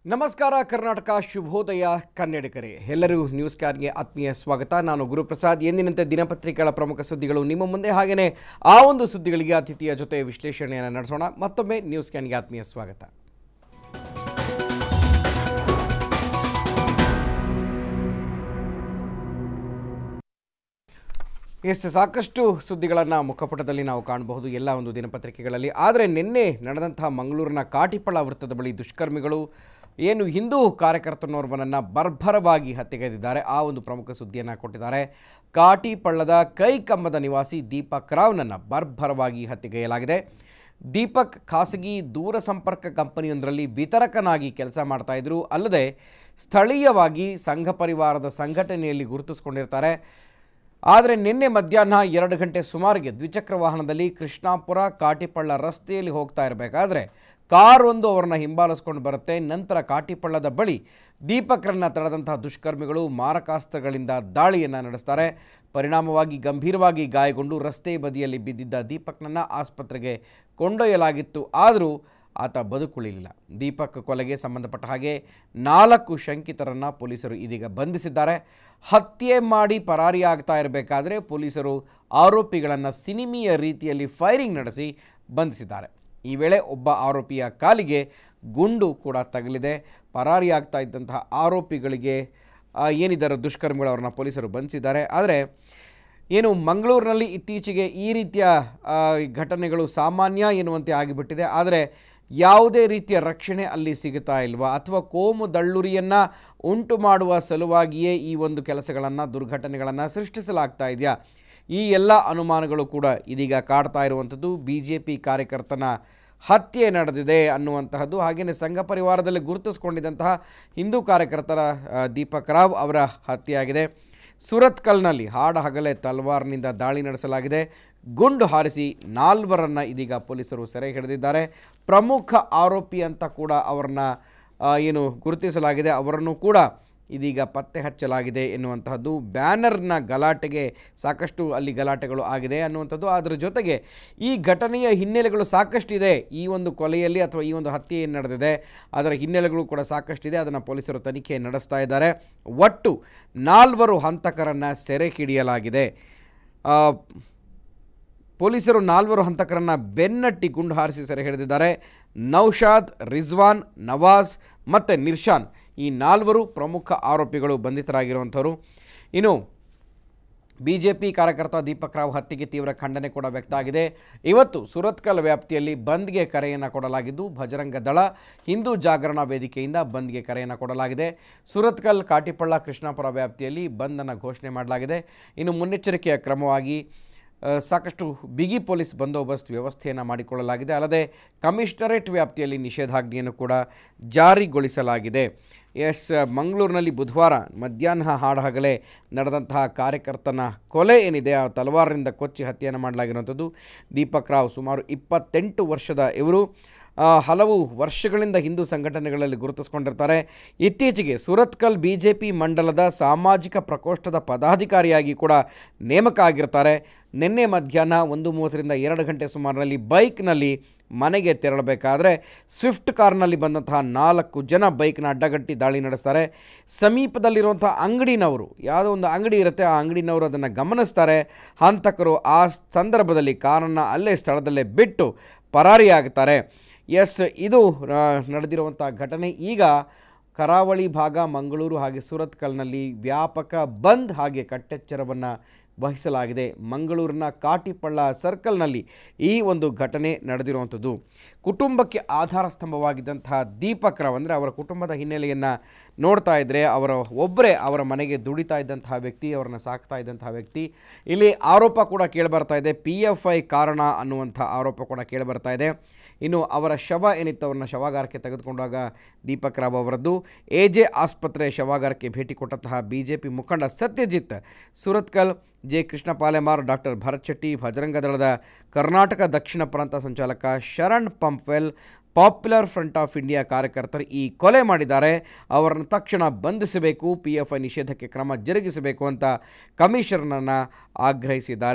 ನಮಸ್ಕಾರ ಕರ್ನಾಟಕ ಶುಭೋದಯ ಕನ್ನಡಿಗರೇ ಎಲ್ಲರೂ ನ್ಯೂಸ್ ಕ್ಯಾರ್ಗೆ ಆತ್ಮೀಯ ಸ್ವಾಗತ ನಾನು ಗುರುಪ್ರಸಾದ್ ಎಂದಿನಂತೆ ದಿನಪತ್ರಿಕೆಗಳ ಪ್ರಮುಖ ಸುದ್ದಿಗಳು ನಿಮ್ಮ ಮುಂದೆ ಹಾಗೆಯೇ ಆ ಒಂದು ಸುದ್ದಿಗಳಿಗೆ ಅತಿಥಿಯ ಜೊತೆ ವಿಶ್ಲೇಷಣೆಯನ್ನು ನಡೆಸೋಣ ಮತ್ತೊಮ್ಮೆ ನ್ಯೂಸ್ ಕ್ಯಾನ್ಗೆ ಆತ್ಮೀಯ ಸ್ವಾಗತ ಎಸ್ ಸಾಕಷ್ಟು ಸುದ್ದಿಗಳನ್ನು ಮುಖಪುಟದಲ್ಲಿ ನಾವು ಕಾಣಬಹುದು ಎಲ್ಲ ಒಂದು ದಿನಪತ್ರಿಕೆಗಳಲ್ಲಿ ಆದರೆ ನಿನ್ನೆ ನಡೆದಂತಹ ಮಂಗಳೂರಿನ ಕಾಟಿಪಳ ವೃತ್ತದ ಬಳಿ ದುಷ್ಕರ್ಮಿಗಳು ಏನು ಹಿಂದೂ ಕಾರ್ಯಕರ್ತನೋರ್ವನನ್ನು ಬರ್ಭರವಾಗಿ ಹತ್ಯೆಗೈದಿದ್ದಾರೆ ಆ ಒಂದು ಪ್ರಮುಖ ಸುದ್ದಿಯನ್ನು ಕೊಟ್ಟಿದ್ದಾರೆ ಕಾಟಿಪಳ್ಳದ ಕೈಕಂಬದ ನಿವಾಸಿ ದೀಪಕ್ ರಾವ್ನನ್ನು ಬರ್ಭರವಾಗಿ ಹತ್ಯೆಗೈಯಲಾಗಿದೆ ದೀಪಕ್ ಖಾಸಗಿ ದೂರಸಂಪರ್ಕ ಕಂಪನಿಯೊಂದರಲ್ಲಿ ವಿತರಕನಾಗಿ ಕೆಲಸ ಮಾಡ್ತಾ ಇದ್ರು ಅಲ್ಲದೆ ಸ್ಥಳೀಯವಾಗಿ ಸಂಘ ಪರಿವಾರದ ಸಂಘಟನೆಯಲ್ಲಿ ಗುರುತಿಸಿಕೊಂಡಿರ್ತಾರೆ ಆದರೆ ನಿನ್ನೆ ಮಧ್ಯಾಹ್ನ ಎರಡು ಗಂಟೆ ಸುಮಾರಿಗೆ ದ್ವಿಚಕ್ರ ವಾಹನದಲ್ಲಿ ಕೃಷ್ಣಾಪುರ ಕಾಟಿಪಳ್ಳ ರಸ್ತೆಯಲ್ಲಿ ಹೋಗ್ತಾ ಇರಬೇಕಾದ್ರೆ ಕಾರ್ ಒಂದು ಅವರನ್ನ ಹಿಂಬಾಲಿಸ್ಕೊಂಡು ಬರುತ್ತೆ ನಂತರ ಕಾಟಿಪಳ್ಳದ ಬಳಿ ದೀಪಕ್ರನ್ನ ತಡೆದಂತಹ ದುಷ್ಕರ್ಮಿಗಳು ಮಾರಕಾಸ್ತ್ರಗಳಿಂದ ದಾಳಿಯನ್ನು ನಡೆಸ್ತಾರೆ ಪರಿಣಾಮವಾಗಿ ಗಂಭೀರವಾಗಿ ಗಾಯಗೊಂಡು ರಸ್ತೆ ಬದಿಯಲ್ಲಿ ಬಿದ್ದಿದ್ದ ದೀಪಕ್ನನ್ನು ಆಸ್ಪತ್ರೆಗೆ ಕೊಂಡೊಯ್ಯಲಾಗಿತ್ತು ಆದರೂ ಆತ ಬದುಕುಳಿಲಿಲ್ಲ ದೀಪಕ್ ಕೊಲೆಗೆ ಸಂಬಂಧಪಟ್ಟ ಹಾಗೆ ನಾಲ್ಕು ಶಂಕಿತರನ್ನು ಪೊಲೀಸರು ಇದೀಗ ಬಂಧಿಸಿದ್ದಾರೆ ಹತ್ಯೆ ಮಾಡಿ ಪರಾರಿಯಾಗ್ತಾ ಇರಬೇಕಾದ್ರೆ ಪೊಲೀಸರು ಆರೋಪಿಗಳನ್ನು ಸಿನಿಮೀಯ ರೀತಿಯಲ್ಲಿ ಫೈರಿಂಗ್ ನಡೆಸಿ ಬಂಧಿಸಿದ್ದಾರೆ ಈ ವೇಳೆ ಒಬ್ಬ ಆರೋಪಿಯ ಕಾಲಿಗೆ ಗುಂಡು ಕೂಡ ತಗಲಿದೆ ಪರಾರಿಯಾಗ್ತಾ ಇದ್ದಂತಹ ಆರೋಪಿಗಳಿಗೆ ಆ, ಏನಿದ್ದಾರೆ ದುಷ್ಕರ್ಮಿಗಳು ಅವ್ರನ್ನ ಪೊಲೀಸರು ಬಂಧಿಸಿದ್ದಾರೆ ಆದರೆ ಏನು ಮಂಗಳೂರಿನಲ್ಲಿ ಇತ್ತೀಚೆಗೆ ಈ ರೀತಿಯ ಆ, ಘಟನೆಗಳು ಸಾಮಾನ್ಯ ಎನ್ನುವಂತೆ ಆಗಿಬಿಟ್ಟಿದೆ ಆದರೆ ಯಾವುದೇ ರೀತಿಯ ರಕ್ಷಣೆ ಅಲ್ಲಿ ಸಿಗುತ್ತಾ ಇಲ್ವಾ ಅಥವಾ ಕೋಮು ದಳ್ಳುರಿಯನ್ನು ಉಂಟು ಮಾಡುವ ಸಲುವಾಗಿಯೇ ಈ ಒಂದು ಕೆಲಸಗಳನ್ನು ದುರ್ಘಟನೆಗಳನ್ನು ಸೃಷ್ಟಿಸಲಾಗ್ತಾ ಇದೆಯಾ ಈ ಎಲ್ಲ ಅನುಮಾನಗಳು ಕೂಡ ಇದೀಗ ಕಾಡ್ತಾ ಇರುವಂಥದ್ದು ಬಿ ಜೆ ಪಿ ಕಾರ್ಯಕರ್ತನ ಹತ್ಯೆ ನಡೆದಿದೆ ಅನ್ನುವಂತಹದ್ದು ಹಾಗೆಯೇ ಸಂಘ ಪರಿವಾರದಲ್ಲಿ ಗುರುತಿಸ್ಕೊಂಡಿದ್ದಂತಹ ಹಿಂದೂ ಕಾರ್ಯಕರ್ತರ ಆ, ದೀಪಕ್ ರಾವ್ ಅವರ ಹತ್ಯೆಯಾಗಿದೆ ಸುರತ್ಕಲ್ನಲ್ಲಿ ಹಾಡ ಹಗಲೇ ತಲ್ವಾರ್ನಿಂದ ದಾಳಿ ನಡೆಸಲಾಗಿದೆ ಗುಂಡು ಹಾರಿಸಿ ನಾಲ್ವರನ್ನು ಇದೀಗ ಪೊಲೀಸರು ಸೆರೆ ಹಿಡಿದಿದ್ದಾರೆ ಪ್ರಮುಖ ಆರೋಪಿ ಅಂತ ಕೂಡ ಅವರನ್ನ ಆ, ಏನು ಗುರುತಿಸಲಾಗಿದೆ ಅವರನ್ನು ಕೂಡ ಇದೀಗ ಪತ್ತೆ ಹಚ್ಚಲಾಗಿದೆ ಎನ್ನುವಂತಹದ್ದು ಬ್ಯಾನರ್ನ ಗಲಾಟೆಗೆ ಸಾಕಷ್ಟು ಅಲ್ಲಿ ಗಲಾಟೆಗಳು ಆಗಿದೆ ಅನ್ನುವಂಥದ್ದು ಅದರ ಜೊತೆಗೆ ಈ ಘಟನೆಯ ಹಿನ್ನೆಲೆಗಳು ಸಾಕಷ್ಟಿದೆ ಈ ಒಂದು ಕೊಲೆಯಲ್ಲಿ ಅಥವಾ ಈ ಒಂದು ಹತ್ಯೆ ಏನು ನಡೆದಿದೆ ಅದರ ಹಿನ್ನೆಲೆಗಳು ಕೂಡ ಸಾಕಷ್ಟಿದೆ ಅದನ್ನು ಪೊಲೀಸರು ತನಿಖೆ ನಡೆಸ್ತಾ ಇದ್ದಾರೆ ಒಟ್ಟು ನಾಲ್ವರು ಹಂತಕರನ್ನು ಸೆರೆ ಹಿಡಿಯಲಾಗಿದೆ ಆ, ಪೊಲೀಸರು ನಾಲ್ವರು ಹಂತಕರನ್ನು ಬೆನ್ನಟ್ಟಿ ಗುಂಡು ಹಾರಿಸಿ ಸೆರೆ ಹಿಡಿದಿದ್ದಾರೆ ನೌಶಾದ್ ರಿಜ್ವಾನ್ ನವಾಜ್ ಮತ್ತು ನಿರ್ಶಾನ್ ಈ ನಾಲ್ವರು ಪ್ರಮುಖ ಆರೋಪಿಗಳು ಬಂಧಿತರಾಗಿರುವಂಥವರು ಇನ್ನು ಬಿ ಜೆ ಪಿ ಕಾರ್ಯಕರ್ತ ದೀಪಕ್ ರಾವ್ ಹತ್ಯೆಗೆ ತೀವ್ರ ಖಂಡನೆ ಕೂಡ ವ್ಯಕ್ತ ಆಗಿದೆ ಇವತ್ತು ಸುರತ್ಕಲ್ ವ್ಯಾಪ್ತಿಯಲ್ಲಿ ಬಂದ್ಗೆ ಕರೆಯನ್ನು ಕೊಡಲಾಗಿದ್ದು ಭಜರಂಗ ದಳ ಹಿಂದೂ ಜಾಗರಣ ವೇದಿಕೆಯಿಂದ ಬಂದ್ಗೆ ಕರೆಯನ್ನು ಕೊಡಲಾಗಿದೆ ಸುರತ್ಕಲ್ ಕಾಟಿಪಳ್ಳ ಕೃಷ್ಣಾಪುರ ವ್ಯಾಪ್ತಿಯಲ್ಲಿ ಬಂದನ್ನು ಘೋಷಣೆ ಮಾಡಲಾಗಿದೆ ಇನ್ನು ಮುನ್ನೆಚ್ಚರಿಕೆಯ ಕ್ರಮವಾಗಿ ಆ, ಸಾಕಷ್ಟು ಬಿಗಿ ಪೊಲೀಸ್ ಬಂದೋಬಸ್ತ್ ವ್ಯವಸ್ಥೆಯನ್ನು ಮಾಡಿಕೊಳ್ಳಲಾಗಿದೆ ಅಲ್ಲದೆ ಕಮಿಷನರೇಟ್ ವ್ಯಾಪ್ತಿಯಲ್ಲಿ ನಿಷೇಧಾಜ್ಞೆಯನ್ನು ಕೂಡ ಜಾರಿಗೊಳಿಸಲಾಗಿದೆ ಎಸ್ ಮಂಗಳೂರಿನಲ್ಲಿ ಬುಧವಾರ ಮಧ್ಯಾಹ್ನ ಹಾಡಹಗಲೇ ನಡೆದಂತಹ ಕಾರ್ಯಕರ್ತನ ಕೊಲೆ ಏನಿದೆ ಆ ತಲವಾರರಿಂದ ಕೊಚ್ಚಿ ಹತ್ಯೆಯನ್ನು ಮಾಡಲಾಗಿರುವಂಥದ್ದು ದೀಪಕ್ ರಾವ್ ಸುಮಾರು ಇಪ್ಪತ್ತೆಂಟು ವರ್ಷದ ಇವರು ಆ, ಹಲವು ವರ್ಷಗಳಿಂದ ಹಿಂದೂ ಸಂಘಟನೆಗಳಲ್ಲಿ ಗುರುತಿಸ್ಕೊಂಡಿರ್ತಾರೆ ಇತ್ತೀಚೆಗೆ ಸುರತ್ಕಲ್ ಬಿ ಜೆ ಪಿ ಮಂಡಲದ ಸಾಮಾಜಿಕ ಪ್ರಕೋಷ್ಠದ ಪದಾಧಿಕಾರಿಯಾಗಿ ಕೂಡ ನೇಮಕ ಆಗಿರ್ತಾರೆ ನಿನ್ನೆ ಮಧ್ಯಾಹ್ನ ಒಂದು ಮೂವತ್ತರಿಂದ ಎರಡು ಗಂಟೆ ಸುಮಾರಿನಲ್ಲಿ ಬೈಕ್ನಲ್ಲಿ ಮನೆಗೆ ತೆರಳಬೇಕಾದ್ರೆ ಸ್ವಿಫ್ಟ್ ಕಾರ್ನಲ್ಲಿ ಬಂದಂತಹ ನಾಲ್ಕು ಜನ ಬೈಕ್ನ ಅಡ್ಡಗಟ್ಟಿ ದಾಳಿ ನಡೆಸ್ತಾರೆ ಸಮೀಪದಲ್ಲಿರುವಂಥ ಅಂಗಡಿನವರು ಯಾವುದೋ ಒಂದು ಅಂಗಡಿ ಇರುತ್ತೆ ಆ ಅಂಗಡಿನವರು ಅದನ್ನು ಗಮನಿಸ್ತಾರೆ ಹಂತಕರು ಆ ಸಂದರ್ಭದಲ್ಲಿ ಕಾರನ್ನು ಅಲ್ಲೇ ಸ್ಥಳದಲ್ಲೇ ಬಿಟ್ಟು ಪರಾರಿಯಾಗ್ತಾರೆ ಎಸ್ ಇದು ಆ, ನಡೆದಿರುವಂಥ ಘಟನೆ ಈಗ ಕರಾವಳಿ ಭಾಗ ಮಂಗಳೂರು ಹಾಗೆ ಸುರತ್ಕಲ್ನಲ್ಲಿ ವ್ಯಾಪಕ ಬಂದ್ ಹಾಗೆ ಕಟ್ಟೆಚ್ಚರವನ್ನು ವಹಿಸಲಾಗಿದೆ ಮಂಗಳೂರಿನ ಕಾಟಿಪಳ್ಳ ಸರ್ಕಲ್ನಲ್ಲಿ ಈ ಒಂದು ಘಟನೆ ನಡೆದಿರುವಂಥದ್ದು ಕುಟುಂಬಕ್ಕೆ ಆಧಾರ ಸ್ತಂಭವಾಗಿದ್ದಂತಹ ದೀಪಕ್ ರಾವ್ ಅಂದರೆ ಅವರ ಕುಟುಂಬದ ಹಿನ್ನೆಲೆಯನ್ನು ನೋಡ್ತಾ ಇದ್ದರೆ ಅವರ ಒಬ್ಬರೇ ಅವರ ಮನೆಗೆ ದುಡಿತಾ ಇದ್ದಂತಹ ವ್ಯಕ್ತಿ ಅವರನ್ನು ಸಾಕ್ತಾ ಇದ್ದಂತಹ ವ್ಯಕ್ತಿ ಇಲ್ಲಿ ಆರೋಪ ಕೂಡ ಕೇಳಿಬರ್ತಾ ಇದೆ ಪಿ ಎಫ್ ಐ ಕಾರಣ ಅನ್ನುವಂಥ ಆರೋಪ ಕೂಡ ಕೇಳಿಬರ್ತಾ ಇದೆ ಇನ್ನು ಅವರ ಶವ ಏನಿತ್ತು ಅವ್ರನ್ನ ಶವಾಗಾರಕ್ಕೆ ತೆಗೆದುಕೊಂಡಾಗ ದೀಪಕ್ ರಾವ್ ಅವರದ್ದು ಎ ಜೆ ಆಸ್ಪತ್ರೆ ಶವಾಗಾರಕ್ಕೆ ಭೇಟಿ ಕೊಟ್ಟಂತಹ ಬಿ ಜೆ ಪಿ ಮುಖಂಡ ಸತ್ಯಜಿತ್ ಸುರತ್ಕಲ್ ಜೆ ಕೃಷ್ಣ ಪಾಲೆಮಾರ್ ಡಾಕ್ಟರ್ ಭರತ್ ಶೆಟ್ಟಿ ಭಜರಂಗ ದಳದ ಕರ್ನಾಟಕ ದಕ್ಷಿಣ ಪ್ರಾಂತ ಸಂಚಾಲಕ Sharan Pumpwell popular front of India ಕಾರ್ಯಕರ್ತರು ಈ ಕೊಲೆ ಮಾಡಿದ್ದಾರೆ ಅವರನ್ನು ತಕ್ಷಣ ಬಂಧಿಸಬೇಕು ಪಿ ಎಫ್ ಐ ನಿಷೇಧಕ್ಕೆ ಕ್ರಮ ಜರುಗಿಸಬೇಕು ಅಂತ ಕಮಿಷನರನ್ನು ಆಗ್ರಹಿಸಿದ್ದಾರೆ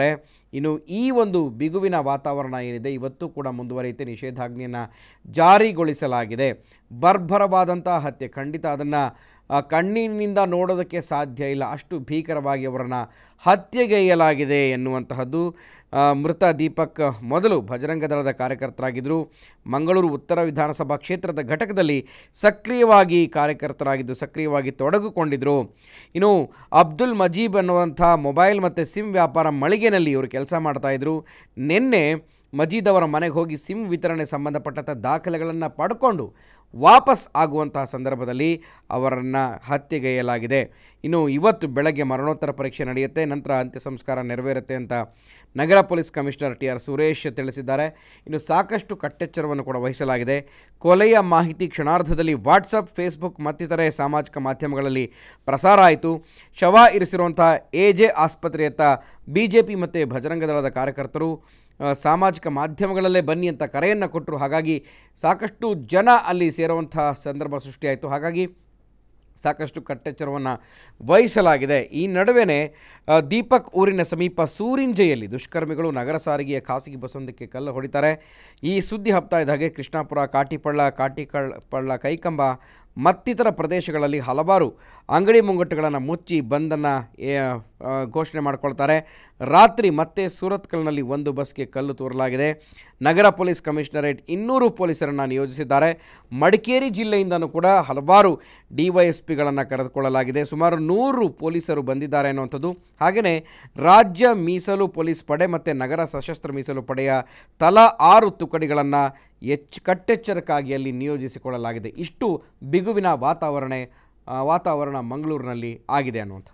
ಇನ್ನು ಈ ಒಂದು ಬಿಗುವಿನ ವಾತಾವರಣ ಏನಿದೆ ಇವತ್ತು ಕೂಡ ಮುಂದುವರಿಯುತ್ತೆ ನಿಷೇಧಾಜ್ಞೆಯನ್ನು ಜಾರಿಗೊಳಿಸಲಾಗಿದೆ ಬರ್ಬರವಾದಂಥ ಹತ್ಯೆ ಖಂಡಿತ ಅದನ್ನು ಕಣ್ಣಿನಿಂದ ನೋಡೋದಕ್ಕೆ ಸಾಧ್ಯ ಇಲ್ಲ ಅಷ್ಟು ಭೀಕರವಾಗಿ ಅವರನ್ನು ಹತ್ಯೆಗೈಯಲಾಗಿದೆ ಎನ್ನುವಂತಹದ್ದು ಆ, ಮೃತ ದೀಪಕ್ ಮೊದಲು ಬಜರಂಗ ದಳದ ಕಾರ್ಯಕರ್ತರಾಗಿದ್ದರು ಮಂಗಳೂರು ಉತ್ತರ ವಿಧಾನಸಭಾ ಕ್ಷೇತ್ರದ ಘಟಕದಲ್ಲಿ ಸಕ್ರಿಯವಾಗಿ ಕಾರ್ಯಕರ್ತರಾಗಿದ್ದು ಸಕ್ರಿಯವಾಗಿ ತೊಡಗಿಕೊಂಡಿದ್ದರು ಇನ್ನು ಅಬ್ದುಲ್ ಮಜೀಬ್ ಅನ್ನುವಂಥ ಮೊಬೈಲ್ ಮತ್ತು ಸಿಮ್ ವ್ಯಾಪಾರ ಮಳಿಗೆನಲ್ಲಿ ಇವರು ಕೆಲಸ ಮಾಡ್ತಾಯಿದ್ರು ನಿನ್ನೆ ಮಜೀದ್ ಅವರ ಮನೆಗೆ ಹೋಗಿ ಸಿಮ್ ವಿತರಣೆ ಸಂಬಂಧಪಟ್ಟಂಥ ದಾಖಲೆಗಳನ್ನು ಪಡ್ಕೊಂಡು ವಾಪಸ್ ಆಗುವಂತಹ ಸಂದರ್ಭದಲ್ಲಿ ಅವರನ್ನು ಹತ್ಯೆಗೈಯಲಾಗಿದೆ ಇನ್ನು ಇವತ್ತು ಬೆಳಗ್ಗೆ ಮರಣೋತ್ತರ ಪರೀಕ್ಷೆ ನಡೆಯುತ್ತೆ ನಂತರ ಅಂತ್ಯ ಸಂಸ್ಕಾರ ನೆರವೇರುತ್ತೆ ಅಂತ ನಗರ police commissioner T R Suresh ತಿಳಿಸಿದ್ದಾರೆ ಇನ್ನು ಸಾಕಷ್ಟು ಕಟ್ಟೆಚ್ಚರವನ್ನು ಕೂಡ ವಹಿಸಲಾಗಿದೆ ಕೊಲೆಯ ಮಾಹಿತಿ ಕ್ಷಣಾರ್ಧದಲ್ಲಿ ವಾಟ್ಸಪ್ ಫೇಸ್ಬುಕ್ ಮತ್ತಿತರೆ ಸಾಮಾಜಿಕ ಮಾಧ್ಯಮಗಳಲ್ಲಿ ಪ್ರಸಾರ ಆಯಿತು ಶವ ಇರಿಸಿರುವಂಥ ಎ ಜೆ ಆಸ್ಪತ್ರೆಯತ್ತ ಬಿ ಜೆ ಪಿ ಮತ್ತು ಬಜರಂಗ ದಳದ ಕಾರ್ಯಕರ್ತರು ಆ, ಸಾಮಾಜಿಕ ಮಾಧ್ಯಮಗಳಲ್ಲೇ ಬನ್ನಿ ಅಂತ ಕರೆಯನ್ನು ಕೊಟ್ಟರು ಹಾಗಾಗಿ ಸಾಕಷ್ಟು ಜನ ಅಲ್ಲಿ ಸೇರುವಂಥ ಸಂದರ್ಭ ಸೃಷ್ಟಿಯಾಯಿತು ಹಾಗಾಗಿ ಸಾಕಷ್ಟು ಕಟ್ಟೆಚ್ಚರವನ್ನು ವಹಿಸಲಾಗಿದೆ ಈ ನಡುವೆನೇ ಆ, ದೀಪಕ್ ಊರಿನ ಸಮೀಪ ಸೂರಿಂಜೆಯಲ್ಲಿ ದುಷ್ಕರ್ಮಿಗಳು ನಗರ ಸಾರಿಗೆಯ ಖಾಸಗಿ ಬಸ್ಸೊಂದಕ್ಕೆ ಕಲ್ಲು ಹೊಡಿತಾರೆ ಈ ಸುದ್ದಿ ಹಬ್ತಾ ಇದ್ದ ಹಾಗೆ ಕೃಷ್ಣಾಪುರ ಕಾಟಿಪಳ್ಳ ಕಾಟಿಕಳ್ ಪಳ್ಳ ಕೈಕಂಬ ಮತ್ತಿತರ ಪ್ರದೇಶಗಳಲ್ಲಿ ಹಲವಾರು ಅಂಗಡಿ ಮುಂಗಟ್ಟುಗಳನ್ನು ಮುಚ್ಚಿ ಬಂದನ್ನು ಘೋಷಣೆ ಮಾಡ್ಕೊಳ್ತಾರೆ ರಾತ್ರಿ ಮತ್ತೆ ಸೂರತ್ಕಲ್ನಲ್ಲಿ ಒಂದು ಬಸ್ಗೆ ಕಲ್ಲು ತೂರಲಾಗಿದೆ ನಗರ ಪೊಲೀಸ್ ಕಮಿಷನರೇಟ್ ಇನ್ನೂರು ಪೊಲೀಸರನ್ನು ನಿಯೋಜಿಸಿದ್ದಾರೆ ಮಡಿಕೇರಿ ಜಿಲ್ಲೆಯಿಂದನೂ ಕೂಡ ಹಲವಾರು ಡಿ ವೈ ಎಸ್ ಪಿಗಳನ್ನು ಕರೆದುಕೊಳ್ಳಲಾಗಿದೆ ಸುಮಾರು ನೂರು ಪೊಲೀಸರು ಬಂದಿದ್ದಾರೆ ಅನ್ನುವಂಥದ್ದು ಹಾಗೆಯೇ ರಾಜ್ಯ ಮೀಸಲು ಪೊಲೀಸ್ ಪಡೆ ಮತ್ತು ನಗರ ಸಶಸ್ತ್ರ ಮೀಸಲು ಪಡೆಯ ತಲಾ ಆರು ತುಕಡಿಗಳನ್ನು ಎಚ್ ಕಟ್ಟೆಚ್ಚರಕ್ಕಾಗಿ ಅಲ್ಲಿ ನಿಯೋಜಿಸಿಕೊಳ್ಳಲಾಗಿದೆ ಇಷ್ಟು ಬಿಗುವಿನ ವಾತಾವರಣ ಆ, ವಾತಾವರಣ ಮಂಗಳೂರಿನಲ್ಲಿ ಆಗಿದೆ ಅನ್ನುವಂಥದ್ದು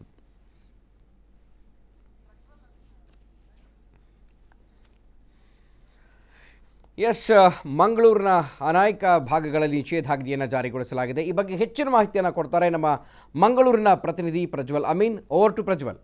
ಎಸ್ ಮಂಗಳೂರಿನ ಅನೇಕ ಭಾಗಗಳಲ್ಲಿ ನಿಷೇಧಾಜ್ಞೆಯನ್ನು ಜಾರಿಗೊಳಿಸಲಾಗಿದೆ ಈ ಬಗ್ಗೆ ಹೆಚ್ಚಿನ ಮಾಹಿತಿಯನ್ನು ಕೊಡ್ತಾರೆ ನಮ್ಮ ಮಂಗಳೂರಿನ ಪ್ರತಿನಿಧಿ ಪ್ರಜ್ವಲ್ ಅಮೀನ್ ಓವರ್ ಟು ಪ್ರಜ್ವಲ್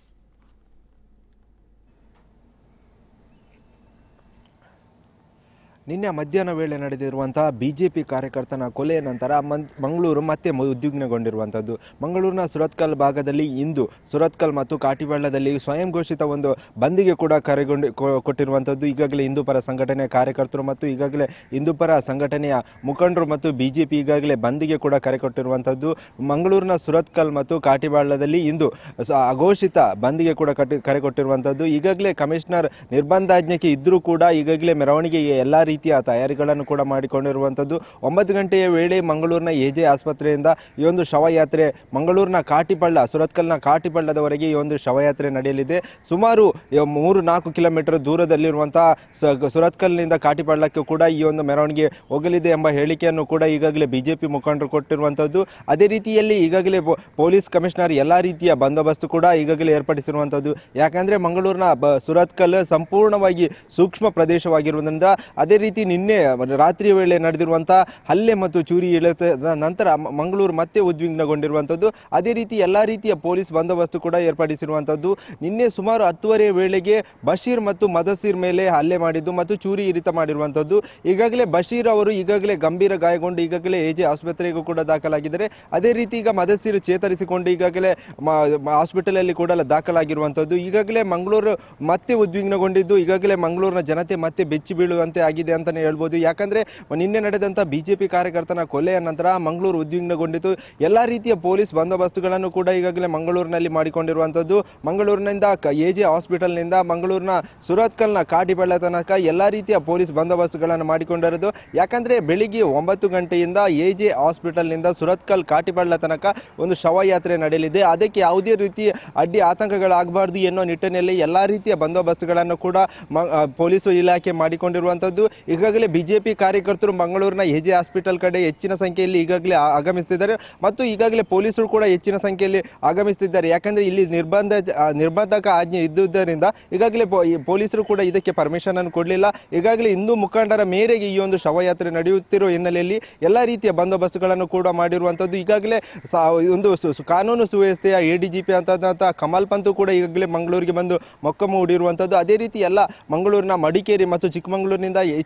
ನಿನ್ನೆ ಮಧ್ಯಾಹ್ನ ವೇಳೆ ನಡೆದಿರುವಂತಹ ಬಿಜೆಪಿ ಕಾರ್ಯಕರ್ತನ ಕೊಲೆಯ ನಂತರ ಮನ್ ಮಂಗಳೂರು ಮತ್ತೆ ಮು- ಉದ್ವಿಗ್ನಗೊಂಡಿರುವಂಥದ್ದು ಮಂಗಳೂರಿನ ಸುರತ್ಕಲ್ ಭಾಗದಲ್ಲಿ ಇಂದು ಸುರತ್ಕಲ್ ಮತ್ತು ಕಾಟಿಬಳ್ಳದಲ್ಲಿ ಸ್ವಯಂ ಘೋಷಿತ ಒಂದು ಬಂದಿಗೆ ಕೂಡ ಕರೆಗೊಂಡು ಕೊ- ಕೊಟ್ಟಿರುವಂಥದ್ದು ಈಗಾಗಲೇ ಹಿಂದೂ ಪರ ಸಂಘಟನೆಯ ಕಾರ್ಯಕರ್ತರು ಮತ್ತು ಈಗಾಗಲೇ ಹಿಂದೂ ಪರ ಸಂಘಟನೆಯ ಮುಖಂಡರು ಮತ್ತು ಬಿಜೆಪಿ ಈಗಾಗಲೇ ಬಂದಿಗೆ ಕೂಡ ಕರೆ ಕೊಟ್ಟಿರುವಂಥದ್ದು ಮಂಗಳೂರಿನ ಸುರತ್ಕಲ್ ಮತ್ತು ಕಾಟಿಬಾಳದಲ್ಲಿ ಇಂದು ಸ- ಅಘೋಷಿತ ಬಂದಿಗೆ ಕೂಡ ಕಟ್ಟಿ ಕರೆ ಕೊಟ್ಟಿರುವಂಥದ್ದು ಈಗಾಗಲೇ ಕಮಿಷನರ್ ನಿರ್ಬಂಧಾಜ್ಞೆಗೆ ಇದ್ದರೂ ಕೂಡ ಈಗಾಗಲೇ ಮೆರವಣಿಗೆಗೆ ಎಲ್ಲ ರೀತಿಯ ತಯಾರಿಗಳನ್ನು ಕೂಡ ಮಾಡಿಕೊಂಡಿರುವಂಥದ್ದು ಒಂಬತ್ತು ಗಂಟೆಯ ವೇಳೆ ಮಂಗಳೂರಿನ ಎ ಜೆ ಆಸ್ಪತ್ರೆಯಿಂದ ಈ ಒಂದು ಶವಯಾತ್ರೆ ಮಂಗಳೂರಿನ ಕಾಟಿಪಳ್ಳ ಸುರತ್ಕಲ್ನ ಕಾಟಿಪಳ್ಳದವರೆಗೆ ಈ ಒಂದು ಶವಯಾತ್ರೆ ನಡೆಯಲಿದೆ ಸುಮಾರು ಯ- ಮೂರು ನಾಲ್ಕು ಕಿಲೋಮೀಟರ್ ದೂರದಲ್ಲಿರುವಂತಹ ಸ- ಸುರತ್ಕಲ್ನಿಂದ ಕಾಟಿಪಳ್ಳಕ್ಕೆ ಕೂಡ ಈ ಒಂದು ಮೆರವಣಿಗೆ ಹೋಗಲಿದೆ ಎಂಬ ಹೇಳಿಕೆಯನ್ನು ಕೂಡ ಈಗಾಗಲೇ ಬಿಜೆಪಿ ಮುಖಂಡರು ಕೊಟ್ಟಿರುವಂಥದ್ದು ಅದೇ ರೀತಿಯಲ್ಲಿ ಈಗಾಗಲೇ ಪೊ- ಪೊಲೀಸ್ ಕಮಿಷನರ್ ಎಲ್ಲ ರೀತಿಯ ಬಂದೋಬಸ್ತು ಕೂಡ ಈಗಾಗಲೇ ಏರ್ಪಡಿಸಿರುವಂಥದ್ದು ಯಾಕಂದ್ರೆ ಮಂಗಳೂರಿನ ಬ ಸುರತ್ಕಲ್ ಸಂಪೂರ್ಣವಾಗಿ ಸೂಕ್ಷ್ಮ ಪ್ರದೇಶವಾಗಿರುವುದರಿಂದ ಅದೇ ರೀತಿ ನಿನ್ನೆ ರಾತ್ರಿ ವೇಳೆ ನಡೆದಿರುವಂತಹ ಹಲ್ಲೆ ಮತ್ತು ಚೂರಿ ಇಳಿತ ನಂತರ ಮ- ಮಂಗಳೂರು ಮತ್ತೆ ಉದ್ವಿಗ್ನಗೊಂಡಿರುವಂಥದ್ದು ಅದೇ ರೀತಿ ಎಲ್ಲ ರೀತಿಯ ಪೊಲೀಸ್ ಬಂದೋಬಸ್ತು ಕೂಡ ಏರ್ಪಡಿಸಿರುವಂಥದ್ದು ನಿನ್ನೆ ಸುಮಾರು ಹತ್ತುವರೆ ವೇಳೆಗೆ ಬಶೀರ್ ಮತ್ತು ಮದಸೀರ್ ಮೇಲೆ ಹಲ್ಲೆ ಮಾಡಿದ್ದು ಮತ್ತು ಚೂರಿ ಇರಿತ ಮಾಡಿರುವಂಥದ್ದು ಈಗಾಗಲೇ ಬಶೀರ್ ಅವರು ಈಗಾಗಲೇ ಗಂಭೀರ ಗಾಯಗೊಂಡು ಈಗಾಗಲೇ ಎಜೆ ಆಸ್ಪತ್ರೆಗೂ ಕೂಡ ದಾಖಲಾಗಿದ್ದಾರೆ ಅದೇ ರೀತಿ ಈಗ ಮದಸೀರ್ ಚೇತರಿಸಿಕೊಂಡು ಈಗಾಗಲೇ ಹಾಸ್ಪಿಟಲ್ ಅಲ್ಲಿ ಕೂಡ ದಾಖಲಾಗಿರುವಂಥದ್ದು ಈಗಾಗಲೇ ಮಂಗಳೂರು ಮತ್ತೆ ಉದ್ವಿಗ್ನಗೊಂಡಿದ್ದು ಈಗಾಗಲೇ ಮಂಗಳೂರಿನ ಜನತೆ ಮತ್ತೆ ಬೆಚ್ಚಿ ಬೀಳುವಂತೆ ಆಗಿದೆ ಅಂತಾನೆ ಹೇಳ್ಬೋದು ಯಾಕಂದ್ರೆ ನಿನ್ನೆ ನಡೆದಂತ ಬಿಜೆಪಿ ಕಾರ್ಯಕರ್ತನ ಕೊಲೆಯ ನಂತರ ಮಂಗಳೂರು ಉದ್ವಿಗ್ನಗೊಂಡಿದ್ದು ಎಲ್ಲ ರೀತಿಯ ಪೊಲೀಸ್ ಬಂದೋಬಸ್ತುಗಳನ್ನು ಕೂಡ ಈಗಾಗಲೇ ಮಂಗಳೂರಿನಲ್ಲಿ ಮಾಡಿಕೊಂಡಿರುವಂಥದ್ದು ಮಂಗಳೂರಿನಿಂದ ಎ ಜೆ ಹಾಸ್ಪಿಟಲ್ನಿಂದ ಮಂಗಳೂರಿನ ಸುರತ್ಕಲ್ನ ಕಾಟಿಬಳ್ಳ ತನಕ ಎಲ್ಲ ರೀತಿಯ ಪೊಲೀಸ್ ಬಂದೋಬಸ್ತುಗಳನ್ನು ಮಾಡಿಕೊಂಡಿರೋದು ಯಾಕಂದ್ರೆ ಬೆಳಿಗ್ಗೆ ಒಂಬತ್ತು ಗಂಟೆಯಿಂದ ಎ ಜೆ ಹಾಸ್ಪಿಟಲ್ನಿಂದ ಸುರತ್ಕಲ್ ಕಾಟಿಬಳ್ಳ ತನಕ ಒಂದು ಶವಯಾತ್ರೆ ನಡೆಯಲಿದೆ ಅದಕ್ಕೆ ಯಾವುದೇ ರೀತಿ ಅಡ್ಡಿ ಆತಂಕಗಳಾಗಬಾರ್ದು ಎನ್ನೋ ನಿಟ್ಟಿನಲ್ಲಿ ಎಲ್ಲ ರೀತಿಯ ಬಂದೋಬಸ್ತುಗಳನ್ನು ಕೂಡ ಮ- ಆ, ಪೊಲೀಸು ಇಲಾಖೆ ಮಾಡಿಕೊಂಡಿರುವಂಥದ್ದು ಈಗಾಗಲೇ ಬಿಜೆಪಿ ಕಾರ್ಯಕರ್ತರು ಮಂಗಳೂರಿನ ಎ ಜೆ ಹಾಸ್ಪಿಟಲ್ ಕಡೆ ಹೆಚ್ಚಿನ ಸಂಖ್ಯೆಯಲ್ಲಿ ಈಗಾಗಲೇ ಆ- ಆಗಮಿಸ್ತಿದ್ದಾರೆ ಮತ್ತು ಈಗಾಗಲೇ ಪೊಲೀಸರು ಕೂಡ ಹೆಚ್ಚಿನ ಸಂಖ್ಯೆಯಲ್ಲಿ ಆಗಮಿಸ್ತಿದ್ದಾರೆ ಯಾಕಂದ್ರೆ ಇಲ್ಲಿ ನಿರ್ಬಂಧ ಆ, ನಿರ್ಬಂಧಕ ಆಜ್ಞೆ ಇದ್ದುದರಿಂದ ಈಗಾಗಲೇ ಪೊ- ಈ ಪೊಲೀಸರು ಕೂಡ ಇದಕ್ಕೆ ಪರ್ಮಿಷನ್ ಅನ್ನು ಕೊಡಲಿಲ್ಲ ಈಗಾಗಲೇ ಹಿಂದೂ ಮುಖಂಡರ ಮೇರೆಗೆ ಈ ಒಂದು ಶವಯಾತ್ರೆ ನಡೆಯುತ್ತಿರುವ ಹಿನ್ನೆಲೆಯಲ್ಲಿ ಎಲ್ಲ ರೀತಿಯ ಬಂದೋಬಸ್ತುಗಳನ್ನು ಕೂಡ ಮಾಡಿರುವಂಥದ್ದು ಈಗಾಗಲೇ ಸಾ- ಒಂದು ಸು- ಸು- ಕಾನೂನು ಸುವ್ಯವಸ್ಥೆಯ ಎ ಡಿ ಜಿ ಪಿ ಅಂತಂತ ಕಮಲ್ ಪಂತು ಕೂಡ ಈಗಾಗಲೇ ಮಂಗಳೂರಿಗೆ ಬಂದು ಮೊಕ್ಕಮ ಹೂಡಿರುವಂಥದ್ದು ಅದೇ ರೀತಿ ಎಲ್ಲ ಮಂಗಳೂರಿನ ಮಡಿಕೇರಿ ಮತ್ತು ಚಿಕ್ಕಮಗಳೂರಿನಿಂದ ಹೆಚ್ಚಿನ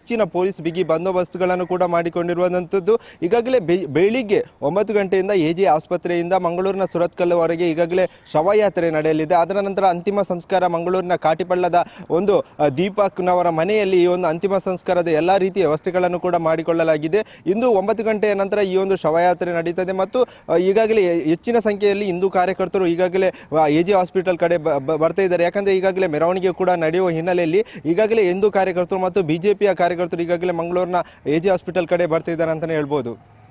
ಹೆಚ್ಚಿನ ಪೊಲೀಸ್ ಬಿಗಿ ಬಂದೋಬಸ್ತ್ಗಳನ್ನು ಕೂಡ ಮಾಡಿಕೊಂಡಿರುವಂಥದ್ದು ಈಗಾಗಲೇ ಬೆ- ಬೆಳಿಗ್ಗೆ ಒಂಬತ್ತು ಗಂಟೆಯಿಂದ ಎ ಜೆ ಆಸ್ಪತ್ರೆಯಿಂದ ಮಂಗಳೂರಿನ ಸುರತ್ಕಲ್ವರೆಗೆ ಈಗಾಗಲೇ ಶವಯಾತ್ರೆ ನಡೆಯಲಿದೆ ಅದರ ನಂತರ ಅಂತಿಮ ಸಂಸ್ಕಾರ ಮಂಗಳೂರಿನ ಕಾಟಿಪಳ್ಳದ ಒಂದು ಆ, ದೀಪಕ್ನವರ ಮನೆಯಲ್ಲಿ ಈ ಒಂದು ಅಂತಿಮ ಸಂಸ್ಕಾರದ ಎಲ್ಲ ರೀತಿಯ ವ್ಯವಸ್ಥೆಗಳನ್ನು ಕೂಡ ಮಾಡಿಕೊಳ್ಳಲಾಗಿದೆ ಇಂದು ಒಂಬತ್ತು ಗಂಟೆಯ ನಂತರ ಈ ಒಂದು ಶವಯಾತ್ರೆ ನಡೀತದೆ ಮತ್ತು ಆ, ಈಗಾಗಲೇ ಹೆಚ್ಚಿನ ಸಂಖ್ಯೆಯಲ್ಲಿ ಹಿಂದೂ ಕಾರ್ಯಕರ್ತರು ಈಗಾಗಲೇ ಎ ಜಿ ಹಾಸ್ಪಿಟಲ್ ಕಡೆ ಬ- ಬ- ಬರ್ತಾ ಇದ್ದಾರೆ ಯಾಕಂದ್ರೆ ಈಗಾಗಲೇ ಮೆರವಣಿಗೆ ಕೂಡ ನಡೆಯುವ ಹಿನ್ನೆಲೆಯಲ್ಲಿ ಈಗಾಗಲೇ ಹಿಂದೂ ಕಾರ್ಯಕರ್ತರು ಮತ್ತು ಬಿಜೆಪಿಯ ಕಾರ್ಯಕರ್ತರು ಈಗಾಗಲೇ ಮಂಗಳೂರಿನ ಎ ಜಿ ಹಾಸ್ಪಿಟಲ್ ಕಡೆ ಬರ್ತಾ ಇದ್ದಾರೆ ಅಂತಲೇ ಹೇಳ್ಬೋದು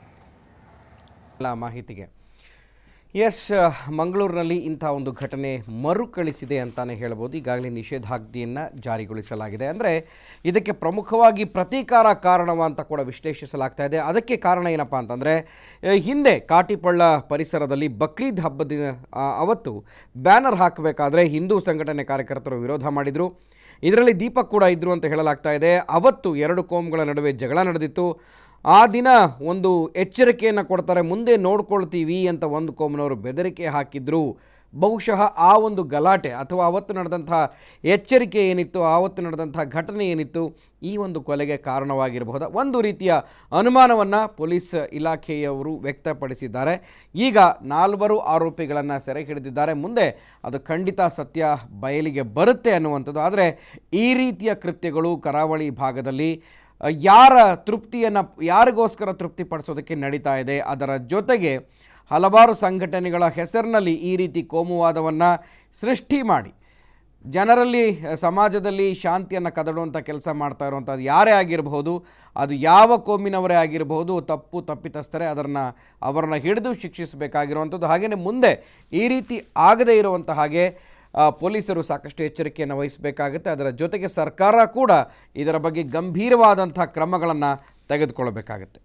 ಎಲ್ಲ ಮಾಹಿತಿಗೆ ಎಸ್ ಮಂಗಳೂರಿನಲ್ಲಿ ಇಂಥ ಒಂದು ಘಟನೆ ಮರುಕಳಿಸಿದೆ ಅಂತಾನೆ ಹೇಳ್ಬೋದು ಈಗಾಗಲೇ ನಿಷೇಧಾಜ್ಞೆಯನ್ನು ಜಾರಿಗೊಳಿಸಲಾಗಿದೆ ಅಂದರೆ ಇದಕ್ಕೆ ಪ್ರಮುಖವಾಗಿ ಪ್ರತೀಕಾರ ಕಾರಣವ ಅಂತ ಕೂಡ ವಿಶ್ಲೇಷಿಸಲಾಗ್ತಾ ಇದೆ ಅದಕ್ಕೆ ಕಾರಣ ಏನಪ್ಪ ಅಂತಂದರೆ ಹಿಂದೆ ಕಾಟಿಪಳ್ಳ ಪರಿಸರದಲ್ಲಿ ಬಕ್ರೀದ್ ಹಬ್ಬದ ಆ, ಅವತ್ತು ಬ್ಯಾನರ್ ಹಾಕಬೇಕಾದ್ರೆ ಹಿಂದೂ ಸಂಘಟನೆ ಕಾರ್ಯಕರ್ತರು ವಿರೋಧ ಮಾಡಿದರು ಇದರಲ್ಲಿ ದೀಪಕ್ ಕೂಡ ಇದ್ದರು ಅಂತ ಹೇಳಲಾಗ್ತಾ ಇದೆ ಅವತ್ತು ಎರಡು ಕೋಮುಗಳ ನಡುವೆ ಜಗಳ ನಡೆದಿತ್ತು ಆ ದಿನ ಒಂದು ಎಚ್ಚರಿಕೆಯನ್ನು ಕೊಡ್ತಾರೆ ಮುಂದೆ ನೋಡ್ಕೊಳ್ತೀವಿ ಅಂತ ಒಂದು ಕೋಮನವರು ಬೆದರಿಕೆ ಹಾಕಿದ್ರು ಬಹುಶಃ ಆ ಒಂದು ಗಲಾಟೆ ಅಥವಾ ಅವತ್ತು ನಡೆದಂಥ ಎಚ್ಚರಿಕೆ ಏನಿತ್ತು ಆವತ್ತು ನಡೆದಂಥ ಘಟನೆ ಏನಿತ್ತು ಈ ಒಂದು ಕೊಲೆಗೆ ಕಾರಣವಾಗಿರಬಹುದಾ ಒಂದು ರೀತಿಯ ಅನುಮಾನವನ್ನು ಪೊಲೀಸ್ ಇಲಾಖೆಯವರು ವ್ಯಕ್ತಪಡಿಸಿದ್ದಾರೆ ಈಗ ನಾಲ್ವರು ಆರೋಪಿಗಳನ್ನು ಸೆರೆ ಹಿಡಿದಿದ್ದಾರೆ ಮುಂದೆ ಅದು ಖಂಡಿತ ಸತ್ಯ ಬಯಲಿಗೆ ಬರುತ್ತೆ ಅನ್ನುವಂಥದ್ದು ಆದರೆ ಈ ರೀತಿಯ ಕೃತ್ಯಗಳು ಕರಾವಳಿ ಭಾಗದಲ್ಲಿ ಅ, ಯಾರ ತೃಪ್ತಿಯನ್ನು ಯಾರಿಗೋಸ್ಕರ ತೃಪ್ತಿಪಡಿಸೋದಕ್ಕೆ ನಡೀತಾ ಇದೆ ಅದರ ಜೊತೆಗೆ ಹಲವಾರು ಸಂಘಟನೆಗಳ ಹೆಸರಿನಲ್ಲಿ ಈ ರೀತಿ ಕೋಮುವಾದವನ್ನು ಸೃಷ್ಟಿ ಮಾಡಿ ಜನರಲ್ಲಿ ಅ, ಸಮಾಜದಲ್ಲಿ ಶಾಂತಿಯನ್ನು ಕದಡುವಂಥ ಕೆಲಸ ಮಾಡ್ತಾ ಇರುವಂಥದ್ದು ಯಾರೇ ಆಗಿರಬಹುದು ಅದು ಯಾವ ಕೋಮಿನವರೇ ಆಗಿರಬಹುದು ತಪ್ಪು ತಪ್ಪಿತಸ್ಥರೆ ಅದನ್ನು ಅವರನ್ನು ಹಿಡಿದು ಶಿಕ್ಷಿಸಬೇಕಾಗಿರುವಂಥದ್ದು ಹಾಗೆಯೇ ಮುಂದೆ ಈ ರೀತಿ ಆಗದೇ ಇರುವಂಥ ಹಾಗೆ ಆ, ಪೊಲೀಸರು ಸಾಕಷ್ಟು ಎಚ್ಚರಿಕೆಯನ್ನು ವಹಿಸಬೇಕಾಗುತ್ತೆ ಅದರ ಜೊತೆಗೆ ಸರ್ಕಾರ ಕೂಡ ಇದರ ಬಗ್ಗೆ ಗಂಭೀರವಾದಂಥ ಕ್ರಮಗಳನ್ನು ತೆಗೆದುಕೊಳ್ಳಬೇಕಾಗುತ್ತೆ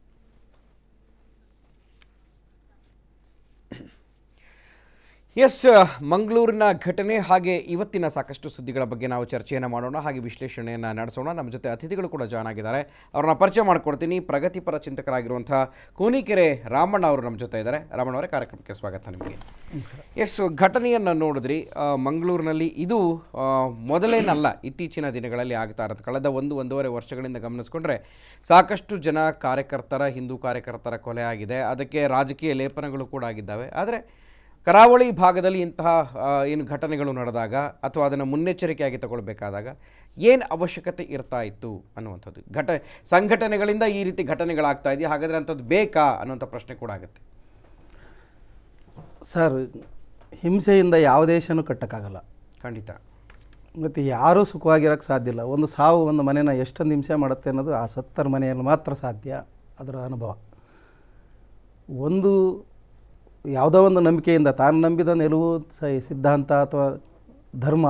ಎಸ್ ಮಂಗಳೂರಿನ ಘಟನೆ ಹಾಗೆ ಇವತ್ತಿನ ಸಾಕಷ್ಟು ಸುದ್ದಿಗಳ ಬಗ್ಗೆ ನಾವು ಚರ್ಚೆಯನ್ನು ಮಾಡೋಣ ಹಾಗೆ ವಿಶ್ಲೇಷಣೆಯನ್ನು ನಡೆಸೋಣ ನಮ್ಮ ಜೊತೆ ಅತಿಥಿಗಳು ಕೂಡ ಜಾಯ್ನ್ ಆಗಿದ್ದಾರೆ ಅವ್ರನ್ನ ಪರಿಚಯ ಮಾಡಿಕೊಡ್ತೀನಿ ಪ್ರಗತಿಪರ ಚಿಂತಕರಾಗಿರುವಂಥ ಕೂನಿಕೆರೆ ರಾಮಣ್ಣ ಅವರು ನಮ್ಮ ಜೊತೆ ಇದ್ದಾರೆ ರಾಮಣ್ಣ ಅವರೇ ಕಾರ್ಯಕ್ರಮಕ್ಕೆ ಸ್ವಾಗತ ನಿಮಗೆ ಎಸ್ ಘಟನೆಯನ್ನು ನೋಡಿದ್ರಿ ಆ, ಮಂಗಳೂರಿನಲ್ಲಿ ಇದು ಆ, ಮೊದಲೇನಲ್ಲ ಇತ್ತೀಚಿನ ದಿನಗಳಲ್ಲಿ ಆಗ್ತಾ ಇರೋದು ಕಳೆದ ಒಂದು ಒಂದೂವರೆ ವರ್ಷಗಳಿಂದ ಗಮನಿಸ್ಕೊಂಡ್ರೆ ಸಾಕಷ್ಟು ಜನ ಕಾರ್ಯಕರ್ತರ ಹಿಂದೂ ಕಾರ್ಯಕರ್ತರ ಕೊಲೆ ಆಗಿದೆ ಅದಕ್ಕೆ ರಾಜಕೀಯ ಲೇಪನಗಳು ಕೂಡ ಆಗಿದ್ದಾವೆ ಆದರೆ ಕರಾವಳಿ ಭಾಗದಲ್ಲಿ ಇಂತಹ ಆ, ಏನು ಘಟನೆಗಳು ನಡೆದಾಗ ಅಥವಾ ಅದನ್ನು ಮುನ್ನೆಚ್ಚರಿಕೆಯಾಗಿ ತಗೊಳ್ಬೇಕಾದಾಗ ಏನು ಅವಶ್ಯಕತೆ ಇರ್ತಾ ಇತ್ತು ಅನ್ನುವಂಥದ್ದು ಘಟ ಸಂಘಟನೆಗಳಿಂದ ಈ ರೀತಿ ಘಟನೆಗಳಾಗ್ತಾ ಇದೆಯಾ ಹಾಗಾದರೆ ಅಂಥದ್ದು ಬೇಕಾ ಅನ್ನುವಂಥ ಪ್ರಶ್ನೆ ಕೂಡ ಆಗುತ್ತೆ ಸರ್ ಹಿಂಸೆಯಿಂದ ಯಾವ ದೇಶನೂ ಕಟ್ಟಕ್ಕಾಗಲ್ಲ ಖಂಡಿತ ಮತ್ತು ಯಾರೂ ಸುಖವಾಗಿರೋಕ್ಕೆ ಸಾಧ್ಯ ಇಲ್ಲ ಒಂದು ಸಾವು ಒಂದು ಮನೆನ ಎಷ್ಟೊಂದು ಹಿಂಸೆ ಮಾಡುತ್ತೆ ಅನ್ನೋದು ಆ ಸತ್ತರ ಮನೆಯಲ್ಲಿ ಮಾತ್ರ ಸಾಧ್ಯ ಅದರ ಅನುಭವ ಒಂದು ಯಾವುದೋ ಒಂದು ನಂಬಿಕೆಯಿಂದ ತಾನು ನಂಬಿದ ನಿಲುವು ಸ ಸಿದ್ಧಾಂತ ಅಥವಾ ಧರ್ಮ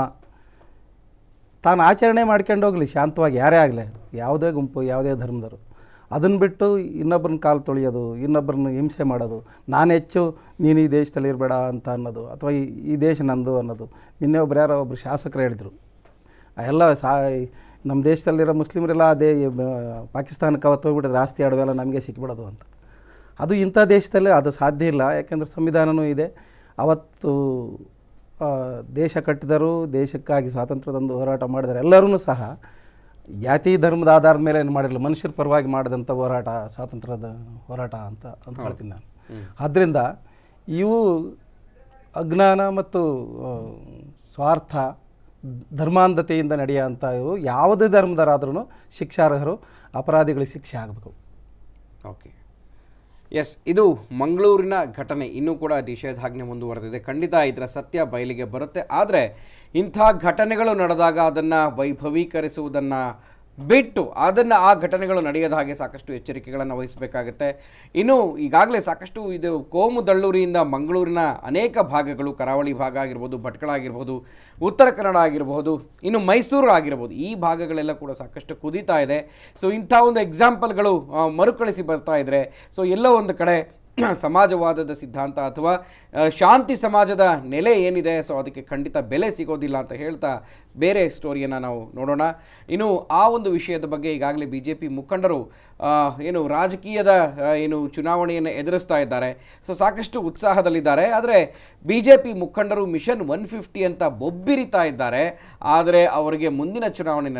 ತಾನು ಆಚರಣೆ ಮಾಡ್ಕೊಂಡು ಹೋಗಲಿ ಶಾಂತವಾಗಿ ಯಾರೇ ಆಗಲಿ ಯಾವುದೇ ಗುಂಪು ಯಾವುದೇ ಧರ್ಮದವರು ಅದನ್ನು ಬಿಟ್ಟು ಇನ್ನೊಬ್ಬರನ್ನ ಕಾಲು ತೊಳೆಯೋದು ಇನ್ನೊಬ್ಬರನ್ನ ಹಿಂಸೆ ಮಾಡೋದು ನಾನು ಹೆಚ್ಚು ನೀನು ಈ ದೇಶದಲ್ಲಿ ಇರಬೇಡ ಅಂತ ಅನ್ನೋದು ಅಥವಾ ಈ ಈ ದೇಶ ನಂದು ಅನ್ನೋದು ನಿನ್ನೆ ಒಬ್ರು ಯಾರೋ ಒಬ್ಬರು ಶಾಸಕರು ಹೇಳಿದರು ಎಲ್ಲ ಸಾ ನಮ್ಮ ದೇಶದಲ್ಲಿರೋ ಮುಸ್ಲಿಮರೆಲ್ಲ ಅದೇ ಬ- ಪಾಕಿಸ್ತಾನಕ್ಕೆ ಅವತ್ತು ಹೋಗ್ಬಿಟ್ಟಿದ್ರೆ ಆಸ್ತಿ ಅಡವೆಲ್ಲ ನಮಗೆ ಸಿಕ್ಬಿಡೋದು ಅಂತ ಅದು ಇಂಥ ದೇಶದಲ್ಲಿ ಅದು ಸಾಧ್ಯ ಇಲ್ಲ ಯಾಕೆಂದರೆ ಸಂವಿಧಾನವೂ ಇದೆ ಅವತ್ತು ಆ, ದೇಶ ಕಟ್ಟಿದರು ದೇಶಕ್ಕಾಗಿ ಸ್ವಾತಂತ್ರ್ಯ ತಂದು ಹೋರಾಟ ಮಾಡಿದರೆ ಎಲ್ಲರೂ ಸಹ ಜಾತಿ ಧರ್ಮದ ಆಧಾರದ ಮೇಲೆ ಏನು ಮಾಡಿರಲಿಲ್ಲ ಮನುಷ್ಯರ ಪರವಾಗಿ ಮಾಡಿದಂಥ ಹೋರಾಟ ಸ್ವಾತಂತ್ರ್ಯದ ಹೋರಾಟ ಅಂತ ಅಂದ್ಕೊಳ್ತೀನಿ ನಾನು ಆದ್ದರಿಂದ ಇವು ಅಜ್ಞಾನ ಮತ್ತು ಆ, ಸ್ವಾರ್ಥ ಧರ್ಮಾಂಧತೆಯಿಂದ ನಡೆಯುವಂಥ ಇವು ಯಾವುದೇ ಧರ್ಮದರಾದ್ರೂ ಶಿಕ್ಷಾರ್ಹರು ಅಪರಾಧಿಗಳಿಗೆ ಶಿಕ್ಷೆ ಆಗಬೇಕು ಓಕೆ ಎಸ್ ಇದು ಮಂಗಳೂರಿನ ಘಟನೆ ಇನ್ನೂ ಕೂಡ ನಿಷೇಧಾಜ್ಞೆ ಮುಂದುವರೆದಿದೆ ಖಂಡಿತ ಇದರ ಸತ್ಯ ಬಯಲಿಗೆ ಬರುತ್ತೆ ಆದರೆ ಇಂಥ ಘಟನೆಗಳು ನಡೆದಾಗ ಅದನ್ನು ವೈಭವೀಕರಿಸುವುದನ್ನು ಬಿಟ್ಟು ಅದನ್ನು ಆ ಘಟನೆಗಳು ನಡೆಯದ ಹಾಗೆ ಸಾಕಷ್ಟು ಎಚ್ಚರಿಕೆಗಳನ್ನು ವಹಿಸಬೇಕಾಗುತ್ತೆ ಇನ್ನು ಈಗಾಗಲೇ ಸಾಕಷ್ಟು ಇದು ಕೋಮು ದಳ್ಳೂರಿಯಿಂದ ಮಂಗಳೂರಿನ ಅನೇಕ ಭಾಗಗಳು ಕರಾವಳಿ ಭಾಗ ಆಗಿರ್ಬೋದು ಭಟ್ಕಳ ಆಗಿರ್ಬೋದು ಉತ್ತರ ಕನ್ನಡ ಆಗಿರಬಹುದು ಇನ್ನು ಮೈಸೂರು ಆಗಿರ್ಬೋದು ಈ ಭಾಗಗಳೆಲ್ಲ ಕೂಡ ಸಾಕಷ್ಟು ಕುದೀತಾ ಇದೆ ಸೊ ಇಂಥ ಒಂದು ಎಕ್ಸಾಂಪಲ್ಗಳು ಆ, ಮರುಕಳಿಸಿ ಬರ್ತಾ ಇದ್ರೆ ಸೊ ಎಲ್ಲೋ ಒಂದು ಕಡೆ ಸಮಾಜವಾದದ ಸಿದ್ಧಾಂತ ಅಥವಾ ಆ, ಶಾಂತಿ ಸಮಾಜದ ನೆಲೆ ಏನಿದೆ ಸೊ ಅದಕ್ಕೆ ಖಂಡಿತ ಬೆಲೆ ಸಿಗೋದಿಲ್ಲ ಅಂತ ಹೇಳ್ತಾ ಬೇರೆ ಸ್ಟೋರಿಯನ್ನು ನಾವು ನೋಡೋಣ ಇನ್ನು ಆ ಒಂದು ವಿಷಯದ ಬಗ್ಗೆ ಈಗಾಗಲೇ ಬಿ ಜೆ ಪಿ ಮುಖಂಡರು ಆ, ಏನು ರಾಜಕೀಯದ ಆ, ಏನು ಚುನಾವಣೆಯನ್ನು ಎದುರಿಸ್ತಾ ಇದ್ದಾರೆ ಸೊ ಸಾಕಷ್ಟು ಉತ್ಸಾಹದಲ್ಲಿದ್ದಾರೆ ಆದರೆ ಬಿ ಜೆ ಪಿ ಮುಖಂಡರು ಮಿಷನ್ ಒನ್ ಫಿಫ್ಟಿ ಅಂತ ಬೊಬ್ಬಿರಿತಾ ಇದ್ದಾರೆ ಆದರೆ ಅವರಿಗೆ ಮುಂದಿನ ಚುನಾವಣೆಯಲ್ಲಿ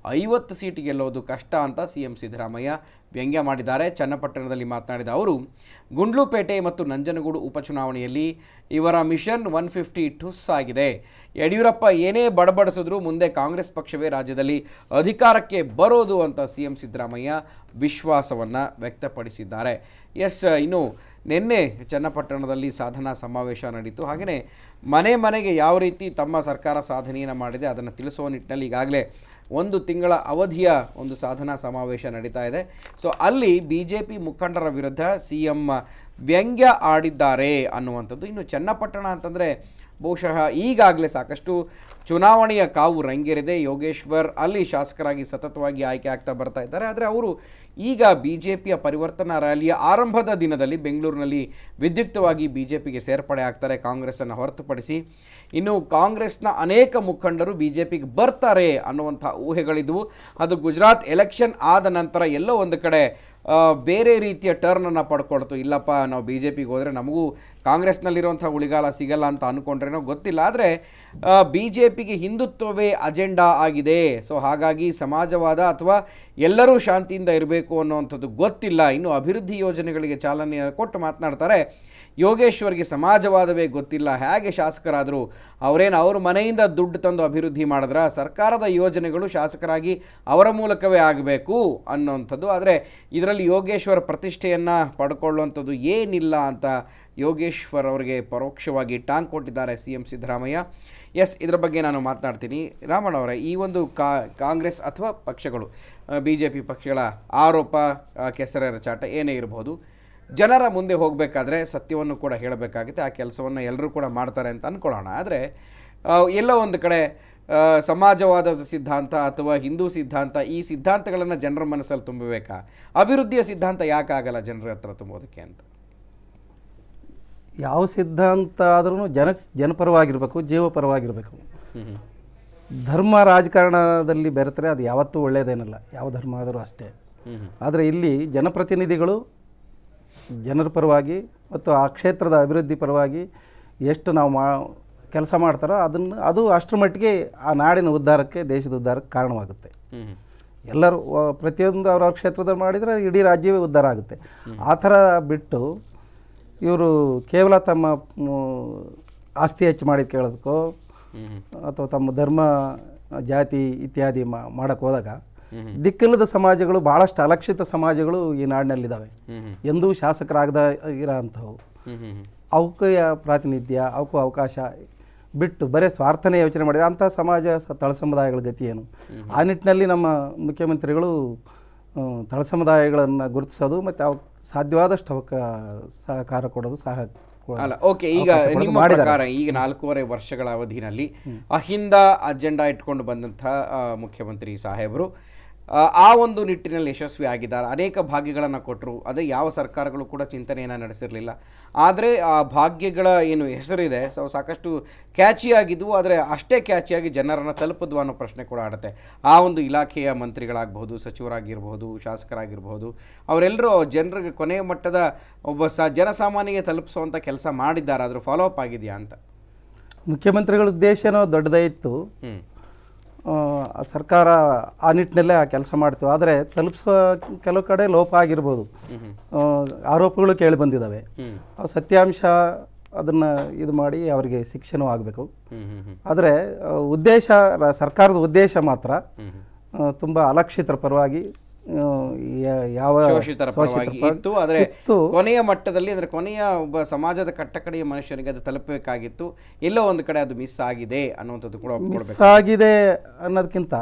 ಐವತ್ತು ಸೀಟ್ ಗೆಲ್ಲೋದು ಕಷ್ಟ ಅಂತ ಸಿ ಎಂ ಸಿದ್ದರಾಮಯ್ಯ ವ್ಯಂಗ್ಯ ಮಾಡಿದ್ದಾರೆ ಚನ್ನಪಟ್ಟಣದಲ್ಲಿ ಮಾತನಾಡಿದ ಅವರು ಗುಂಡ್ಲುಪೇಟೆ ಮತ್ತು ನಂಜನಗೂಡು ಉಪಚುನಾವಣೆಯಲ್ಲಿ ಇವರ ಮಿಷನ್ ಒನ್ ಫಿಫ್ಟಿ ಠುಸ್ ಆಗಿದೆ ಯಡಿಯೂರಪ್ಪ ಏನೇ ಬಡಬಡಿಸಿದ್ರೂ ಮುಂದೆ ಕಾಂಗ್ರೆಸ್ ಪಕ್ಷವೇ ರಾಜ್ಯದಲ್ಲಿ ಅಧಿಕಾರಕ್ಕೆ ಬರೋದು ಅಂತ ಸಿ ಎಂ ಸಿದ್ದರಾಮಯ್ಯ ವಿಶ್ವಾಸವನ್ನು ವ್ಯಕ್ತಪಡಿಸಿದ್ದಾರೆ ಎಸ್ ಇನ್ನು ನಿನ್ನೆ ಚನ್ನಪಟ್ಟಣದಲ್ಲಿ ಸಾಧನಾ ಸಮಾವೇಶ ನಡೀತು ಹಾಗೆಯೇ ಮನೆ ಮನೆಗೆ ಯಾವ ರೀತಿ ತಮ್ಮ ಸರ್ಕಾರ ಸಾಧನೆಯನ್ನು ಮಾಡಿದೆ ಅದನ್ನು ತಿಳಿಸುವ ನಿಟ್ಟಿನಲ್ಲಿ ಈಗಾಗಲೇ ಒಂದು ತಿಂಗಳ ಅವಧಿಯ ಒಂದು ಸಾಧನಾ ಸಮಾವೇಶ ನಡೀತಾ ಇದೆ ಸೊ ಅಲ್ಲಿ ಬಿ ಜೆ ಪಿ ಮುಖಂಡರ ವಿರುದ್ಧ ಸಿ ಎಂ ವ್ಯಂಗ್ಯ ಆಡಿದ್ದಾರೆ ಅನ್ನುವಂಥದ್ದು ಇನ್ನು ಚನ್ನಪಟ್ಟಣ ಅಂತಂದರೆ ಬಹುಶಃ ಈಗಾಗಲೇ ಸಾಕಷ್ಟು ಚುನಾವಣೆಯ ಕಾವು ರಂಗೇರಿದೆ ಯೋಗೇಶ್ವರ್ ಅಲ್ಲಿ ಶಾಸಕರಾಗಿ ಸತತವಾಗಿ ಆಯ್ಕೆ ಆಗ್ತಾ ಬರ್ತಾ ಇದ್ದಾರೆ ಆದರೆ ಅವರು ಈಗ ಬಿ ಜೆ ಪಿಯ ಪರಿವರ್ತನಾ ರ್ಯಾಲಿಯ ಆರಂಭದ ದಿನದಲ್ಲಿ ಬೆಂಗಳೂರಿನಲ್ಲಿ ವಿದ್ಯುಕ್ತವಾಗಿ ಬಿ ಜೆ ಪಿಗೆ ಸೇರ್ಪಡೆ ಆಗ್ತಾರೆ ಕಾಂಗ್ರೆಸ್ಸನ್ನು ಹೊರತುಪಡಿಸಿ ಇನ್ನು ಕಾಂಗ್ರೆಸ್ನ ಅನೇಕ ಮುಖಂಡರು ಬಿ ಜೆ ಪಿಗೆ ಬರ್ತಾರೆ ಅನ್ನುವಂಥ ಊಹೆಗಳಿದ್ವು ಅದು ಗುಜರಾತ್ ಎಲೆಕ್ಷನ್ ಆದ ನಂತರ ಎಲ್ಲೋ ಒಂದು ಕಡೆ ಆ, ಬೇರೆ ರೀತಿಯ ಟರ್ನನ್ನು ಪಡ್ಕೊಳ್ತು ಇಲ್ಲಪ್ಪ ನಾವು ಬಿ ಜೆ ಪಿಗೆ ಹೋದರೆ ನಮಗೂ ಕಾಂಗ್ರೆಸ್ನಲ್ಲಿರುವಂಥ ಉಳಿಗಾಲ ಸಿಗಲ್ಲ ಅಂತ ಅಂದ್ಕೊಂಡ್ರೇನೋ ಗೊತ್ತಿಲ್ಲ ಆದರೆ ಬಿ ಜೆ ಪಿಗೆ ಹಿಂದುತ್ವವೇ ಅಜೆಂಡಾ ಆಗಿದೆ ಸೊ ಹಾಗಾಗಿ ಸಮಾಜವಾದ ಅಥವಾ ಎಲ್ಲರೂ ಶಾಂತಿಯಿಂದ ಇರಬೇಕು ಅನ್ನುವಂಥದ್ದು ಗೊತ್ತಿಲ್ಲ ಇನ್ನು ಅಭಿವೃದ್ಧಿ ಯೋಜನೆಗಳಿಗೆ ಚಾಲನೆ ಕೊಟ್ಟು ಮಾತನಾಡ್ತಾರೆ ಯೋಗೇಶ್ವರ್ಗೆ ಸಮಾಜವಾದವೇ ಗೊತ್ತಿಲ್ಲ ಹೇಗೆ ಶಾಸಕರಾದರು ಅವರೇನು ಅವ್ರ ಮನೆಯಿಂದ ದುಡ್ಡು ತಂದು ಅಭಿವೃದ್ಧಿ ಮಾಡಿದ್ರ ಸರ್ಕಾರದ ಯೋಜನೆಗಳು ಶಾಸಕರಾಗಿ ಅವರ ಮೂಲಕವೇ ಆಗಬೇಕು ಅನ್ನೋವಂಥದ್ದು ಆದರೆ ಇದರಲ್ಲಿ ಯೋಗೇಶ್ವರ್ ಪ್ರತಿಷ್ಠೆಯನ್ನು ಪಡ್ಕೊಳ್ಳುವಂಥದ್ದು ಏನಿಲ್ಲ ಅಂತ ಯೋಗೇಶ್ವರ್ ಅವರಿಗೆ ಪರೋಕ್ಷವಾಗಿ ಟಾಂಗ್ ಕೊಟ್ಟಿದ್ದಾರೆ ಸಿ ಎಂ ಸಿದ್ದರಾಮಯ್ಯ ಎಸ್ ಇದರ ಬಗ್ಗೆ ನಾನು ಮಾತನಾಡ್ತೀನಿ ರಾಮಣ್ಣ ಅವರೇ ಈ ಒಂದು ಕಾ ಕಾಂಗ್ರೆಸ್ ಅಥವಾ ಪಕ್ಷಗಳು ಬಿ ಜೆ ಪಿ ಪಕ್ಷಗಳ ಆರೋಪ ಆ, ಕೆಸರೆರ ಚಾಟ ಏನೇ ಇರಬಹುದು ಜನರ ಮುಂದೆ ಹೋಗಬೇಕಾದ್ರೆ ಸತ್ಯವನ್ನು ಕೂಡ ಹೇಳಬೇಕಾಗುತ್ತೆ ಆ ಕೆಲಸವನ್ನು ಎಲ್ಲರೂ ಕೂಡ ಮಾಡ್ತಾರೆ ಅಂತ ಅಂದ್ಕೊಳ್ಳೋಣ ಆದರೆ ಎಲ್ಲೋ ಒಂದು ಕಡೆ ಆ, ಸಮಾಜವಾದದ ಸಿದ್ಧಾಂತ ಅಥವಾ ಹಿಂದೂ ಸಿದ್ಧಾಂತ ಈ ಸಿದ್ಧಾಂತಗಳನ್ನು ಜನರ ಮನಸ್ಸಲ್ಲಿ ತುಂಬಬೇಕಾ ಅಭಿವೃದ್ಧಿಯ ಸಿದ್ಧಾಂತ ಯಾಕಾಗಲ್ಲ ಜನರ ಹತ್ರ ತುಂಬೋದಕ್ಕೆ ಅಂತ ಯಾವ ಸಿದ್ಧಾಂತ ಆದ್ರೂ ಜನ ಜನಪರವಾಗಿರಬೇಕು ಜೀವಪರವಾಗಿರಬೇಕು ಧರ್ಮ ರಾಜಕಾರಣದಲ್ಲಿ ಬೆರೆತರೆ ಅದು ಯಾವತ್ತೂ ಒಳ್ಳೆಯದೇನಲ್ಲ ಯಾವ ಧರ್ಮ ಆದರೂ ಅಷ್ಟೇ ಆದರೆ ಇಲ್ಲಿ ಜನಪ್ರತಿನಿಧಿಗಳು ಜನರ ಪರವಾಗಿ ಮತ್ತು ಆ ಕ್ಷೇತ್ರದ ಅಭಿವೃದ್ಧಿ ಪರವಾಗಿ ಎಷ್ಟು ನಾವು ಮಾ ಕೆಲಸ ಮಾಡ್ತಾರೋ ಅದನ್ನು ಅದು ಅಷ್ಟರ ಮಟ್ಟಿಗೆ ಆ ನಾಡಿನ ಉದ್ಧಾರಕ್ಕೆ ದೇಶದ ಉದ್ಧಾರಕ್ಕೆ ಕಾರಣವಾಗುತ್ತೆ ಎಲ್ಲರೂ ವ- ಪ್ರತಿಯೊಂದು ಅವ್ರವ್ರ ಕ್ಷೇತ್ರದಲ್ಲಿ ಮಾಡಿದರೆ ಇಡೀ ರಾಜ್ಯವೇ ಉದ್ಧಾರ ಆಗುತ್ತೆ ಆ ಥರ ಬಿಟ್ಟು ಇವರು ಕೇವಲ ತಮ್ಮ ಮ್, ಆಸ್ತಿ ಹೆಚ್ಚು ಮಾಡಿ ಕೇಳೋದಕ್ಕೋ ಅಥವಾ ತಮ್ಮ ಧರ್ಮ ಜಾತಿ ಇತ್ಯಾದಿ ಮಾ ಮಾಡೋಕ್ಕೆ ಹೋದಾಗ ದಿಕ್ಕಿಲ್ಲದ ಸಮಾಜಗಳು ಭಾಳಷ್ಟು ಅಲಕ್ಷಿತ ಸಮಾಜಗಳು ಈ ನಾಡಿನಲ್ಲಿದ್ದಾವೆ ಎಂದೂ ಶಾಸಕರಾಗದ ಇರೋ ಅಂಥವು ಅವಕ್ಕೆ ಯಾ- ಪ್ರಾತಿನಿಧ್ಯ ಅವಕ್ಕೂ ಅವಕಾಶ ಬಿಟ್ಟು ಬರೀ ಸ್ವಾರ್ಥನೇ ಯೋಚನೆ ಮಾಡಿದ ಅಂಥ ಸಮಾಜ ಸ- ತಳ ಸಮುದಾಯಗಳ ಗತಿ ಏನು ಆ ನಿಟ್ಟಿನಲ್ಲಿ ನಮ್ಮ ಮುಖ್ಯಮಂತ್ರಿಗಳು ಆ, ತಳ ಸಮುದಾಯಗಳನ್ನು ಗುರುತಿಸೋದು ಮತ್ತು ಅವ್ ಸಾಧ್ಯವಾದಷ್ಟು ಅವಕ್ಕೆ ಸಹಕಾರ ಕೊಡೋದು ಸಹ ಕೊ- ಅಲ್ಲ ಓಕೆ ಈಗ ಅವಕಾಶ ಕೊಡೋದು ನಿಮ್ಮ ಮಾಡಿದ್ದಾರೆ. ಪ್ರಕಾರ ಈಗ ನಾಲ್ಕೂವರೆ ವರ್ಷಗಳ ಅವಧಿನಲ್ಲಿ ಅಹಿಂದ ಅಜೆಂಡಾ ಇಟ್ಕೊಂಡು ಬಂದಂಥ ಆ, ಮುಖ್ಯಮಂತ್ರಿ ಸಾಹೇಬರು ಆ, ಆ ಒಂದು ನಿಟ್ಟಿನಲ್ಲಿ ಯಶಸ್ವಿ ಆಗಿದ್ದಾರೆ ಅನೇಕ ಭಾಗ್ಯಗಳನ್ನು ಕೊಟ್ಟರು ಅದೇ ಯಾವ ಸರ್ಕಾರಗಳು ಕೂಡ ಚಿಂತನೆಯನ್ನು ನಡೆಸಿರಲಿಲ್ಲ ಆದರೆ ಆ ಭಾಗ್ಯಗಳ ಏನು ಹೆಸರಿದೆ ಸೊ ಸಾಕಷ್ಟು ಕ್ಯಾಚಿಯಾಗಿದ್ವು ಆದರೆ ಅಷ್ಟೇ ಕ್ಯಾಚಿಯಾಗಿ ಜನರನ್ನು ತಲುಪಿದ್ವು ಅನ್ನೋ ಪ್ರಶ್ನೆ ಕೂಡ ಆಡುತ್ತೆ ಆ ಒಂದು ಇಲಾಖೆಯ ಮಂತ್ರಿಗಳಾಗಬಹುದು ಸಚಿವರಾಗಿರ್ಬೋದು ಶಾಸಕರಾಗಿರ್ಬೋದು ಅವರೆಲ್ಲರೂ ಜನರಿಗೆ ಕೊನೆಯ ಮಟ್ಟದ ಒಬ್ಬ ಸ ಜನಸಾಮಾನ್ಯಗೆ ತಲುಪಿಸುವಂಥ ಕೆಲಸ ಮಾಡಿದ್ದಾರೆ ಅದ್ರ ಫಾಲೋ ಅಪ್ ಆಗಿದೆಯಾ ಅಂತ ಮುಖ್ಯಮಂತ್ರಿಗಳ ಉದ್ದೇಶನೋ ದೊಡ್ಡದೇ ಇತ್ತು ಹ್ಞೂ ಆ, ಆ ಸರ್ಕಾರ ಆ ನಿಟ್ಟಿನಲ್ಲೇ ಆ ಕೆಲಸ ಮಾಡ್ತೀವಿ ಆದರೆ ತಲುಪಿಸೋ ಕೆಲವು ಕಡೆ ಲೋಪ ಆಗಿರ್ಬೋದು ಆ, ಆರೋಪಗಳು ಕೇಳಿ ಬಂದಿದ್ದಾವೆ ಹ್ಞೂ ಆ ಸತ್ಯಾಂಶ ಅದನ್ನು ಇದು ಮಾಡಿ ಅವರಿಗೆ ಶಿಕ್ಷೆನೂ ಆಗಬೇಕು ಹ್ಞೂ ಹ್ಞೂ ಹ್ಞೂ ಆದರೆ ಆ, ಉದ್ದೇಶ ರ- ಸರ್ಕಾರದ ಉದ್ದೇಶ ಮಾತ್ರ ಹ್ಞೂ ತುಂಬ ಅಲಕ್ಷಿತರ ಪರವಾಗಿ ಆ, ಯಾ- ಯಾವ ಶೋಷಿತರ ಪರವಾಗಿ ಪರ- ಇತ್ತು ಆದರೆ ಇತ್ತು. ಕೊನೆಯ ಮಟ್ಟದಲ್ಲಿ ಅಂದರೆ ಕೊನೆಯ ಒಬ್ಬ ಸಮಾಜದ ಕಟ್ಟಕಡೆಯ ಮನುಷ್ಯನಿಗೆ ಅದು ತಲುಪಬೇಕಾಗಿತ್ತು ಎಲ್ಲೋ ಒಂದು ಕಡೆ ಅದು ಮಿಸ್ ಆಗಿದೆ ಅನ್ನುವಂಥದ್ದು ಕೂಡ ಒಪ್ಕೊಳ್ಬೇಕು ಮಿಸ್ ಆಗಿದೆ ಅನ್ನೋದಕ್ಕಿಂತ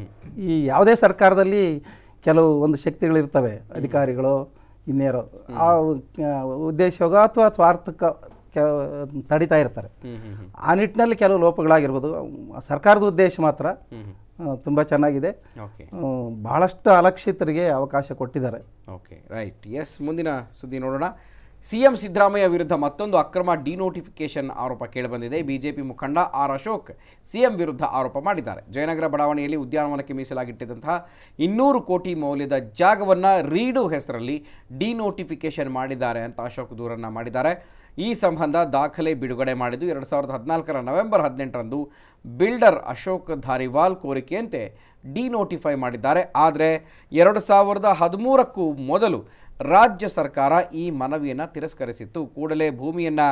ಈ ಯಾವುದೇ ಸರ್ಕಾರದಲ್ಲಿ ಕೆಲವು ಒಂದು ಶಕ್ತಿಗಳಿರ್ತವೆ ಅಧಿಕಾರಿಗಳು ಇನ್ನೇರೋ ಆ ಆ, ಉದ್ದೇಶವಾಗ ಅಥವಾ ಸ್ವಾರ್ಥಕ ಕೆ ತಡಿತಾ ಇರ್ತಾರೆ ಹ್ಞೂ ಹ್ಞೂ ಹ್ಞೂ ಆ ನಿಟ್ಟಿನಲ್ಲಿ ಕೆಲವು ಲೋಪಗಳಾಗಿರ್ಬೋದು ಆ ಸರ್ಕಾರದ ಉದ್ದೇಶ ಮಾತ್ರ ಹ್ಞೂ ತುಂಬ ಚೆನ್ನಾಗಿದೆ ಓಕೆ ಆ, ಬಹಳಷ್ಟು ಅಲಕ್ಷಿತರಿಗೆ ಅವಕಾಶ ಕೊಟ್ಟಿದ್ದಾರೆ ಓಕೆ ರೈಟ್ ಎಸ್ ಮುಂದಿನ ಸುದ್ದಿ ನೋಡೋಣ ಸಿ ಎಂ ಸಿದ್ದರಾಮಯ್ಯ ವಿರುದ್ಧ ಮತ್ತೊಂದು ಅಕ್ರಮ ಡಿನೋಟಿಫಿಕೇಶನ್ ಆರೋಪ ಕೇಳಿಬಂದಿದೆ ಬಿಜೆಪಿ ಮುಖಂಡ ಆರ್ ಅಶೋಕ್ ಸಿಎಂ ವಿರುದ್ಧ ಆರೋಪ ಮಾಡಿದ್ದಾರೆ ಜಯನಗರ ಬಡಾವಣೆಯಲ್ಲಿ ಉದ್ಯಾನವನಕ್ಕೆ ಮೀಸಲಾಗಿಟ್ಟಿದ್ದಂತಹ ಇನ್ನೂರು ಕೋಟಿ ಮೌಲ್ಯದ ಜಾಗವನ್ನು ರೀಡು ಹೆಸರಲ್ಲಿ ಡಿನೋಟಿಫಿಕೇಶನ್ ಮಾಡಿದ್ದಾರೆ ಅಂತ ಅಶೋಕ್ ದೂರನ್ನು ಮಾಡಿದ್ದಾರೆ ಈ ಸಂಬಂಧ ದಾಖಲೆ ಬಿಡುಗಡೆ ಮಾಡಿದ್ದು ಎರಡು ಸಾವಿರದ ಹದಿನಾಲ್ಕರ ನವೆಂಬರ್ ಹದಿನೆಂಟರಂದು ಬಿಲ್ಡರ್ ಅಶೋಕ್ ಧಾರಿವಾಲ್ ಕೋರಿಕೆಯಂತೆ ಡಿನೋಟಿಫೈ ಮಾಡಿದ್ದಾರೆ ಆದರೆ ಎರಡು ಸಾವಿರದ ಹದಿಮೂರಕ್ಕೂ ಮೊದಲು ರಾಜ್ಯ ಸರ್ಕಾರ ಈ ಮನವಿಯನ್ನು ತಿರಸ್ಕರಿಸಿತ್ತು ಕೂಡಲೇ ಭೂಮಿಯನ್ನು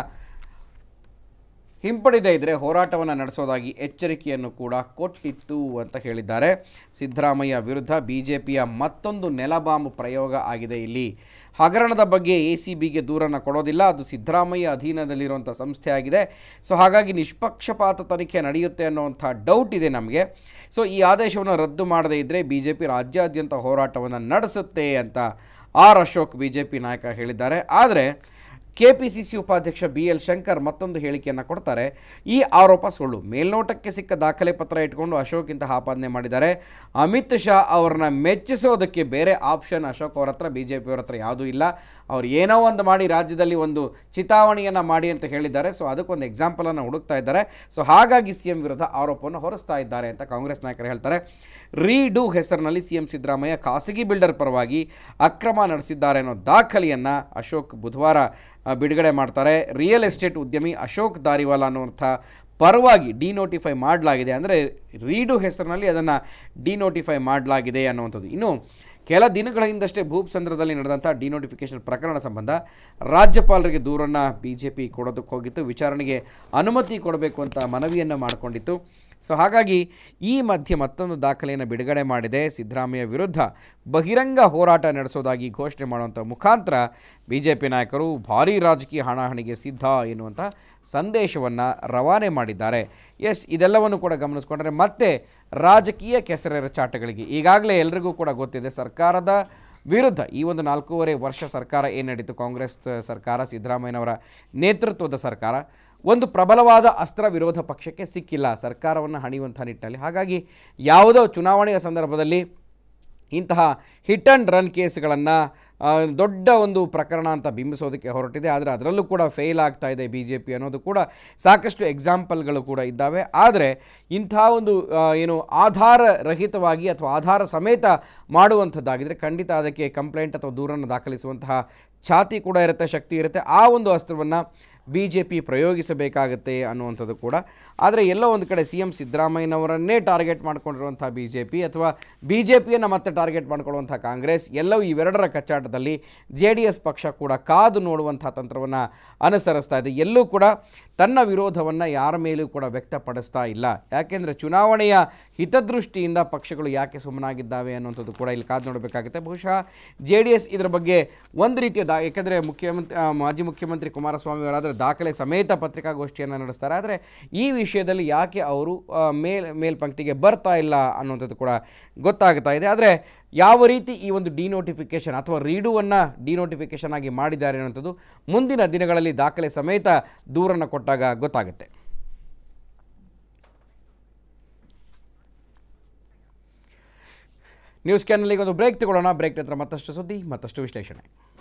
ಹಿಂಪಡೆದೇ ಇದ್ದರೆ ಹೋರಾಟವನ್ನು ನಡೆಸೋದಾಗಿ ಎಚ್ಚರಿಕೆಯನ್ನು ಕೂಡ ಕೊಟ್ಟಿತ್ತು ಅಂತ ಹೇಳಿದ್ದಾರೆ ಸಿದ್ದರಾಮಯ್ಯ ವಿರುದ್ಧ ಬಿ ಜೆ ಪಿಯ ಮತ್ತೊಂದು ನೆಲಬಾಂಬ್ ಪ್ರಯೋಗ ಆಗಿದೆ ಇಲ್ಲಿ ಹಗರಣದ ಬಗ್ಗೆ ಎ ಸಿ ಬಿಗೆ ದೂರನ್ನು ಕೊಡೋದಿಲ್ಲ ಅದು ಸಿದ್ದರಾಮಯ್ಯ ಅಧೀನದಲ್ಲಿರುವಂಥ ಸಂಸ್ಥೆ ಆಗಿದೆ ಸೊ ಹಾಗಾಗಿ ನಿಷ್ಪಕ್ಷಪಾತ ತನಿಖೆ ನಡೆಯುತ್ತೆ ಅನ್ನುವಂಥ ಡೌಟ್ ಇದೆ ನಮಗೆ ಸೊ ಈ ಆದೇಶವನ್ನು ರದ್ದು ಮಾಡದೇ ಇದ್ದರೆ ಬಿ ಜೆ ಪಿ ರಾಜ್ಯಾದ್ಯಂತ ಹೋರಾಟವನ್ನು ನಡೆಸುತ್ತೆ ಅಂತ R Ashok B J P ನಾಯಕ ಹೇಳಿದ್ದಾರೆ ಆದರೆ ಕೆ ಪಿ ಸಿ ಸಿ ಉಪಾಧ್ಯಕ್ಷ ಬಿ ಎಲ್ ಶಂಕರ್ ಮತ್ತೊಂದು ಹೇಳಿಕೆಯನ್ನು ಕೊಡ್ತಾರೆ ಈ ಆರೋಪ ಸುಳ್ಳು ಮೇಲ್ನೋಟಕ್ಕೆ ಸಿಕ್ಕ ದಾಖಲೆ ಪತ್ರ ಇಟ್ಕೊಂಡು ಅಶೋಕ್ ಇಂತಹ ಆಪಾದನೆ ಮಾಡಿದ್ದಾರೆ ಅಮಿತ್ ಶಾ ಅವ್ರನ್ನ ಮೆಚ್ಚಿಸೋದಕ್ಕೆ ಬೇರೆ ಆಪ್ಷನ್ ಅಶೋಕ್ ಅವ್ರ ಹತ್ರ ಬಿ ಜೆ ಪಿಯವ್ರ ಹತ್ರ ಯಾವುದೂ ಇಲ್ಲ ಅವ್ರು ಏನೋ ಒಂದು ಮಾಡಿ ರಾಜ್ಯದಲ್ಲಿ ಒಂದು ಚಿತಾವಣೆಯನ್ನು ಮಾಡಿ ಅಂತ ಹೇಳಿದ್ದಾರೆ ಸೊ ಅದಕ್ಕೊಂದು ಎಕ್ಸಾಂಪಲನ್ನು ಹುಡುಕ್ತಾ ಇದ್ದಾರೆ ಸೊ ಹಾಗಾಗಿ ಸಿ ಎಂ ವಿರುದ್ಧ ಆರೋಪವನ್ನು ಹೊರಿಸ್ತಾ ಇದ್ದಾರೆ ಅಂತ ಕಾಂಗ್ರೆಸ್ ನಾಯಕರು ಹೇಳ್ತಾರೆ ರೀಡು ಹೆಸರಿನಲ್ಲಿ ಸಿ ಎಂ ಸಿದ್ದರಾಮಯ್ಯ ಖಾಸಗಿ ಬಿಲ್ಡರ್ ಪರವಾಗಿ ಅಕ್ರಮ ನಡೆಸಿದ್ದಾರೆ ಅನ್ನೋ ದಾಖಲೆಯನ್ನು ಅಶೋಕ್ ಬುಧವಾರ ಆ, ಬಿಡುಗಡೆ ಮಾಡ್ತಾರೆ ರಿಯಲ್ ಎಸ್ಟೇಟ್ ಉದ್ಯಮಿ ಅಶೋಕ್ ದಾರಿವಾಲ ಅನ್ನುವಂಥ ಪರವಾಗಿ ಡಿನೋಟಿಫೈ ಮಾಡಲಾಗಿದೆ ಅಂದರೆ ರೀಡು ಹೆಸರಿನಲ್ಲಿ ಅದನ್ನು ಡಿನೋಟಿಫೈ ಮಾಡಲಾಗಿದೆ ಅನ್ನುವಂಥದ್ದು ಇನ್ನು ಕೆಲ ದಿನಗಳ ಹಿಂದಷ್ಟೇ ಭೂಪ್ಸಂದ್ರದಲ್ಲಿ ನಡೆದಂಥ ಡಿನೋಟಿಫಿಕೇಷನ್ ಪ್ರಕರಣ ಸಂಬಂಧ ರಾಜ್ಯಪಾಲರಿಗೆ ದೂರನ್ನು ಬಿ ಜೆ ಪಿ ಕೊಡೋದಕ್ಕೆ ಹೋಗಿತ್ತು ವಿಚಾರಣೆಗೆ ಅನುಮತಿ ಕೊಡಬೇಕು ಅಂತ ಮನವಿಯನ್ನು ಮಾಡಿಕೊಂಡಿತ್ತು ಸೊ ಹಾಗಾಗಿ ಈ ಮಧ್ಯೆ ಮತ್ತೊಂದು ದಾಖಲೆಯನ್ನು ಬಿಡುಗಡೆ ಮಾಡಿದೆ ಸಿದ್ದರಾಮಯ್ಯ ವಿರುದ್ಧ ಬಹಿರಂಗ ಹೋರಾಟ ನಡೆಸೋದಾಗಿ ಘೋಷಣೆ ಮಾಡುವಂಥ ಮುಖಾಂತರ ಬಿ ಜೆ ಪಿ ನಾಯಕರು ಭಾರೀ ರಾಜಕೀಯ ಹಣಾಹಣಿಗೆ ಸಿದ್ಧ ಎನ್ನುವಂಥ ಸಂದೇಶವನ್ನು ರವಾನೆ ಮಾಡಿದ್ದಾರೆ ಎಸ್ ಇದೆಲ್ಲವನ್ನು ಕೂಡ ಗಮನಿಸ್ಕೊಂಡ್ರೆ ಮತ್ತೆ ರಾಜಕೀಯ ಕೆಸರೆರಚಾಟಗಳಿಗೆ ಈಗಾಗಲೇ ಎಲ್ರಿಗೂ ಕೂಡ ಗೊತ್ತಿದೆ ಸರ್ಕಾರದ ವಿರುದ್ಧ ಈ ಒಂದು ನಾಲ್ಕೂವರೆ ವರ್ಷ ಸರ್ಕಾರ ಏನು ನಡೀತು ಕಾಂಗ್ರೆಸ್ ಸರ್ಕಾರ ಸಿದ್ದರಾಮಯ್ಯನವರ ನೇತೃತ್ವದ ಸರ್ಕಾರ ಒಂದು ಪ್ರಬಲವಾದ ಅಸ್ತ್ರ ವಿರೋಧ ಪಕ್ಷಕ್ಕೆ ಸಿಕ್ಕಿಲ್ಲ ಸರ್ಕಾರವನ್ನು ಹಣಿಯುವಂಥ ನಿಟ್ಟಿನಲ್ಲಿ ಹಾಗಾಗಿ ಯಾವುದೋ ಚುನಾವಣೆಯ ಸಂದರ್ಭದಲ್ಲಿ ಇಂತಹ ಹಿಟ್ ಆ್ಯಂಡ್ ರನ್ ಕೇಸ್ಗಳನ್ನು ದೊಡ್ಡ ಒಂದು ಪ್ರಕರಣ ಅಂತ ಬಿಂಬಿಸೋದಕ್ಕೆ ಹೊರಟಿದೆ ಆದರೆ ಅದರಲ್ಲೂ ಕೂಡ ಫೇಲ್ ಆಗ್ತಾ ಇದೆ ಬಿ ಜೆ ಪಿ ಅನ್ನೋದು ಕೂಡ ಸಾಕಷ್ಟು ಎಕ್ಸಾಂಪಲ್ಗಳು ಕೂಡ ಇದ್ದಾವೆ ಆದರೆ ಇಂಥ ಒಂದು ಆ, ಏನು ಆಧಾರ ರಹಿತವಾಗಿ ಅಥವಾ ಆಧಾರ ಸಮೇತ ಮಾಡುವಂಥದ್ದಾಗಿದ್ದರೆ ಖಂಡಿತ ಅದಕ್ಕೆ ಕಂಪ್ಲೇಂಟ್ ಅಥವಾ ದೂರನ್ನು ದಾಖಲಿಸುವಂತಹ ಛಾತಿ ಕೂಡ ಇರುತ್ತೆ ಶಕ್ತಿ ಇರುತ್ತೆ ಆ ಒಂದು ಅಸ್ತ್ರವನ್ನು ಬಿ ಜೆ ಪಿ ಪ್ರಯೋಗಿಸಬೇಕಾಗತ್ತೆ ಅನ್ನುವಂಥದ್ದು ಕೂಡ ಆದರೆ ಎಲ್ಲೋ ಒಂದು ಕಡೆ ಸಿ ಎಂ ಸಿದ್ದರಾಮಯ್ಯನವರನ್ನೇ ಟಾರ್ಗೆಟ್ ಮಾಡ್ಕೊಂಡಿರುವಂಥ ಬಿ ಜೆ ಪಿ ಅಥವಾ ಬಿ ಜೆ ಪಿಯನ್ನು ಮತ್ತೆ ಟಾರ್ಗೆಟ್ ಮಾಡ್ಕೊಳ್ಳುವಂಥ ಕಾಂಗ್ರೆಸ್ ಎಲ್ಲವೂ ಇವೆರಡರ ಕಚ್ಚಾಟದಲ್ಲಿ ಜೆ ಡಿ ಎಸ್ ಪಕ್ಷ ಕೂಡ ಕಾದು ನೋಡುವಂಥ ತಂತ್ರವನ್ನು ಅನುಸರಿಸ್ತಾ ಇದೆ ಎಲ್ಲೂ ಕೂಡ ತನ್ನ ವಿರೋಧವನ್ನು ಯಾರ ಮೇಲೂ ಕೂಡ ವ್ಯಕ್ತಪಡಿಸ್ತಾ ಇಲ್ಲ ಯಾಕೆಂದರೆ ಚುನಾವಣೆಯ ಹಿತದೃಷ್ಟಿಯಿಂದ ಪಕ್ಷಗಳು ಯಾಕೆ ಸುಮ್ಮನಾಗಿದ್ದಾವೆ ಅನ್ನುವಂಥದ್ದು ಕೂಡ ಇಲ್ಲಿ ಕಾದು ನೋಡಬೇಕಾಗುತ್ತೆ ಬಹುಶಃ ಜೆ ಡಿ ಎಸ್ ಇದರ ಬಗ್ಗೆ ಒಂದು ರೀತಿಯ ದಾ ಯಾಕೆಂದರೆ ಮುಖ್ಯಮಂತ್ರಿ ಆ, ಮಾಜಿ ಮುಖ್ಯಮಂತ್ರಿ ಕುಮಾರಸ್ವಾಮಿ ಅವರಾದರೆ ದಾಖಲೆ ಸಮೇತ ಪತ್ರಿಕಾಗೋಷ್ಠಿಯನ್ನು ನಡೆಸ್ತಾರೆ ಆದರೆ ಈ ವಿಷಯದಲ್ಲಿ ಯಾಕೆ ಅವರು ಆ, ಮೇಲ್ ಮೇಲ್ಪಂಕ್ತಿಗೆ ಬರ್ತಾ ಇಲ್ಲ ಅನ್ನುವಂಥದ್ದು ಕೂಡ ಗೊತ್ತಾಗ್ತಾ ಇದೆ ಆದರೆ ಯಾವ ರೀತಿ ಈ ಒಂದು ಡಿನೋಟಿಫಿಕೇಷನ್ ಅಥವಾ ರೀಡುವನ್ನು ಡಿನೋಟಿಫಿಕೇಷನ್ ಆಗಿ ಮಾಡಿದ್ದಾರೆ ಅನ್ನೋಂಥದ್ದು ಮುಂದಿನ ದಿನಗಳಲ್ಲಿ ದಾಖಲೆ ಸಮೇತ ದೂರನ್ನು ಕೊಟ್ಟಾಗ ಗೊತ್ತಾಗುತ್ತೆ ನ್ಯೂಸ್ ಚಾನಲ್ಗೆ ಒಂದು ಬ್ರೇಕ್ ತಗೊಳ್ಳೋಣ ಬ್ರೇಕ್ ನಂತರ ಮತ್ತಷ್ಟು ಸುದ್ದಿ ಮತ್ತಷ್ಟು ವಿಶ್ಲೇಷಣೆ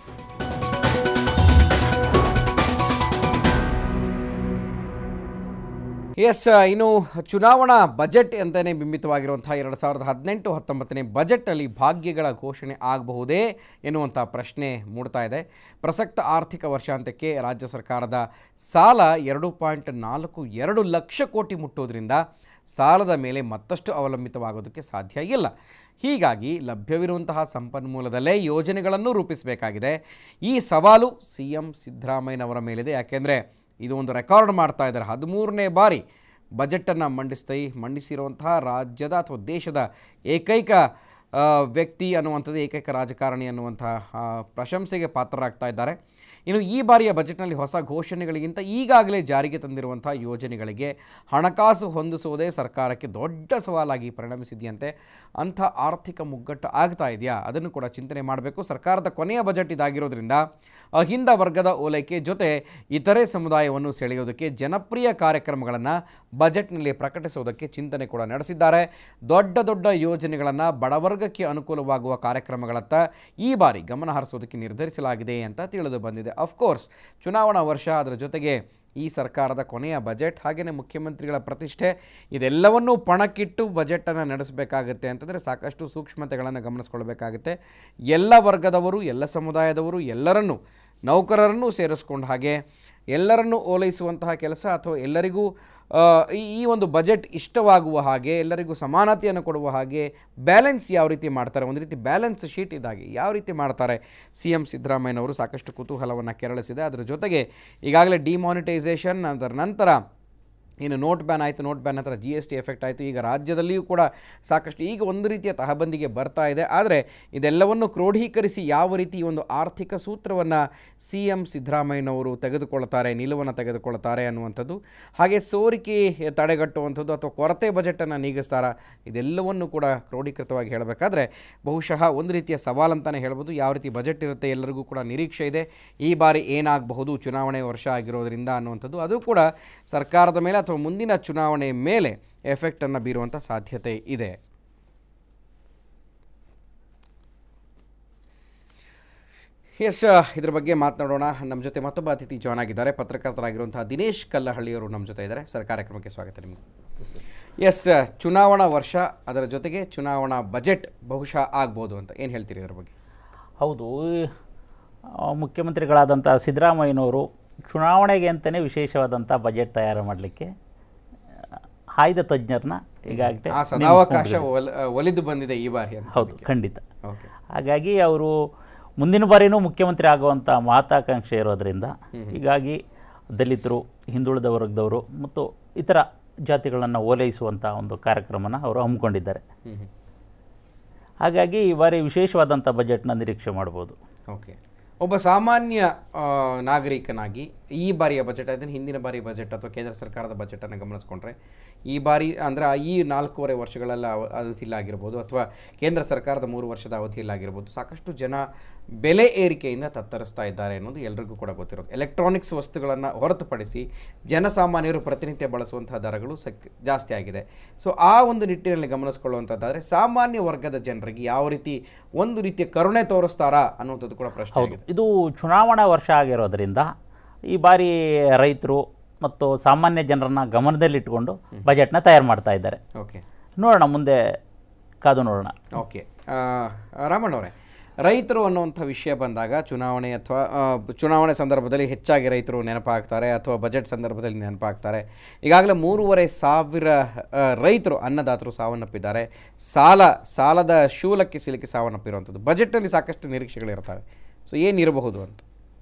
ಎಸ್ ಇನ್ನು ಚುನಾವಣಾ ಬಜೆಟ್ ಅಂತಲೇ ಬಿಂಬಿತವಾಗಿರುವಂಥ ಎರಡು ಸಾವಿರದ ಹದಿನೆಂಟು ಹತ್ತೊಂಬತ್ತನೇ ಬಜೆಟಲ್ಲಿ ಭಾಗ್ಯಗಳ ಘೋಷಣೆ ಆಗಬಹುದೇ ಎನ್ನುವಂಥ ಪ್ರಶ್ನೆ ಮೂಡ್ತಾ ಇದೆ ಪ್ರಸಕ್ತ ಆರ್ಥಿಕ ವರ್ಷಾಂತ್ಯಕ್ಕೆ ರಾಜ್ಯ ಸರ್ಕಾರದ ಸಾಲ ಎರಡು ಪಾಯಿಂಟ್ ನಾಲ್ಕು ಎರಡು ಲಕ್ಷ ಕೋಟಿ ಮುಟ್ಟೋದ್ರಿಂದ ಸಾಲದ ಮೇಲೆ ಮತ್ತಷ್ಟು ಅವಲಂಬಿತವಾಗೋದಕ್ಕೆ ಸಾಧ್ಯ ಇಲ್ಲ ಹೀಗಾಗಿ ಲಭ್ಯವಿರುವಂತಹ ಸಂಪನ್ಮೂಲದಲ್ಲೇ ಯೋಜನೆಗಳನ್ನು ರೂಪಿಸಬೇಕಾಗಿದೆ ಈ ಸವಾಲು ಸಿ ಎಂ ಸಿದ್ದರಾಮಯ್ಯನವರ ಮೇಲಿದೆ ಯಾಕೆಂದರೆ ಇದು ಒಂದು ರೆಕಾರ್ಡ್ ಮಾಡ್ತಾ ಇದ್ದಾರೆ ಹದಿಮೂರನೇ ಬಾರಿ ಬಜೆಟನ್ನು ಮಂಡಿಸ್ತಾ ಮಂಡಿಸಿರುವಂತಹ ರಾಜ್ಯದ ಅಥವಾ ದೇಶದ ಏಕೈಕ ಆ, ವ್ಯಕ್ತಿ ಅನ್ನುವಂಥದ್ದು ಏಕೈಕ ರಾಜಕಾರಣಿ ಅನ್ನುವಂಥ ಆ, ಪ್ರಶಂಸೆಗೆ ಪಾತ್ರರಾಗ್ತಾ ಇದ್ದಾರೆ ಇನ್ನು ಈ ಬಾರಿಯ ಬಜೆಟ್ನಲ್ಲಿ ಹೊಸ ಘೋಷಣೆಗಳಿಗಿಂತ ಈಗಾಗಲೇ ಜಾರಿಗೆ ತಂದಿರುವಂಥ ಯೋಜನೆಗಳಿಗೆ ಹಣಕಾಸು ಹೊಂದಿಸುವುದೇ ಸರ್ಕಾರಕ್ಕೆ ದೊಡ್ಡ ಸವಾಲಾಗಿ ಪರಿಣಮಿಸಿದೆಯಂತೆ ಅಂಥ ಆರ್ಥಿಕ ಮುಗ್ಗಟ್ಟು ಆಗ್ತಾ ಇದೆಯಾ ಅದನ್ನು ಕೂಡ ಚಿಂತನೆ ಮಾಡಬೇಕು ಸರ್ಕಾರದ ಕೊನೆಯ ಬಜೆಟ್ ಇದಾಗಿರೋದ್ರಿಂದ ಅಹಿಂದ ವರ್ಗದ ಓಲೈಕೆ ಜೊತೆ ಇತರೆ ಸಮುದಾಯವನ್ನು ಸೆಳೆಯೋದಕ್ಕೆ ಜನಪ್ರಿಯ ಕಾರ್ಯಕ್ರಮಗಳನ್ನು ಬಜೆಟ್ನಲ್ಲಿ ಪ್ರಕಟಿಸುವುದಕ್ಕೆ ಚಿಂತನೆ ಕೂಡ ನಡೆಸಿದ್ದಾರೆ ದೊಡ್ಡ ದೊಡ್ಡ ಯೋಜನೆಗಳನ್ನು ಬಡವರ್ಗಕ್ಕೆ ಅನುಕೂಲವಾಗುವ ಕಾರ್ಯಕ್ರಮಗಳತ್ತ ಈ ಬಾರಿ ಗಮನ ಹರಿಸೋದಕ್ಕೆ ನಿರ್ಧರಿಸಲಾಗಿದೆ ಅಂತ ತಿಳಿದು ಬಂದಿದೆ ಅಫ್ಕೋರ್ಸ್ ಚುನಾವಣಾ ವರ್ಷ ಅದರ ಜೊತೆಗೆ ಈ ಸರ್ಕಾರದ ಕೊನೆಯ ಬಜೆಟ್ ಹಾಗೆಯೇ ಮುಖ್ಯಮಂತ್ರಿಗಳ ಪ್ರತಿಷ್ಠೆ ಇದೆಲ್ಲವನ್ನೂ ಪಣಕ್ಕಿಟ್ಟು ಬಜೆಟನ್ನು ನಡೆಸಬೇಕಾಗುತ್ತೆ ಅಂತಂದರೆ ಸಾಕಷ್ಟು ಸೂಕ್ಷ್ಮತೆಗಳನ್ನು ಗಮನಿಸ್ಕೊಳ್ಬೇಕಾಗುತ್ತೆ ಎಲ್ಲ ವರ್ಗದವರು ಎಲ್ಲ ಸಮುದಾಯದವರು ಎಲ್ಲರನ್ನೂ ನೌಕರರನ್ನೂ ಸೇರಿಸ್ಕೊಂಡು ಹಾಗೆ ಎಲ್ಲರನ್ನೂ ಓಲೈಸುವಂತಹ ಕೆಲಸ ಅಥವಾ ಎಲ್ಲರಿಗೂ ಆ, ಈ ಈ ಒಂದು ಬಜೆಟ್ ಇಷ್ಟವಾಗುವ ಹಾಗೆ ಎಲ್ಲರಿಗೂ ಸಮಾನತೆಯನ್ನು ಕೊಡುವ ಹಾಗೆ ಬ್ಯಾಲೆನ್ಸ್ ಯಾವ ರೀತಿ ಮಾಡ್ತಾರೆ ಒಂದು ರೀತಿ ಬ್ಯಾಲೆನ್ಸ್ ಶೀಟ್ ಇದ್ದಾಗೆ ಯಾವ ರೀತಿ ಮಾಡ್ತಾರೆ ಸಿ ಎಂ ಸಿದ್ದರಾಮಯ್ಯನವರು ಸಾಕಷ್ಟು ಕುತೂಹಲವನ್ನು ಕೆರಳಿಸಿದೆ ಅದರ ಜೊತೆಗೆ ಈಗಾಗಲೇ ಡಿಮಾನಿಟೈಸೇಷನ್ ಅದರ ನಂತರ ಇನ್ನು ನೋಟ್ ಬ್ಯಾನ್ ಆಯಿತು ನೋಟ್ ಬ್ಯಾನ್ ನಂತರ ಜಿ ಎಸ್ ಟಿ ಎಫೆಕ್ಟ್ ಆಯಿತು ಈಗ ರಾಜ್ಯದಲ್ಲಿಯೂ ಕೂಡ ಸಾಕಷ್ಟು ಈಗ ಒಂದು ರೀತಿಯ ತಹಬಂದಿಗೆ ಬರ್ತಾ ಇದೆ ಆದರೆ ಇದೆಲ್ಲವನ್ನು ಕ್ರೋಢೀಕರಿಸಿ ಯಾವ ರೀತಿ ಈ ಒಂದು ಆರ್ಥಿಕ ಸೂತ್ರವನ್ನು ಸಿ ಎಂ ಸಿದ್ದರಾಮಯ್ಯನವರು ತೆಗೆದುಕೊಳ್ತಾರೆ ನಿಲುವನ್ನು ತೆಗೆದುಕೊಳ್ತಾರೆ ಅನ್ನುವಂಥದ್ದು ಹಾಗೆ ಸೋರಿಕೆ ತಡೆಗಟ್ಟುವಂಥದ್ದು ಅಥವಾ ಕೊರತೆ ಬಜೆಟನ್ನು ನೀಗಿಸ್ತಾರ ಇದೆಲ್ಲವನ್ನು ಕೂಡ ಕ್ರೋಢೀಕೃತವಾಗಿ ಹೇಳಬೇಕಾದ್ರೆ ಬಹುಶಃ ಒಂದು ರೀತಿಯ ಸವಾಲಂತಲೇ ಹೇಳ್ಬೋದು ಯಾವ ರೀತಿ ಬಜೆಟ್ ಇರುತ್ತೆ ಎಲ್ಲರಿಗೂ ಕೂಡ ನಿರೀಕ್ಷೆ ಇದೆ ಈ ಬಾರಿ ಏನಾಗಬಹುದು ಚುನಾವಣೆ ವರ್ಷ ಆಗಿರೋದ್ರಿಂದ ಅನ್ನುವಂಥದ್ದು ಅದು ಕೂಡ ಸರ್ಕಾರದ ಮೇಲೆ ಅಥವಾ ಮುಂದಿನ ಚುನಾವಣೆ ಮೇಲೆ ಎಫೆಕ್ಟನ್ನು ಬೀರುವಂಥ ಸಾಧ್ಯತೆ ಇದೆ ಎಸ್ ಇದ್ರ ಬಗ್ಗೆ ಮಾತನಾಡೋಣ ನಮ್ಮ ಜೊತೆ ಮತ್ತೊಬ್ಬ ಅತಿಥಿ ಜಾಯ್ನ್ ಆಗಿದ್ದಾರೆ ಪತ್ರಕರ್ತರಾಗಿರುವಂತಹ ದಿನೇಶ್ ಕಲ್ಲಹಳ್ಳಿಯವರು ನಮ್ಮ ಜೊತೆ ಇದ್ದಾರೆ ಸರ್ ಕಾರ್ಯಕ್ರಮಕ್ಕೆ ಸ್ವಾಗತ ನಿಮಗೆ ಎಸ್ ಚುನಾವಣಾ ವರ್ಷ ಅದರ ಜೊತೆಗೆ ಚುನಾವಣಾ ಬಜೆಟ್ ಬಹುಶಃ ಆಗ್ಬೋದು ಅಂತ ಏನು ಹೇಳ್ತೀರಿ ಇದ್ರ ಬಗ್ಗೆ ಹೌದು ಆ, ಮುಖ್ಯಮಂತ್ರಿಗಳಾದಂಥ ಸಿದ್ದರಾಮಯ್ಯನವರು ಚುನಾವಣೆಗೆ ಅಂತಲೇ ವಿಶೇಷವಾದಂಥ ಬಜೆಟ್ ತಯಾರು ಮಾಡಲಿಕ್ಕೆ ಆಯ್ದ ತಜ್ಞರನ್ನ ಈಗಾಗಲೇ ಆ ಸದಾವಕಾಶ ಒಲ್ ಒಲಿದು ಬಂದಿದೆ ಈ ಬಾರಿ ಅಂತ ಹೌದು ಖಂಡಿತ ಓಕೆ ಹಾಗಾಗಿ ಅವರು ಮುಂದಿನ ಬಾರಿನೂ ಮುಖ್ಯಮಂತ್ರಿ ಆಗುವಂಥ ಮಹತ್ವಾಕಾಂಕ್ಷೆ ಇರೋದರಿಂದ ಹೀಗಾಗಿ ದಲಿತರು ಹಿಂದುಳಿದ ವರ್ಗದವರು ಮತ್ತು ಇತರ ಜಾತಿಗಳನ್ನು ಓಲೈಸುವಂಥ ಒಂದು ಕಾರ್ಯಕ್ರಮನ ಅವರು ಹಮ್ಮಿಕೊಂಡಿದ್ದಾರೆ ಹ್ಞೂ ಹ್ಞೂ ಹಾಗಾಗಿ ಈ ಬಾರಿ ವಿಶೇಷವಾದಂಥ ಬಜೆಟ್ನ ನಿರೀಕ್ಷೆ ಮಾಡ್ಬೋದು ಓಕೆ ಒಬ್ಬ ಸಾಮಾನ್ಯ ಆ, ನಾಗರಿಕನಾಗಿ ಈ ಬಾರಿಯ ಬಜೆಟ್ ಅದನ್ನು ಹಿಂದಿನ ಬಾರಿ ಬಜೆಟ್ ಅಥವಾ ಕೇಂದ್ರ ಸರ್ಕಾರದ ಬಜೆಟನ್ನು ಗಮನಿಸ್ಕೊಂಡ್ರೆ ಈ ಬಾರಿ ಅಂದರೆ ಈ ನಾಲ್ಕೂವರೆ ವರ್ಷಗಳೆಲ್ಲ ಅವ- ಅವಧಿಯಲ್ಲಾಗಿರ್ಬೋದು ಅಥವಾ ಕೇಂದ್ರ ಸರ್ಕಾರದ ಮೂರು ವರ್ಷದ ಅವಧಿಯಲ್ಲಾಗಿರ್ಬೋದು ಸಾಕಷ್ಟು ಜನ ಬೆಲೆ ಏರಿಕೆಯಿಂದ ತತ್ತರಿಸ್ತಾ ಇದ್ದಾರೆ ಅನ್ನೋದು ಎಲ್ರಿಗೂ ಕೂಡ ಗೊತ್ತಿರೋದು ಎಲೆಕ್ಟ್ರಾನಿಕ್ಸ್ ವಸ್ತುಗಳನ್ನು ಹೊರತುಪಡಿಸಿ ಜನಸಾಮಾನ್ಯರು ಪ್ರತಿನಿತ್ಯ ಬಳಸುವಂತಹ ದರಗಳು ಸಕ್ ಜಾಸ್ತಿ ಆಗಿದೆ ಸೊ ಆ ಒಂದು ನಿಟ್ಟಿನಲ್ಲಿ ಗಮನಿಸ್ಕೊಳ್ಳುವಂಥದ್ದಾದರೆ ಸಾಮಾನ್ಯ ವರ್ಗದ ಜನರಿಗೆ ಯಾವ ರೀತಿ ಒಂದು ರೀತಿಯ ಕರುಣೆ ತೋರಿಸ್ತಾರಾ ಅನ್ನುವಂಥದ್ದು ಕೂಡ ಪ್ರಶ್ನೆ ಹೌದು ಆಗಿದೆ ಇದು ಚುನಾವಣಾ ವರ್ಷ ಆಗಿರೋದ್ರಿಂದ ಈ ಬಾರಿ ರೈತರು ಮತ್ತು ಸಾಮಾನ್ಯ ಜನರನ್ನ ಗಮನದಲ್ಲಿಟ್ಟುಕೊಂಡು ಬಜೆಟ್ನ ತಯಾರು ಮಾಡ್ತಾ ಇದ್ದಾರೆ ಓಕೆ ನೋಡೋಣ ಮುಂದೆ ಕಾದು ನೋಡೋಣ ಓಕೆ ರಾಮಣ್ಣವರೇ ರೈತರು ಅನ್ನುವಂಥ ವಿಷಯ ಬಂದಾಗ ಚುನಾವಣೆ ಅಥವಾ ಆ, ಚುನಾವಣೆ ಸಂದರ್ಭದಲ್ಲಿ ಹೆಚ್ಚಾಗಿ ರೈತರು ನೆನಪಾಗ್ತಾರೆ ಅಥವಾ ಬಜೆಟ್ ಸಂದರ್ಭದಲ್ಲಿ ನೆನಪಾಗ್ತಾರೆ ಈಗಾಗಲೇ ಮೂರುವರೆ ಸಾವಿರ ಆ, ರೈತರು ಅನ್ನದಾತರು ಸಾವನ್ನಪ್ಪಿದ್ದಾರೆ ಸಾಲ ಸಾಲದ ಶೂಲಕ್ಕೆ ಸಿಲುಕಿ ಸಾವನ್ನಪ್ಪಿರುವಂಥದ್ದು ಬಜೆಟಲ್ಲಿ ಸಾಕಷ್ಟು ನಿರೀಕ್ಷೆಗಳಿರ್ತವೆ ಸೊ ಏನಿರಬಹುದು ಅಂತ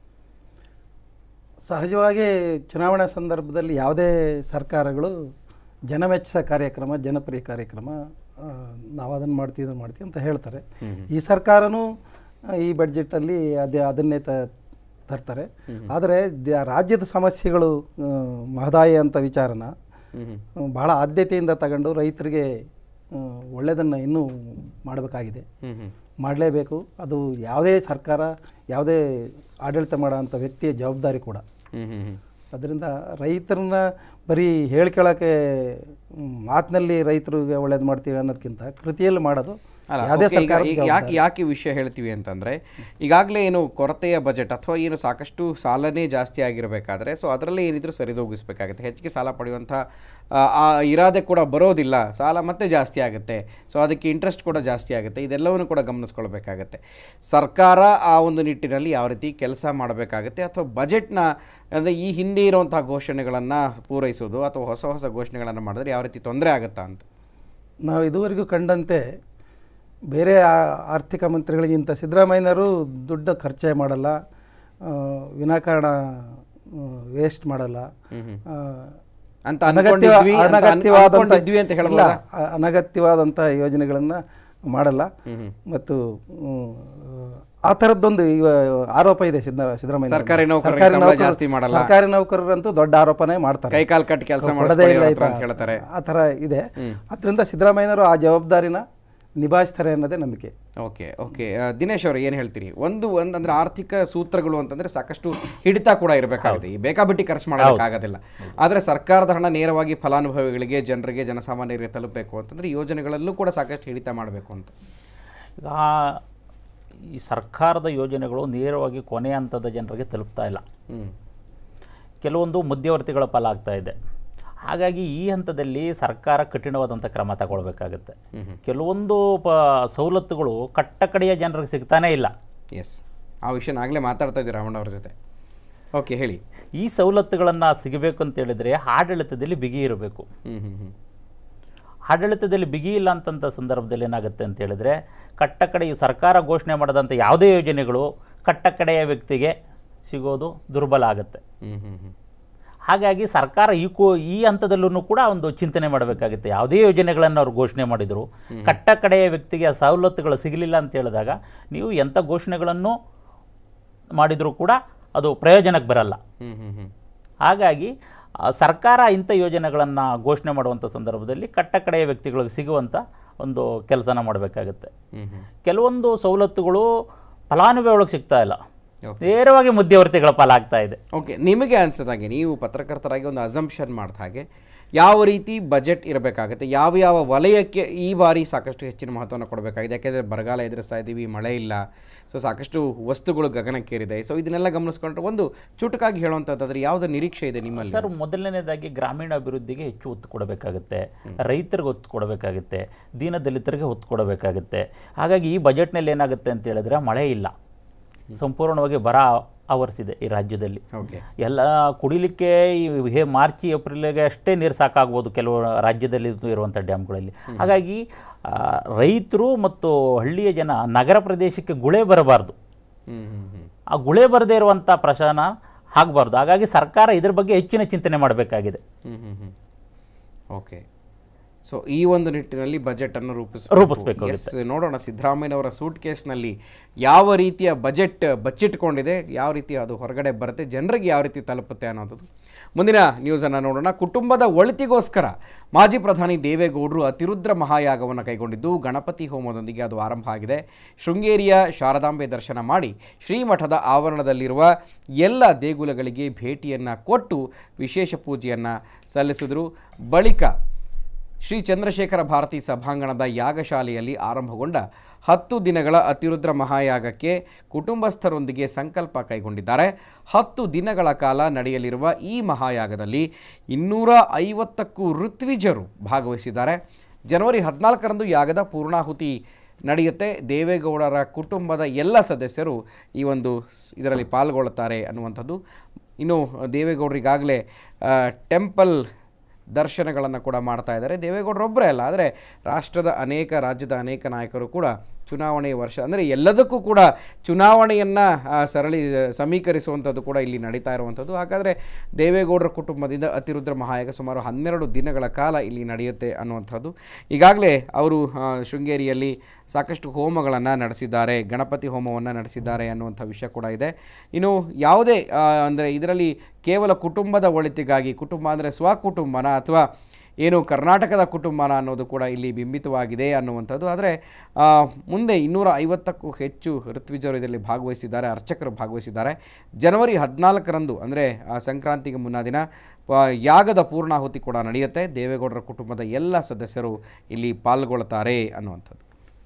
ಸಹಜವಾಗಿ ಚುನಾವಣಾ ಸಂದರ್ಭದಲ್ಲಿ ಯಾವುದೇ ಸರ್ಕಾರಗಳು ಜನಮೆಚ್ಚಿಸ ಕಾರ್ಯಕ್ರಮ ಜನಪ್ರಿಯ ಕಾರ್ಯಕ್ರಮ ಆ, ನಾವು ಅದನ್ನು ಮಾಡ್ತೀವಿ ಇದನ್ನು ಮಾಡ್ತೀವಿ ಅಂತ ಹೇಳ್ತಾರೆ ಈ ಸರ್ಕಾರನೂ ಆ, ಈ ಬಡ್ಜೆಟಲ್ಲಿ ಅದೇ ಅದನ್ನೇ ತ ತರ್ತಾರೆ ಆದರೆ ದ- ರಾಜ್ಯದ ಸಮಸ್ಯೆಗಳು ಆ, ಮಹದಾಯಿ ಅಂತ ವಿಚಾರನ ಹ್ಞೂ ಹ್ಞೂ ಆ, ಬಹಳ ಆದ್ಯತೆಯಿಂದ ತಗೊಂಡು ರೈತರಿಗೆ ಒಳ್ಳೆಯದನ್ನು ಇನ್ನೂ ಮಾಡಬೇಕಾಗಿದೆ ಹ್ಞೂ ಹ್ಞೂ ಮಾಡಲೇಬೇಕು ಅದು ಯಾವುದೇ ಸರ್ಕಾರ ಯಾವುದೇ ಆಡಳಿತ ಮಾಡೋಂಥ ವ್ಯಕ್ತಿಯ ಜವಾಬ್ದಾರಿ ಕೂಡ ಹ್ಞೂ ಹ್ಞೂ ಹ್ಞೂ ಅದರಿಂದ ರೈತರನ್ನ ಬರೀ ಹೇಳ್ಕೊಳ್ಳೋಕ್ಕೆ ಮಾತಿನಲ್ಲಿ ರೈತರಿಗೆ ಒಳ್ಳೇದು ಮಾಡ್ತೀವಿ ಅನ್ನೋದಕ್ಕಿಂತ ಕೃತಿಯಲ್ಲಿ ಮಾಡೋದು ಅಲ್ಲ ಯಾವುದೇ okay, ಈಗ ಸರ್ಕಾರ ಈಗ ಯಾಕೆ ಯಾಕೆ ಈ ವಿಷಯ ಹೇಳ್ತೀವಿ ಅಂತಂದರೆ ಈಗಾಗಲೇ ಏನು ಕೊರತೆಯ ಬಜೆಟ್ ಅಥವಾ ಏನು ಸಾಕಷ್ಟು ಸಾಲನೇ ಜಾಸ್ತಿ ಆಗಿರಬೇಕಾದ್ರೆ ಸೊ ಅದರಲ್ಲೇ ಏನಿದ್ರು ಸರಿದೂಗಿಸ್ಬೇಕಾಗುತ್ತೆ ಹೆಚ್ಚಿಗೆ ಸಾಲ ಪಡೆಯುವಂಥ ಆ, ಆ ಇರಾದೆ ಕೂಡ ಬರೋದಿಲ್ಲ ಸಾಲ ಮತ್ತೆ ಜಾಸ್ತಿ ಆಗುತ್ತೆ ಸೊ ಅದಕ್ಕೆ ಇಂಟ್ರೆಸ್ಟ್ ಕೂಡ ಜಾಸ್ತಿ ಆಗುತ್ತೆ ಇದೆಲ್ಲವನ್ನು ಕೂಡ ಗಮನಿಸ್ಕೊಳ್ಬೇಕಾಗತ್ತೆ ಸರ್ಕಾರ ಆ ಒಂದು ನಿಟ್ಟಿನಲ್ಲಿ ಯಾವ ರೀತಿ ಕೆಲಸ ಮಾಡಬೇಕಾಗುತ್ತೆ ಅಥವಾ ಬಜೆಟ್ನ ಅಂದರೆ ಈ ಹಿಂದೆ ಇರುವಂಥ ಘೋಷಣೆಗಳನ್ನು ಪೂರೈಸೋದು ಅಥವಾ ಹೊಸ ಹೊಸ ಘೋಷಣೆಗಳನ್ನು ಮಾಡಿದ್ರೆ ಯಾವ ರೀತಿ ತೊಂದರೆ ಆಗುತ್ತಾ ಅಂತ ನಾವು ಇದುವರೆಗೂ ಕಂಡಂತೆ ಬೇರೆ ಆ- ಆರ್ಥಿಕ ಮಂತ್ರಿಗಳಿಗಿಂತ ಸಿದ್ದರಾಮಯ್ಯನವರು ದುಡ್ಡು ಖರ್ಚೇ ಮಾಡಲ್ಲ ಆ, ವಿನಾಕಾರಣ ವೇಸ್ಟ್ ಮಾಡಲ್ಲ ಆ, ಅಂತ ಅನಗತ್ಯ ಅನ್ಕೊಂಡಿದ್ವಿ ಅಂತ ಅನ್- ಅನಗತ್ಯವಾದಂಥ ಅನ್ಕೊಂಡಿದ್ವಿ ಅಂತ ಹೇಳ್ಬೋದಾ? ಇಲ್ಲ, ಅ- ಅನಗತ್ಯವಾದಂಥ ಯೋಜನೆಗಳನ್ನು ಮಾಡಲ್ಲ ಮತ್ತು ಹ್ಮ್, ಆ ಥರದ್ದೊಂದು ಇವ ಆರೋಪ ಇದೆ ಸಿದ್ದ ಸಿದ್ದರಾಮಯ್ಯ ಸರ್ಕಾರಿ ನೌಕರರಿಗೆ ಸಂಬಳ ಜಾಸ್ತಿ ಮಾಡಲ್ಲ. ಸರ್ಕಾರಿ ನೌಕರರಂತೂ ದೊಡ್ಡ ಆರೋಪನೇ ಮಾಡ್ತಾರೆ ಕೈ ಕಾಲು ಕಟ್ಟಿ ಕೆಲಸ ಕೊಡದೇ ಮಾಡಿಸ್ಕೊಳ್ಳಿ ಇಲ್ಲ ಅವ್ರ ಈ ಹತ್ರ ಥರ- ಅಂತ ಹೇಳ್ತಾರೆ ಆ ಥರ ಇದೆ ಅದರಿಂದ ಸಿದ್ದರಾಮಯ್ಯನವರು ಆ ಜವಾಬ್ದಾರಿನ ನಿಭಾಯಿಸ್ತಾರೆ ಅನ್ನೋದೇ ನಂಬಿಕೆ ಓಕೆ ಓಕೆ ಆ, ದಿನೇಶ್ ಅವರು ಏನು ಹೇಳ್ತೀರಿ ಒಂದು ಒಂದು ಅಂದ್ರೆ ಆರ್ಥಿಕ ಸೂತ್ರಗಳು ಅಂತಂದ್ರೆ ಸಾಕಷ್ಟು ಹಿಡಿತ ಕೂಡ ಇರಬೇಕಾಗುತ್ತೆ ಈ ಬೇಕಾಬಿಟ್ಟಿ ಖರ್ಚು ಮಾಡೋಕ್ಕಾಗೋದಿಲ್ಲ ಆದರೆ ಸರ್ಕಾರದ ಹಣ ನೇರವಾಗಿ ಫಲಾನುಭವಿಗಳಿಗೆ ಜನರಿಗೆ ಜನಸಾಮಾನ್ಯರಿಗೆ ತಲುಪಬೇಕು ಅಂತಂದ್ರೆ ಈ ಯೋಜನೆಗಳಲ್ಲೂ ಕೂಡ ಸಾಕಷ್ಟು ಹಿಡಿತ ಮಾಡಬೇಕು ಅಂತ ಈಗ ಈ ಸರ್ಕಾರದ ಯೋಜನೆಗಳು ನೇರವಾಗಿ ಕೊನೆ ಹಂತದ ಜನರಿಗೆ ತಲುಪ್ತಾ ಇಲ್ಲ ಹ್ಮ್ ಕೆಲವೊಂದು ಮಧ್ಯವರ್ತಿಗಳ ಪಾಲಾಗ್ತಾ ಇದೆ ಹಾಗಾಗಿ ಈ ಹಂತದಲ್ಲಿ ಸರ್ಕಾರ ಕಠಿಣವಾದಂಥ ಕ್ರಮ ತಗೊಳ್ಬೇಕಾಗುತ್ತೆ ಕೆಲವೊಂದು ಪ ಸವಲತ್ತುಗಳು ಕಟ್ಟ ಕಡೆಯ ಜನರಿಗೆ ಸಿಗ್ತಾನೇ ಇಲ್ಲ ಎಸ್ ಆ ವಿಷಯ ಆಗಲೇ ಮಾತಾಡ್ತಾ ಇದ್ದೀವಿ ರಾಮಣ್ಣ ಅವ್ರ ಜೊತೆ ಓಕೆ ಹೇಳಿ ಈ ಸವಲತ್ತುಗಳನ್ನು ಸಿಗಬೇಕು ಅಂತ ಹೇಳಿದ್ರೆ ಆಡಳಿತದಲ್ಲಿ ಬಿಗಿ ಇರಬೇಕು ಹ್ಮ್ ಹ್ಮ್ ಹ್ಮ್ ಆಡಳಿತದಲ್ಲಿ ಬಿಗಿ ಇಲ್ಲ ಅಂತಂಥ ಸಂದರ್ಭದಲ್ಲಿ ಏನಾಗುತ್ತೆ ಅಂತ ಹೇಳಿದ್ರೆ ಕಟ್ಟ ಕಡೆ ಈ ಸರ್ಕಾರ ಘೋಷಣೆ ಮಾಡಿದಂಥ ಯಾವುದೇ ಯೋಜನೆಗಳು ಕಟ್ಟ ಕಡೆಯ ವ್ಯಕ್ತಿಗೆ ಸಿಗೋದು ದುರ್ಬಲ ಆಗುತ್ತೆ ಹ್ಮ್ ಹ್ಮ್ ಹ್ಮ್ ಹಾಗಾಗಿ ಸರ್ಕಾರ ಈ ಕೋ ಈ ಹಂತದಲ್ಲೂ ಕೂಡ ಒಂದು ಚಿಂತನೆ ಮಾಡಬೇಕಾಗುತ್ತೆ ಯಾವುದೇ ಯೋಜನೆಗಳನ್ನು ಅವ್ರು ಘೋಷಣೆ ಮಾಡಿದರು ಕಟ್ಟ ಕಡೆಯ ವ್ಯಕ್ತಿಗೆ ಆ ಸವಲತ್ತುಗಳು ಸಿಗಲಿಲ್ಲ ಅಂತ ಹೇಳಿದಾಗ ನೀವು ಎಂಥ ಘೋಷಣೆಗಳನ್ನು ಮಾಡಿದರೂ ಕೂಡ ಅದು ಪ್ರಯೋಜನಕ್ಕೆ ಬರಲ್ಲ ಹ್ಮ್ ಹ್ಮ್ ಹ್ಮ್ ಹಾಗಾಗಿ ಆ, ಸರ್ಕಾರ ಇಂಥ ಯೋಜನೆಗಳನ್ನು ಘೋಷಣೆ ಮಾಡುವಂಥ ಸಂದರ್ಭದಲ್ಲಿ ಕಟ್ಟ ಕಡೆಯ ವ್ಯಕ್ತಿಗಳಿಗೆ ಸಿಗುವಂಥ ಒಂದು ಕೆಲಸನ ಮಾಡಬೇಕಾಗುತ್ತೆ ಹ್ಮ್ ಹ್ಮ್ ಕೆಲವೊಂದು ಸವಲತ್ತುಗಳು ಫಲಾನುಭವಿ ಒಳಗೆ ಸಿಗ್ತಾ ಇಲ್ಲ Okay. ನೇರವಾಗಿ ಮಧ್ಯವರ್ತಿಗಳ ಪಾಲಾಗ್ತಾ ಇದೆ ಓಕೆ ನಿಮಗೆ ಅನ್ಸದಾಗೆ ನೀವು ಪತ್ರಕರ್ತರಾಗಿ ಒಂದು ಅಸಂಪ್ಷನ್ ಮಾಡಿದ ಹಾಗೆ ಯಾವ ರೀತಿ ಬಜೆಟ್ ಇರಬೇಕಾಗುತ್ತೆ ಯಾವ ಯಾವ ವಲಯಕ್ಕೆ ಈ ಬಾರಿ ಸಾಕಷ್ಟು ಹೆಚ್ಚಿನ ಮಹತ್ವವನ್ನು ಕೊಡಬೇಕಾಗಿದೆ ಯಾಕೆಂದರೆ ಬರಗಾಲ ಎದುರಿಸ್ತಾ ಇದ್ದೀವಿ ಮಳೆ ಇಲ್ಲ ಸೊ ಸಾಕಷ್ಟು ವಸ್ತುಗಳು ಗಗನಕ್ಕೇರಿದೆ ಸೊ ಇದನ್ನೆಲ್ಲ ಗಮನಿಸ್ಕೊಂಡ್ರೆ ಒಂದು ಚುಟುಕಾಗಿ ಹೇಳುವಂಥದ್ದಾದ್ರೆ ಯಾವುದೇ ನಿರೀಕ್ಷೆ ಇದೆ ನಿಮ್ಮಲ್ಲಿ ಸರ್ ಮೊದಲನೇದಾಗಿ ಗ್ರಾಮೀಣ ಅಭಿವೃದ್ಧಿಗೆ ಹೆಚ್ಚು ಒತ್ತು ಕೊಡಬೇಕಾಗುತ್ತೆ ರೈತರಿಗೆ ಒತ್ತು ಕೊಡಬೇಕಾಗುತ್ತೆ ದೀನದಲಿತರಿಗೆ ಒತ್ತು ಕೊಡಬೇಕಾಗುತ್ತೆ ಹಾಗಾಗಿ ಈ ಬಜೆಟ್ನಲ್ಲಿ ಏನಾಗುತ್ತೆ ಅಂತ ಹೇಳಿದ್ರೆ ಮಳೆ ಇಲ್ಲ ಸಂಪೂರ್ಣವಾಗಿ ಬರ ಆವರಿಸಿದೆ ಈ ರಾಜ್ಯದಲ್ಲಿ ಓಕೆ ಎಲ್ಲ ಕುಡಿಲಿಕ್ಕೆ ಈ ಹೇ ಮಾರ್ಚ್ ಏಪ್ರಿಲ್ಗೆ ಅಷ್ಟೇ ನೀರು ಸಾಕಾಗ್ಬೋದು ಕೆಲವು ರಾಜ್ಯದಲ್ಲಿ ಇರುವಂಥ ಡ್ಯಾಮ್ಗಳಲ್ಲಿ ಹಾಗಾಗಿ ರೈತರು ಮತ್ತು ಹಳ್ಳಿಯ ಜನ ನಗರ ಪ್ರದೇಶಕ್ಕೆ ಗುಳೆ ಬರಬಾರ್ದು ಹ್ಞೂ ಹ್ಞೂ ಹ್ಞೂ ಆ ಗುಳೆ ಬರದೇ ಇರುವಂಥ ಪ್ರಶ್ನ ಆಗಬಾರ್ದು ಹಾಗಾಗಿ ಸರ್ಕಾರ ಇದ್ರ ಬಗ್ಗೆ ಹೆಚ್ಚಿನ ಚಿಂತನೆ ಮಾಡಬೇಕಾಗಿದೆ ಹ್ಞೂ ಹ್ಞೂ ಹ್ಞೂ ಓಕೆ ಸೊ ಈ ಒಂದು ನಿಟ್ಟಿನಲ್ಲಿ ಬಜೆಟನ್ನು ರೂಪಿಸ್ ರೂಪಿಸ್ಬೇಕಾಗುತ್ತೆ. ಎಸ್ ನೋಡೋಣ ಸಿದ್ದರಾಮಯ್ಯನವರ ಸೂಟ್ ಕೇಸ್ನಲ್ಲಿ ಯಾವ ರೀತಿಯ ಬಜೆಟ್ ಬಚ್ಚಿಟ್ಕೊಂಡಿದೆ ಯಾವ ರೀತಿ ಅದು ಹೊರಗಡೆ ಬರುತ್ತೆ ಜನರಿಗೆ ಯಾವ ರೀತಿ ತಲುಪುತ್ತೆ ಅನ್ನೋದು ಮುಂದಿನ ನ್ಯೂಸನ್ನು ನೋಡೋಣ ಕುಟುಂಬದ ಒಳಿತಿಗೋಸ್ಕರ ಮಾಜಿ ಪ್ರಧಾನಿ ದೇವೇಗೌಡರು ಅತಿರುದ್ರ ಮಹಾಯಾಗವನ್ನು ಕೈಗೊಂಡಿದ್ದು ಗಣಪತಿ ಹೋಮದೊಂದಿಗೆ ಅದು ಆರಂಭ ಆಗಿದೆ ಶೃಂಗೇರಿಯ ಶಾರದಾಂಬೆ ದರ್ಶನ ಮಾಡಿ ಶ್ರೀಮಠದ ಆವರಣದಲ್ಲಿರುವ ಎಲ್ಲ ದೇಗುಲಗಳಿಗೆ ಭೇಟಿಯನ್ನು ಕೊಟ್ಟು ವಿಶೇಷ ಪೂಜೆಯನ್ನು ಸಲ್ಲಿಸಿದರು ಬಳಿಕ ಶ್ರೀ ಚಂದ್ರಶೇಖರ ಭಾರತಿ ಸಭಾಂಗಣದ ಯಾಗಶಾಲೆಯಲ್ಲಿ ಆರಂಭಗೊಂಡ ಹತ್ತು ದಿನಗಳ ಅತಿರುದ್ರ ಮಹಾಯಾಗಕ್ಕೆ ಕುಟುಂಬಸ್ಥರೊಂದಿಗೆ ಸಂಕಲ್ಪ ಕೈಗೊಂಡಿದ್ದಾರೆ ಹತ್ತು ದಿನಗಳ ಕಾಲ ನಡೆಯಲಿರುವ ಈ ಮಹಾಯಾಗದಲ್ಲಿ ಇನ್ನೂರ ಐವತ್ತಕ್ಕೂ ಋತ್ವಿಜರು ಭಾಗವಹಿಸಿದ್ದಾರೆ ಜನವರಿ ಹದಿನಾಲ್ಕರಂದು ಯಾಗದ ಪೂರ್ಣಾಹುತಿ ನಡೆಯುತ್ತೆ ದೇವೇಗೌಡರ ಕುಟುಂಬದ ಎಲ್ಲ ಸದಸ್ಯರು ಈ ಒಂದು ಸ್- ಇದರಲ್ಲಿ ಪಾಲ್ಗೊಳ್ಳುತ್ತಾರೆ ಅನ್ನುವಂಥದ್ದು ಇನ್ನು ದೇವೇಗೌಡರಿಗಾಗಲೇ ಟೆಂಪಲ್ ದರ್ಶನಗಳನ್ನು ಕೂಡ ಮಾಡ್ತಾ ಇದ್ದಾರೆ ದೇವೇಗೌಡರೊಬ್ಬರೇ ಅಲ್ಲ ಆದರೆ ರಾಷ್ಟ್ರದ ಅನೇಕ ರಾಜ್ಯದ ಅನೇಕ ನಾಯಕರು ಕೂಡ ಚುನಾವಣೆ ವರ್ಷ ಅಂದರೆ ಎಲ್ಲದಕ್ಕೂ ಕೂಡ ಚುನಾವಣೆಯನ್ನು ಸರಳಿ ಸಮೀಕರಿಸುವಂಥದ್ದು ಕೂಡ ಇಲ್ಲಿ ನಡೀತಾ ಇರುವಂಥದ್ದು ಹಾಗಾದರೆ ದೇವೇಗೌಡರ ಕುಟುಂಬದಿಂದ ಅತಿರುದ್ರ ಮಹಾಯಾಗ ಸುಮಾರು ಹನ್ನೆರಡು ದಿನಗಳ ಕಾಲ ಇಲ್ಲಿ ನಡೆಯುತ್ತೆ ಅನ್ನುವಂಥದ್ದು ಈಗಾಗಲೇ ಅವರು ಆ, ಶೃಂಗೇರಿಯಲ್ಲಿ ಸಾಕಷ್ಟು ಹೋಮಗಳನ್ನು ನಡೆಸಿದ್ದಾರೆ ಗಣಪತಿ ಹೋಮವನ್ನು ನಡೆಸಿದ್ದಾರೆ ಅನ್ನುವಂಥ ವಿಷಯ ಕೂಡ ಇದೆ ಇನ್ನು ಯಾವುದೇ ಅಂದರೆ ಇದರಲ್ಲಿ ಕೇವಲ ಕುಟುಂಬದ ಒಳಿತಿಗಾಗಿ ಕುಟುಂಬ ಅಂದರೆ ಸ್ವಕುಟುಂಬನ ಅಥವಾ ಏನು ಕರ್ನಾಟಕದ ಕುಟುಂಬನ ಅನ್ನೋದು ಕೂಡ ಇಲ್ಲಿ ಬಿಂಬಿತವಾಗಿದೆ ಅನ್ನುವಂಥದ್ದು ಆದರೆ ಆ, ಮುಂದೆ ಇನ್ನೂರ ಐವತ್ತಕ್ಕೂ ಹೆಚ್ಚು ಋತ್ವಿಜರು ಇದರಲ್ಲಿ ಭಾಗವಹಿಸಿದ್ದಾರೆ ಅರ್ಚಕರು ಭಾಗವಹಿಸಿದ್ದಾರೆ ಜನವರಿ ಹದಿನಾಲ್ಕರಂದು ಅಂದರೆ ಆ, ಸಂಕ್ರಾಂತಿಗೆ ಮುನ್ನ ದಿನ ಆ, ಯಾಗದ ಪೂರ್ಣಾಹುತಿ ಕೂಡ ನಡೆಯುತ್ತೆ ದೇವೇಗೌಡರ ಕುಟುಂಬದ ಎಲ್ಲ ಸದಸ್ಯರು ಇಲ್ಲಿ ಪಾಲ್ಗೊಳ್ತಾರೆ ಅನ್ನುವಂಥದ್ದು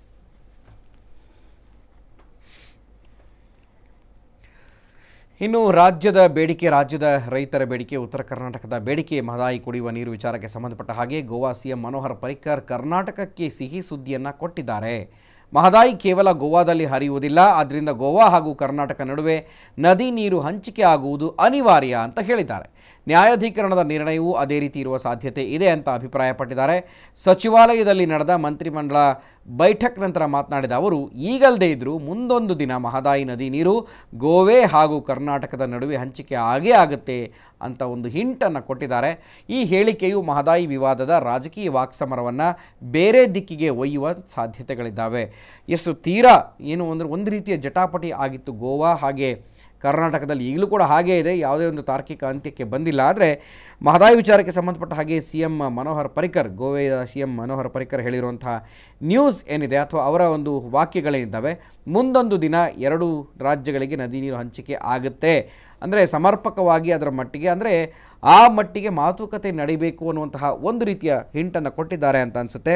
ಇನ್ನು ರಾಜ್ಯದ ಬೇಡಿಕೆ ರಾಜ್ಯದ ರೈತರ ಬೇಡಿಕೆ ಉತ್ತರ ಕರ್ನಾಟಕದ ಬೇಡಿಕೆ ಮಹದಾಯಿ ಕುಡಿಯುವ ನೀರು ವಿಚಾರಕ್ಕೆ ಸಂಬಂಧಪಟ್ಟ ಹಾಗೆ ಗೋವಾ ಸಿಎಂ ಮನೋಹರ್ ಪರಿಕ್ಕರ್ ಕರ್ನಾಟಕಕ್ಕೆ ಸಿಹಿ ಸುದ್ದಿಯನ್ನು ಕೊಟ್ಟಿದ್ದಾರೆ ಮಹದಾಯಿ ಕೇವಲ ಗೋವಾದಲ್ಲಿ ಹರಿಯುವುದಿಲ್ಲ ಆದ್ದರಿಂದ ಗೋವಾ ಹಾಗೂ ಕರ್ನಾಟಕ ನಡುವೆ ನದಿ ನೀರು ಹಂಚಿಕೆ ಆಗುವುದು ಅನಿವಾರ್ಯ ಅಂತ ಹೇಳಿದ್ದಾರೆ ನ್ಯಾಯಾಧೀಕರಣದ ನಿರ್ಣಯವೂ ಅದೇ ರೀತಿ ಇರುವ ಸಾಧ್ಯತೆ ಇದೆ ಅಂತ ಅಭಿಪ್ರಾಯಪಟ್ಟಿದ್ದಾರೆ ಸಚಿವಾಲಯದಲ್ಲಿ ನಡೆದ ಮಂತ್ರಿಮಂಡಲ ಬೈಠಕ್ ನಂತರ ಮಾತನಾಡಿದ ಅವರು ಈಗಲ್ಲದೇ ಇದ್ದರೂ ಮುಂದೊಂದು ದಿನ ಮಹದಾಯಿ ನದಿ ನೀರು ಗೋವೆ ಹಾಗೂ ಕರ್ನಾಟಕದ ನಡುವೆ ಹಂಚಿಕೆ ಆಗೇ ಆಗುತ್ತೆ ಅಂತ ಒಂದು ಹಿಂಟನ್ನು ಕೊಟ್ಟಿದ್ದಾರೆ ಈ ಹೇಳಿಕೆಯು ಮಹದಾಯಿ ವಿವಾದದ ರಾಜಕೀಯ ವಾಕ್ಸಮರವನ್ನು ಬೇರೆ ದಿಕ್ಕಿಗೆ ಒಯ್ಯುವ ಸಾಧ್ಯತೆಗಳಿದ್ದಾವೆ ಎಷ್ಟು ತೀರಾ ಏನು ಅಂದರೆ ಒಂದು ರೀತಿಯ ಜಟಾಪಟಿ ಆಗಿತ್ತು ಗೋವಾ ಹಾಗೆ ಕರ್ನಾಟಕದಲ್ಲಿ ಈಗಲೂ ಕೂಡ ಹಾಗೇ ಇದೆ ಯಾವುದೇ ಒಂದು ತಾರ್ಕಿಕ ಅಂತ್ಯಕ್ಕೆ ಬಂದಿಲ್ಲ ಆದರೆ ಮಹದಾಯಿ ವಿಚಾರಕ್ಕೆ ಸಂಬಂಧಪಟ್ಟ ಹಾಗೆ ಸಿ ಎಂ ಮನೋಹರ್ ಪರಿಕರ್ ಗೋವೆಯ ಸಿ ಎಂ ಮನೋಹರ್ ಪರಿಕರ್ ಹೇಳಿರುವಂತಹ ನ್ಯೂಸ್ ಏನಿದೆ ಅಥವಾ ಅವರ ಒಂದು ವಾಕ್ಯಗಳೇನಿದ್ದಾವೆ ಮುಂದೊಂದು ದಿನ ಎರಡು ರಾಜ್ಯಗಳಿಗೆ ನದಿ ನೀರು ಹಂಚಿಕೆ ಆಗುತ್ತೆ ಅಂದರೆ ಸಮರ್ಪಕವಾಗಿ ಅದರ ಮಟ್ಟಿಗೆ ಅಂದರೆ ಆ ಮಟ್ಟಿಗೆ ಮಾತುಕತೆ ನಡಿಬೇಕು ಅನ್ನುವಂತಹ ಒಂದು ರೀತಿಯ ಹಿಂಟನ್ನು ಕೊಟ್ಟಿದ್ದಾರೆ ಅಂತ ಅನಿಸುತ್ತೆ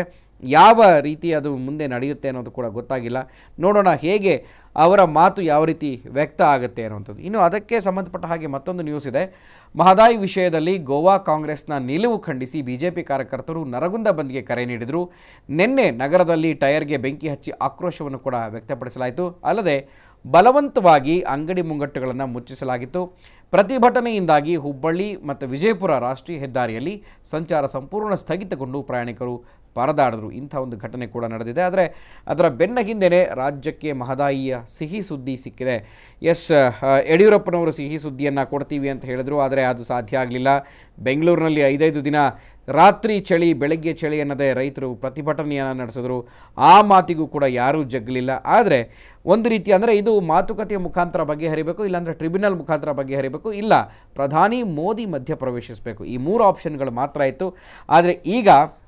ಯಾವ ರೀತಿ ಅದು ಮುಂದೆ ನಡೆಯುತ್ತೆ ಅನ್ನೋದು ಕೂಡ ಗೊತ್ತಾಗಿಲ್ಲ ನೋಡೋಣ ಹೇಗೆ ಅವರ ಮಾತು ಯಾವ ರೀತಿ ವ್ಯಕ್ತ ಆಗುತ್ತೆ ಅನ್ನುವಂಥದ್ದು ಇನ್ನು ಅದಕ್ಕೆ ಸಂಬಂಧಪಟ್ಟ ಹಾಗೆ ಮತ್ತೊಂದು ನ್ಯೂಸ್ ಇದೆ ಮಹದಾಯಿ ವಿಷಯದಲ್ಲಿ ಗೋವಾ ಕಾಂಗ್ರೆಸ್ನ ನಿಲುವು ಖಂಡಿಸಿ ಬಿಜೆಪಿ ಕಾರ್ಯಕರ್ತರು ನರಗುಂದ ಬಂದ್ಗೆ ಕರೆ ನೀಡಿದರು ನಿನ್ನೆ ನಗರದಲ್ಲಿ ಟೈರ್ಗೆ ಬೆಂಕಿ ಹಚ್ಚಿ ಆಕ್ರೋಶವನ್ನು ಕೂಡ ವ್ಯಕ್ತಪಡಿಸಲಾಯಿತು ಅಲ್ಲದೆ ಬಲವಂತವಾಗಿ ಅಂಗಡಿ ಮುಂಗಟ್ಟುಗಳನ್ನು ಮುಚ್ಚಿಸಲಾಗಿತ್ತು ಪ್ರತಿಭಟನೆಯಿಂದಾಗಿ ಹುಬ್ಬಳ್ಳಿ ಮತ್ತು ವಿಜಯಪುರ ರಾಷ್ಟ್ರೀಯ ಹೆದ್ದಾರಿಯಲ್ಲಿ ಸಂಚಾರ ಸಂಪೂರ್ಣ ಸ್ಥಗಿತಗೊಂಡು ಪ್ರಯಾಣಿಕರು ಪರದಾಡಿದ್ರು ಇಂಥ ಒಂದು ಘಟನೆ ಕೂಡ ನಡೆದಿದೆ ಆದರೆ ಅದರ ಬೆನ್ನ ಹಿಂದೆಯೇ ರಾಜ್ಯಕ್ಕೆ ಮಹದಾಯಿಯ ಸಿಹಿ ಸುದ್ದಿ ಸಿಕ್ಕಿದೆ ಎಸ್ ಆ, ಯಡಿಯೂರಪ್ಪನವರು ಸಿಹಿ ಸುದ್ದಿಯನ್ನು ಕೊಡ್ತೀವಿ ಅಂತ ಹೇಳಿದ್ರು ಆದರೆ ಅದು ಸಾಧ್ಯ ಆಗಲಿಲ್ಲ ಬೆಂಗಳೂರಿನಲ್ಲಿ ಐದೈದು ದಿನ ರಾತ್ರಿ ಚಳಿ ಬೆಳಗ್ಗೆ ಚಳಿ ಅನ್ನದೇ ರೈತರು ಪ್ರತಿಭಟನೆಯನ್ನು ನಡೆಸಿದ್ರು ಆ ಮಾತಿಗೂ ಕೂಡ ಯಾರೂ ಜಗ್ಗಲಿಲ್ಲ ಆದರೆ ಒಂದು ರೀತಿ ಅಂದರೆ ಇದು ಮಾತುಕತೆಯ ಮುಖಾಂತರ ಬಗೆಹರಿಬೇಕು ಇಲ್ಲಾಂದರೆ ಟ್ರಿಬ್ಯುನಲ್ ಮುಖಾಂತರ ಬಗೆಹರಿಬೇಕು ಇಲ್ಲ ಪ್ರಧಾನಿ ಮೋದಿ ಮಧ್ಯ ಪ್ರವೇಶಿಸಬೇಕು ಈ ಮೂರು ಆಪ್ಷನ್ಗಳು ಮಾತ್ರ ಇತ್ತು ಆದರೆ ಈಗ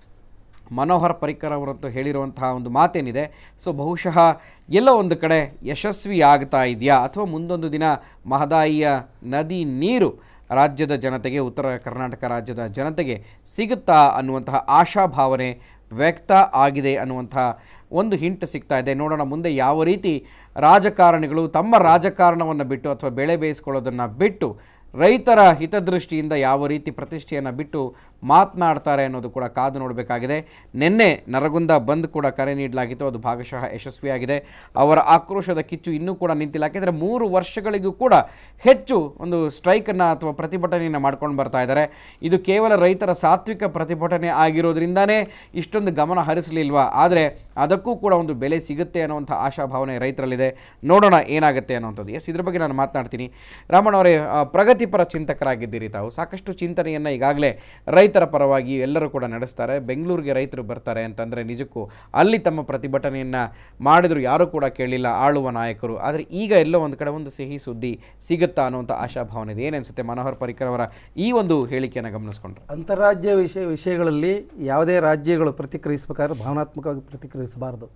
ಮನೋಹರ್ ಪರಿಕ್ಕರ್ ಅವರಂತೂ ಹೇಳಿರುವಂತಹ ಒಂದು ಮಾತೇನಿದೆ ಸೊ ಬಹುಶಃ ಎಲ್ಲೋ ಒಂದು ಕಡೆ ಯಶಸ್ವಿ ಆಗ್ತಾ ಇದೆಯಾ ಅಥವಾ ಮುಂದೊಂದು ದಿನ ಮಹದಾಯಿಯ ನದಿ ನೀರು ರಾಜ್ಯದ ಜನತೆಗೆ ಉತ್ತರ ಕರ್ನಾಟಕ ರಾಜ್ಯದ ಜನತೆಗೆ ಸಿಗುತ್ತಾ ಅನ್ನುವಂತಹ ಆಶಾಭಾವನೆ ವ್ಯಕ್ತ ಆಗಿದೆ ಅನ್ನುವಂತಹ ಒಂದು ಹಿಂಟ್ ಸಿಗ್ತಾ ಇದೆ ನೋಡೋಣ ಮುಂದೆ ಯಾವ ರೀತಿ ರಾಜಕಾರಣಿಗಳು ತಮ್ಮ ರಾಜಕಾರಣವನ್ನು ಬಿಟ್ಟು ಅಥವಾ ಬೆಳೆ ಬೇಯಿಸ್ಕೊಳ್ಳೋದನ್ನು ಬಿಟ್ಟು ರೈತರ ಹಿತದೃಷ್ಟಿಯಿಂದ ಯಾವ ರೀತಿ ಪ್ರತಿಷ್ಠೆಯನ್ನು ಬಿಟ್ಟು ಮಾತನಾಡ್ತಾರೆ ಅನ್ನೋದು ಕೂಡ ಕಾದು ನೋಡಬೇಕಾಗಿದೆ ನಿನ್ನೆ ನರಗುಂದ ಬಂದ್ ಕೂಡ ಕರೆ ನೀಡಲಾಗಿತ್ತು ಅದು ಭಾಗಶಃ ಯಶಸ್ವಿಯಾಗಿದೆ ಅವರ ಆಕ್ರೋಶದ ಕಿಚ್ಚು ಇನ್ನೂ ಕೂಡ ನಿಂತಿಲ್ಲ ಯಾಕೆಂದರೆ ಮೂರು ವರ್ಷಗಳಿಗೂ ಕೂಡ ಹೆಚ್ಚು ಒಂದು ಸ್ಟ್ರೈಕನ್ನು ಅಥವಾ ಪ್ರತಿಭಟನೆಯನ್ನು ಮಾಡ್ಕೊಂಡು ಬರ್ತಾ ಇದ್ದಾರೆ ಇದು ಕೇವಲ ರೈತರ ಸಾತ್ವಿಕ ಪ್ರತಿಭಟನೆ ಆಗಿರೋದ್ರಿಂದನೇ ಇಷ್ಟೊಂದು ಗಮನ ಹರಿಸಲಿಲ್ವಾ ಆದರೆ ಅದಕ್ಕೂ ಕೂಡ ಒಂದು ಬೆಲೆ ಸಿಗುತ್ತೆ ಅನ್ನುವಂಥ ಆಶಾಭಾವನೆ ರೈತರಲ್ಲಿದೆ ನೋಡೋಣ ಏನಾಗುತ್ತೆ ಅನ್ನುವಂಥದ್ದು ಎಸ್ ಇದ್ರ ಬಗ್ಗೆ ನಾನು ಮಾತನಾಡ್ತೀನಿ ರಾಮಣ್ಣ ಅವರೇ ಆ, ಪ್ರಗತಿಪರ ಚಿಂತಕರಾಗಿದ್ದೀರಿ ತಾವು ಸಾಕಷ್ಟು ಚಿಂತನೆಯನ್ನು ಈಗಾಗಲೇ ರೈತರ ಪರವಾಗಿ ಎಲ್ಲರೂ ಕೂಡ ನಡೆಸ್ತಾರೆ ಬೆಂಗಳೂರಿಗೆ ರೈತರು ಬರ್ತಾರೆ ಅಂತಂದರೆ ನಿಜಕ್ಕೂ ಅಲ್ಲಿ ತಮ್ಮ ಪ್ರತಿಭಟನೆಯನ್ನು ಮಾಡಿದ್ರು ಯಾರೂ ಕೂಡ ಕೇಳಿಲ್ಲ ಆಳುವ ನಾಯಕರು ಆದರೆ ಈಗ ಎಲ್ಲೋ ಒಂದು ಕಡೆ ಒಂದು ಸಿಹಿ ಸುದ್ದಿ ಸಿಗುತ್ತಾ ಅನ್ನುವಂಥ ಆಶಾಭಾವನೆ ಇದೆ ಏನೆನ್ಸುತ್ತೆ ಮನೋಹರ್ ಪರಿಕರ್ ಅವರ ಈ ಒಂದು ಹೇಳಿಕೆಯನ್ನು ಗಮನಿಸ್ಕೊಂಡ್ರೆ ಅಂತಾರಾಜ್ಯ ವಿಷಯ ವಿಷಯಗಳಲ್ಲಿ ಯಾವುದೇ ರಾಜ್ಯಗಳು ಪ್ರತಿಕ್ರಿಯಿಸಬೇಕಾದ್ರೆ ಭಾವನಾತ್ಮಕವಾಗಿ ಪ್ರತಿಕ್ರಿಯಿಸಬಾರ್ದು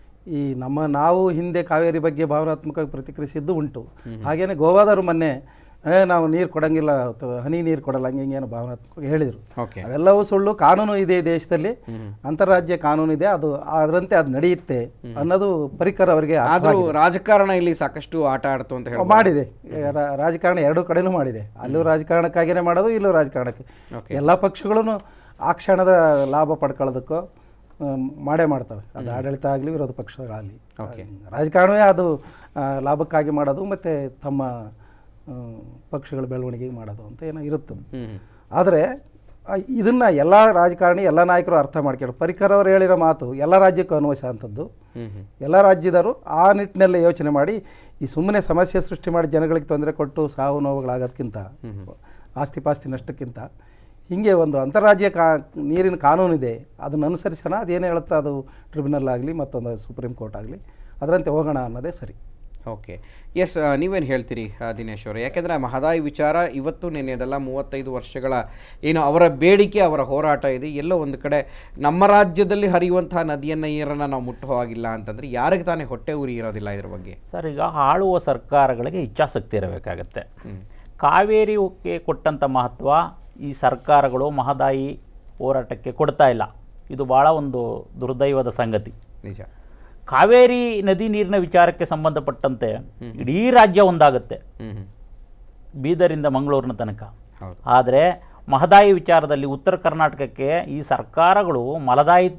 ಈ ನಮ್ಮ ನಾವು ಹಿಂದೆ ಕಾವೇರಿ ಬಗ್ಗೆ ಭಾವನಾತ್ಮಕವಾಗಿ ಪ್ರತಿಕ್ರಿಯಿಸಿದ್ದು ಉಂಟು ಹಾಗೇನೆ ಗೋವಾದವರು ಮೊನ್ನೆ ಏ ನಾವು ನೀರು ಕೊಡಂಗಿಲ್ಲ ಅಥವಾ ಹನಿ ನೀರು ಕೊಡಲ್ಲ ಹಂಗೆ ಹಿಂಗೇನೋ ಭಾವನಾತ್ಮಕವಾಗಿ ಹೇಳಿದರು ಓಕೆ ಅವೆಲ್ಲವೂ ಸುಳ್ಳು ಕಾನೂನು ಇದೆ ಈ ದೇಶದಲ್ಲಿ ಅಂತಾರಾಜ್ಯ ಕಾನೂನು ಇದೆ ಅದು ಅದರಂತೆ ಅದು ನಡೆಯುತ್ತೆ ಅನ್ನೋದು ಪರಿಕರ ಅವರಿಗೆ ಆದರೂ ರಾಜಕಾರಣ ಇಲ್ಲಿ ಸಾಕಷ್ಟು ಆಟ ಆಡ್ತು ಅಂತ ಹೇಳಿ ಮಾಡಿದೆ ರಾ- ರಾಜಕಾರಣ ಎರಡೂ ಕಡೆನೂ ಮಾಡಿದೆ ಅಲ್ಲೂ ರಾಜಕಾರಣಕ್ಕಾಗಿಯೇ ಮಾಡೋದು ಇಲ್ಲೂ ರಾಜಕಾರಣಕ್ಕೆ ಎಲ್ಲ ಪಕ್ಷಗಳೂ ಆ ಕ್ಷಣದ ಲಾಭ ಪಡ್ಕೊಳ್ಳೋದಕ್ಕೂ ಆಮ್, ಮಾಡೇ ಮಾಡ್ತವೆ ಅದು ಆಡಳಿತ ಆಗಲಿ ವಿರೋಧ ಪಕ್ಷಗಳಾಗಲಿ ರಾಜಕಾರಣವೇ ಅದು ಆ, ಲಾಭಕ್ಕಾಗಿ ಮಾಡೋದು ಮತ್ತು ತಮ್ಮ ಆ, ಪಕ್ಷಗಳ ಬೆಳವಣಿಗೆಗೆ ಮಾಡೋದು ಅಂತ ಏನೋ ಇರುತ್ತದೆ ಹ್ಮ್ ಆದರೆ ಇದನ್ನು ಎಲ್ಲ ರಾಜಕಾರಣಿ ಎಲ್ಲ ನಾಯಕರು ಅರ್ಥ ಮಾಡ್ಕೊಳ್ಳಿ ಪರಿಕರ್ ಅವರು ಹೇಳಿರೋ ಮಾತು ಎಲ್ಲ ರಾಜ್ಯಕ್ಕೂ ಅನ್ವಯಿಸೋಂಥದ್ದು ಹ್ಮ್ ಹ್ಮ್ ಎಲ್ಲ ರಾಜ್ಯದವರು ಆ ನಿಟ್ಟಿನಲ್ಲಿ ಯೋಚನೆ ಮಾಡಿ ಈ ಸುಮ್ಮನೆ ಸಮಸ್ಯೆ ಸೃಷ್ಟಿ ಮಾಡಿ ಜನಗಳಿಗೆ ತೊಂದರೆ ಕೊಟ್ಟು ಸಾವು ನೋವುಗಳಾಗೋದಕ್ಕಿಂತ ಆಸ್ತಿ ಪಾಸ್ತಿ ನಷ್ಟಕ್ಕಿಂತ ಹೀಗೆ ಒಂದು ಅಂತಾರಾಜ್ಯ ಕಾ ನೀರಿನ ಕಾನೂನಿದೆ ಅದನ್ನು ಅನುಸರಿಸೋಣ ಅದೇನು ಹೇಳುತ್ತೆ ಅದು ಟ್ರಿಬ್ಯುನಲ್ ಆಗಲಿ ಮತ್ತೊಂದು ಸುಪ್ರೀಂ ಕೋರ್ಟ್ ಆಗಲಿ ಅದರಂತೆ ಹೋಗೋಣ ಅನ್ನೋದೇ ಸರಿ ಓಕೆ ಎಸ್ ನೀವೇನು ಹೇಳ್ತೀರಿ ಆ, ದಿನೇಶ್ ಅವರೇ ಯಾಕೆಂದರೆ ಮಹದಾಯಿ ವಿಚಾರ ಇವತ್ತು ನೆನೆಯದಲ್ಲ ಮೂವತ್ತೈದು ವರ್ಷಗಳ ಏನು ಅವರ ಬೇಡಿಕೆ ಅವರ ಹೋರಾಟ ಇದೆ ಎಲ್ಲೋ ಒಂದು ಕಡೆ ನಮ್ಮ ರಾಜ್ಯದಲ್ಲಿ ಹರಿಯುವಂತಹ ನದಿಯನ್ನು ನೀರನ್ನು ನಾವು ಮುಟ್ಟೋ ಹಾಗಿಲ್ಲ ಅಂತಂದರೆ ಯಾರಿಗೆ ತಾನೇ ಹೊಟ್ಟೆ ಉರಿ ಇರೋದಿಲ್ಲ ಇದ್ರ ಬಗ್ಗೆ ಸರ್ ಈಗ ಆಳುವ ಸರ್ಕಾರಗಳಿಗೆ ಇಚ್ಛಾಸಕ್ತಿ ಇರಬೇಕಾಗತ್ತೆ ಕಾವೇರಿಗೆ ಕೊಟ್ಟಂಥ ಮಹತ್ವ ಈ ಸರ್ಕಾರಗಳು ಮಹದಾಯಿ ಹೋರಾಟಕ್ಕೆ ಕೊಡ್ತಾ ಇಲ್ಲ ಇದು ಭಾಳ ಒಂದು ದುರ್ದೈವದ ಸಂಗತಿ ನಿಜ ಕಾವೇರಿ ನದಿ ನೀರಿನ ವಿಚಾರಕ್ಕೆ ಸಂಬಂಧಪಟ್ಟಂತೆ ಇಡೀ ರಾಜ್ಯ ಒಂದಾಗುತ್ತೆ ಹ್ಞೂ ಹ್ಞೂ ಬೀದರಿಂದ ಮಂಗಳೂರಿನ ತನಕ ಹೌದು ಆದರೆ ಮಹದಾಯಿ ವಿಚಾರದಲ್ಲಿ ಉತ್ತರ ಕರ್ನಾಟಕಕ್ಕೆ ಈ ಸರ್ಕಾರಗಳು ಮಲದಾಯಿ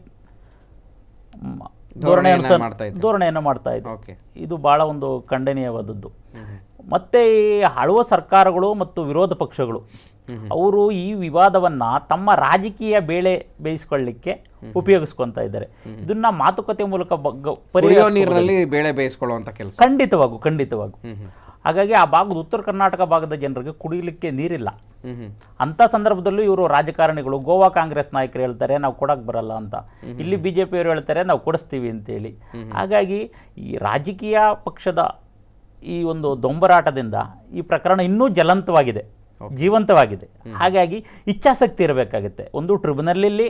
ಮ- ಧೋರಣೆ ಧೋರಣೆಯನ್ನ ಅನುಸರ- ಮಾಡ್ತಾ ಇದೆ. ಧೋರಣೆಯನ್ನು ಮಾಡ್ತಾ ಇದೆ ಓಕೆ ಇದು ಭಾಳ ಒಂದು ಖಂಡನೀಯವಾದದ್ದು ಮತ್ತೆ ಈ ಆಳುವ ಸರ್ಕಾರಗಳು ಮತ್ತು ವಿರೋಧ ಪಕ್ಷಗಳು ಅವರು ಈ ವಿವಾದವನ್ನ ತಮ್ಮ ರಾಜಕೀಯ ಬೇಳೆ ಬೇಯಿಸ್ಕೊಳ್ಳಿಕ್ಕೆ ಉಪಯೋಗಿಸ್ಕೊತಾ ಇದ್ದಾರೆ ಇದನ್ನ ಮಾತುಕತೆ ಮೂಲಕ ಬಗ್ಗ ಕುಡಿಯೋ ಪರಿಹರಿಸ್ಕೋಬಹುದು. ನೀರಿನಲ್ಲಿ ಬೇಳೆ ಬೇಯಿಸ್ಕೊಳ್ಳುವಂಥ ಕೆಲಸ ಖಂಡಿತವಾಗೂ ಖಂಡಿತವಾಗೂ ಹಾಗಾಗಿ ಆ ಭಾಗದ ಉತ್ತರ ಕರ್ನಾಟಕ ಭಾಗದ ಜನರಿಗೆ ಕುಡಿಯಲಿಕ್ಕೆ ನೀರಿಲ್ಲ ಹ್ಞೂ ಹ್ಞೂ ಅಂಥ ಸಂದರ್ಭದಲ್ಲೂ ಇವರು ರಾಜಕಾರಣಿಗಳು ಗೋವಾ ಕಾಂಗ್ರೆಸ್ ನಾಯಕರು ಹೇಳ್ತಾರೆ ನಾವು ಕೊಡಕ್ಕೆ ಬರಲ್ಲ ಅಂತ ಇಲ್ಲಿ ಬಿ ಜೆ ಪಿಯವರು ಹೇಳ್ತಾರೆ ನಾವು ಕೊಡಿಸ್ತೀವಿ ಅಂತೇಳಿ ಹಾಗಾಗಿ ಈ ರಾಜಕೀಯ ಪಕ್ಷದ ಈ ಒಂದು ದೊಂಬರಾಟದಿಂದ ಈ ಪ್ರಕರಣ ಇನ್ನೂ ಜಲಂತವಾಗಿದೆ ಜೀವಂತವಾಗಿದೆ ಹಾಗಾಗಿ ಇಚ್ಛಾಸಕ್ತಿ ಇರಬೇಕಾಗುತ್ತೆ ಒಂದು ಟ್ರಿಬ್ಯುನಲಲ್ಲಿ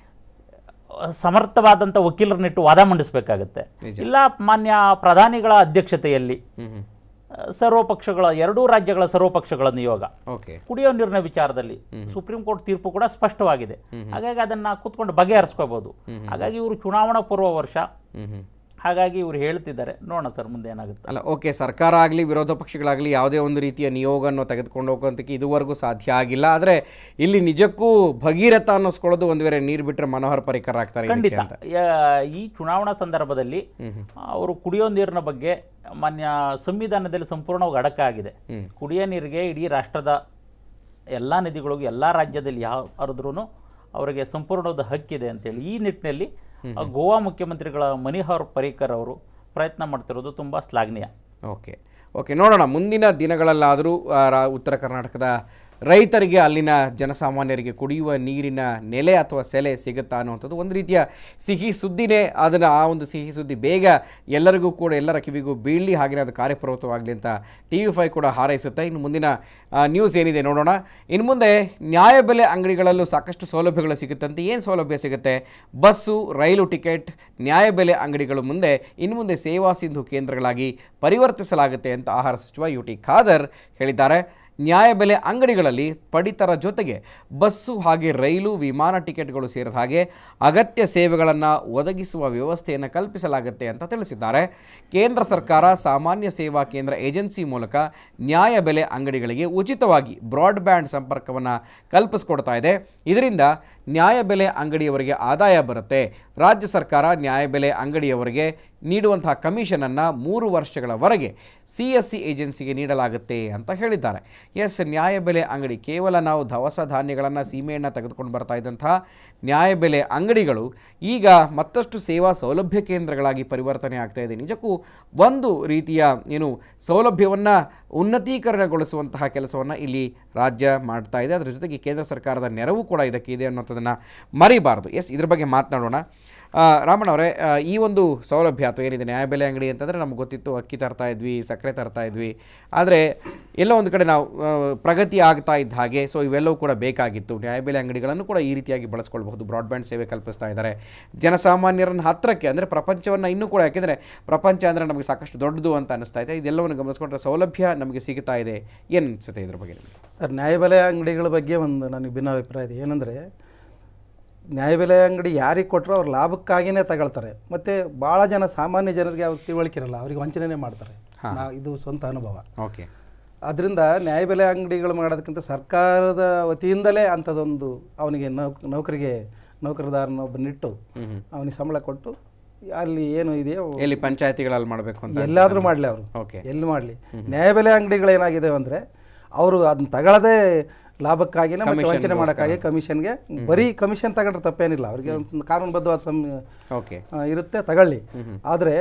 ಸಮರ್ಥವಾದಂಥ ವಕೀಲರನ್ನಿಟ್ಟು ವಾದ ಮಂಡಿಸಬೇಕಾಗತ್ತೆ ಇಲ್ಲ ಮಾನ್ಯ ಪ್ರಧಾನಿಗಳ ಅಧ್ಯಕ್ಷತೆಯಲ್ಲಿ ಹ್ಞೂ ಹ್ಞೂ ಸರ್ವಪಕ್ಷಗಳ ಎರಡೂ ರಾಜ್ಯಗಳ ಸರ್ವಪಕ್ಷಗಳ ನಿಯೋಗ ಓಕೆ ಕುಡಿಯೋ ನೀರಿನ ವಿಚಾರದಲ್ಲಿ ಸುಪ್ರೀಂ ಕೋರ್ಟ್ ತೀರ್ಪು ಕೂಡ ಸ್ಪಷ್ಟವಾಗಿದೆ ಹಾಗಾಗಿ ಅದನ್ನ ಕೂತ್ಕೊಂಡು ಬಗೆಹರಿಸ್ಕೋಬಹುದು ಹಾಗಾಗಿ ಇವರು ಚುನಾವಣಾ ಪೂರ್ವ ವರ್ಷ ಹ್ಮ್ ಹ್ಮ್ ಹಾಗಾಗಿ ಇವರು ಹೇಳ್ತಿದ್ದಾರೆ ನೋಡೋಣ ಸರ್ ಮುಂದೆ ಏನಾಗುತ್ತೆ ಅಲ್ಲ ಓಕೆ ಸರ್ಕಾರ ಆಗಲಿ ವಿರೋಧ ಪಕ್ಷಗಳಾಗಲಿ ಯಾವುದೇ ಒಂದು ರೀತಿಯ ನಿಯೋಗವನ್ನು ತೆಗೆದುಕೊಂಡು ಹೋಗೋಂತಕ್ಕೆ ಇದುವರೆಗೂ ಸಾಧ್ಯ ಆಗಿಲ್ಲ ಆದರೆ ಇಲ್ಲಿ ನಿಜಕ್ಕೂ ಭಗೀರಥ ಅನ್ನಿಸ್ಕೊಳ್ಳೋದು ಒಂದು ವೇಳೆ ನೀರು ಬಿಟ್ಟರೆ ಮನೋಹರ್ ಪರಿಕರ ಆಗ್ತಾರೆ ಇದಕ್ಕೆ ಖಂಡಿತ ಅಂತ ಯಾ- ಈ ಚುನಾವಣಾ ಸಂದರ್ಭದಲ್ಲಿ ಅವರು ಕುಡಿಯೋ ನೀರಿನ ಬಗ್ಗೆ ಮಾನ್ಯ ಸಂವಿಧಾನದಲ್ಲಿ ಸಂಪೂರ್ಣವಾಗಿ ಅಡಕ ಆಗಿದೆ ಕುಡಿಯೋ ನೀರಿಗೆ ಇಡೀ ರಾಷ್ಟ್ರದ ಎಲ್ಲ ನದಿಗಳಿಗೂ ಎಲ್ಲ ರಾಜ್ಯದಲ್ಲಿ ಯಾವ ಹರಿದ್ರೂ ಅವರಿಗೆ ಸಂಪೂರ್ಣವಾದ ಹಕ್ಕಿದೆ ಅಂತೇಳಿ ಈ ನಿಟ್ಟಿನಲ್ಲಿ ಆ ಗೋವಾ ಮುಖ್ಯಮಂತ್ರಿಗಳ ಮನಿಹರ್ ಪರಿಕರ್ ಅವರು ಪ್ರಯತ್ನ ಮಾಡ್ತಿರೋದು ತುಂಬ ಶ್ಲಾಘನೀಯ ಓಕೆ ಓಕೆ ನೋಡೋಣ ಮುಂದಿನ ದಿನಗಳಲ್ಲಾದರೂ ಆ, ರಾ- ಉತ್ತರ ಕರ್ನಾಟಕದ ರೈತರಿಗೆ ಅಲ್ಲಿನ ಜನಸಾಮಾನ್ಯರಿಗೆ ಕುಡಿಯುವ ನೀರಿನ ನೆಲೆ ಅಥವಾ ಸೆಲೆ ಸಿಗುತ್ತಾ ಅನ್ನುವಂಥದ್ದು ಒಂದು ರೀತಿಯ ಸಿಹಿ ಸುದ್ದಿನೇ ಅದನ್ನು ಆ ಒಂದು ಸಿಹಿ ಸುದ್ದಿ ಬೇಗ ಎಲ್ಲರಿಗೂ ಕೂಡ ಎಲ್ಲರ ಕಿವಿಗೂ ಬೀಳಲಿ ಹಾಗೆಯೇ ಅದು ಕಾರ್ಯಪ್ರವೃತ್ತವಾಗಲಿ ಅಂತ ಟಿ ವಿ ಫೈ ಕೂಡ ಹಾರೈಸುತ್ತೆ ಇನ್ನು ಮುಂದಿನ ಆ, ನ್ಯೂಸ್ ಏನಿದೆ ನೋಡೋಣ ಇನ್ನು ಮುಂದೆ ನ್ಯಾಯಬೆಲೆ ಅಂಗಡಿಗಳಲ್ಲೂ ಸಾಕಷ್ಟು ಸೌಲಭ್ಯಗಳು ಸಿಗುತ್ತಂತೆ ಏನು ಸೌಲಭ್ಯ ಸಿಗುತ್ತೆ ಬಸ್ಸು ರೈಲು ಟಿಕೆಟ್ ನ್ಯಾಯಬೆಲೆ ಅಂಗಡಿಗಳು ಮುಂದೆ ಇನ್ನು ಮುಂದೆ ಸೇವಾ ಸಿಂಧು ಕೇಂದ್ರಗಳಾಗಿ ಪರಿವರ್ತಿಸಲಾಗುತ್ತೆ ಅಂತ ಆಹಾರ ಸಚಿವ ಯು ಟಿ ಖಾದರ್ ಹೇಳಿದ್ದಾರೆ ನ್ಯಾಯಬೆಲೆ ಅಂಗಡಿಗಳಲ್ಲಿ ಪಡಿತರ ಜೊತೆಗೆ ಬಸ್ಸು ಹಾಗೆ ರೈಲು ವಿಮಾನ ಟಿಕೆಟ್ಗಳು ಸೇರಿದ ಹಾಗೆ ಅಗತ್ಯ ಸೇವೆಗಳನ್ನು ಒದಗಿಸುವ ವ್ಯವಸ್ಥೆಯನ್ನು ಕಲ್ಪಿಸಲಾಗುತ್ತೆ ಅಂತ ತಿಳಿಸಿದ್ದಾರೆ ಕೇಂದ್ರ ಸರ್ಕಾರ ಸಾಮಾನ್ಯ ಸೇವಾ ಕೇಂದ್ರ ಏಜೆನ್ಸಿ ಮೂಲಕ ನ್ಯಾಯಬೆಲೆ ಅಂಗಡಿಗಳಿಗೆ ಉಚಿತವಾಗಿ ಬ್ರಾಡ್ಬ್ಯಾಂಡ್ ಸಂಪರ್ಕವನ್ನು ಕಲ್ಪಿಸ್ಕೊಡ್ತಾ ಇದೆ ಇದರಿಂದ ನ್ಯಾಯಬೆಲೆ ಅಂಗಡಿಯವರಿಗೆ ಆದಾಯ ಬರುತ್ತೆ ರಾಜ್ಯ ಸರ್ಕಾರ ನ್ಯಾಯಬೆಲೆ ಅಂಗಡಿಯವರಿಗೆ ನೀಡುವಂತಹ ಕಮಿಷನನ್ನು ಮೂರು ವರ್ಷಗಳವರೆಗೆ ಸಿ ಎಸ್ ಸಿ ಏಜೆನ್ಸಿಗೆ ನೀಡಲಾಗುತ್ತೆ ಅಂತ ಹೇಳಿದ್ದಾರೆ ಎಸ್ ನ್ಯಾಯಬೆಲೆ ಅಂಗಡಿ ಕೇವಲ ನಾವು ದವಸ ಧಾನ್ಯಗಳನ್ನು ಸೀಮೆಯನ್ನು ತೆಗೆದುಕೊಂಡು ಬರ್ತಾ ಇದ್ದಂತಹ ನ್ಯಾಯಬೆಲೆ ಅಂಗಡಿಗಳು ಈಗ ಮತ್ತಷ್ಟು ಸೇವಾ ಸೌಲಭ್ಯ ಕೇಂದ್ರಗಳಾಗಿ ಪರಿವರ್ತನೆ ಆಗ್ತಾ ಇದೆ ನಿಜಕ್ಕೂ ಒಂದು ರೀತಿಯ ಏನು ಸೌಲಭ್ಯವನ್ನು ಉನ್ನತೀಕರಣಗೊಳಿಸುವಂತಹ ಕೆಲಸವನ್ನು ಇಲ್ಲಿ ರಾಜ್ಯ ಮಾಡ್ತಾ ಇದೆ ಅದರ ಜೊತೆಗೆ ಕೇಂದ್ರ ಸರ್ಕಾರದ ನೆರವು ಕೂಡ ಇದಕ್ಕೆ ಇದೆ ಅನ್ನೋಂಥದ್ದನ್ನು ಮರಿಬಾರ್ದು ಎಸ್ ಇದ್ರ ಬಗ್ಗೆ ಮಾತನಾಡೋಣ ಆ, ರಾಮಣ್ಣ ಅವರೇ ಆ, ಈ ಒಂದು ಸೌಲಭ್ಯ ಅಥವಾ ಏನಿದೆ ನ್ಯಾಯಬೆಲೆ ಅಂಗಡಿ ಅಂತಂದರೆ ನಮ್ಗೆ ಗೊತ್ತಿತ್ತು ಅಕ್ಕಿ ತರ್ತಾ ಇದ್ವಿ ಸಕ್ಕರೆ ತರ್ತಾ ಇದ್ವಿ ಆದರೆ ಎಲ್ಲೋ ಒಂದು ಕಡೆ ನಾವು ಆ, ಪ್ರಗತಿ ಆಗ್ತಾ ಇದ್ದ ಹಾಗೆ ಸೊ ಇವೆಲ್ಲವೂ ಕೂಡ ಬೇಕಾಗಿತ್ತು ನ್ಯಾಯಬೆಲೆ ಅಂಗಡಿಗಳನ್ನು ಕೂಡ ಈ ರೀತಿಯಾಗಿ ಬಳಸ್ಕೊಳ್ಬಹುದು ಬ್ರಾಡ್ಬ್ಯಾಂಡ್ ಸೇವೆ ಕಲ್ಪಿಸ್ತಾ ಇದ್ದಾರೆ ಜನಸಾಮಾನ್ಯರನ್ನ ಹತ್ತಿರಕ್ಕೆ ಅಂದರೆ ಪ್ರಪಂಚವನ್ನು ಇನ್ನೂ ಕೂಡ ಯಾಕೆಂದರೆ ಪ್ರಪಂಚ ಅಂದರೆ ನಮಗೆ ಸಾಕಷ್ಟು ದೊಡ್ಡದು ಅಂತ ಅನಿಸ್ತಾ ಇದೆ ಇದೆಲ್ಲವನ್ನು ಗಮನಿಸ್ಕೊಂಡ್ರೆ ಸೌಲಭ್ಯ ನಮಗೆ ಸಿಗ್ತಾ ಇದೆ ಏನು ಅನಿಸುತ್ತೆ ಇದ್ರ ಬಗ್ಗೆ ನಿಮಗೆ ಸರ್ ನ್ಯಾಯಬೆಲೆ ಅಂಗಡಿಗಳ ಬಗ್ಗೆ ಒಂದು ನನಗೆ ಭಿನ್ನಾಭಿಪ್ರಾಯ ಇದೆ ಏನಂದರೆ ನ್ಯಾಯಬೆಲೆ ಅಂಗಡಿ ಯಾರಿಗೆ ಕೊಟ್ಟರು ಅವ್ರು ಲಾಭಕ್ಕಾಗಿಯೇ ತಗೊಳ್ತಾರೆ ಮತ್ತು ಭಾಳ ಜನ ಸಾಮಾನ್ಯ ಜನರಿಗೆ ಅವ್ರಿಗೆ ತಿಳುವಳಿಕೆ ಇರಲ್ಲ ಅವ್ರಿಗೆ ವಂಚನೆ ಮಾಡ್ತಾರೆ ನಾ ಇದು ಸ್ವಂತ ಅನುಭವ ಓಕೆ ಅದರಿಂದ ನ್ಯಾಯಬೆಲೆ ಅಂಗಡಿಗಳು ಮಾಡೋದಕ್ಕಿಂತ ಸರ್ಕಾರದ ವತಿಯಿಂದಲೇ ಅಂಥದ್ದೊಂದು ಅವನಿಗೆ ನೌಕ್ ನೌಕರಿಗೆ ನೌಕರದಾರನೊಬ್ಬನಿಟ್ಟು ಅವನಿಗೆ ಸಂಬಳ ಕೊಟ್ಟು ಅಲ್ಲಿ ಏನು ಇದೆಯೋ ಎಲ್ಲಿ ಪಂಚಾಯತಿಗಳಲ್ಲಿ ಮಾಡಬೇಕು ಅಂತ ಎಲ್ಲಾದರೂ ಮಾಡಲಿ ಅವರು ಓಕೆ ಎಲ್ಲಿ ಮಾಡಲಿ ನ್ಯಾಯಬೆಲೆ ಅಂಗಡಿಗಳು ಏನಾಗಿದೆ ಅಂದರೆ ಅವರು ಅದನ್ನ ತಗೊಳ್ಳದೆ ಲಾಭಕ್ಕಾಗಿನೇ ಮತ್ತೆ ವಂಚನೆ ಮಾಡೋಕ್ಕಾಗಿ ಕಮಿಷನ್ಗೆ ಬರೀ ಕಮಿಷನ್ ತಗೊಂಡ್ರೆ ತಪ್ಪೇನಿಲ್ಲ ಅವ್ರಿಗೆ ಒಂದು ಕಾನೂನುಬದ್ಧವಾದ ಸಂ ಓಕೆ ಆ, ಇರುತ್ತೆ ತಗೊಳ್ಳಿ ಆದರೆ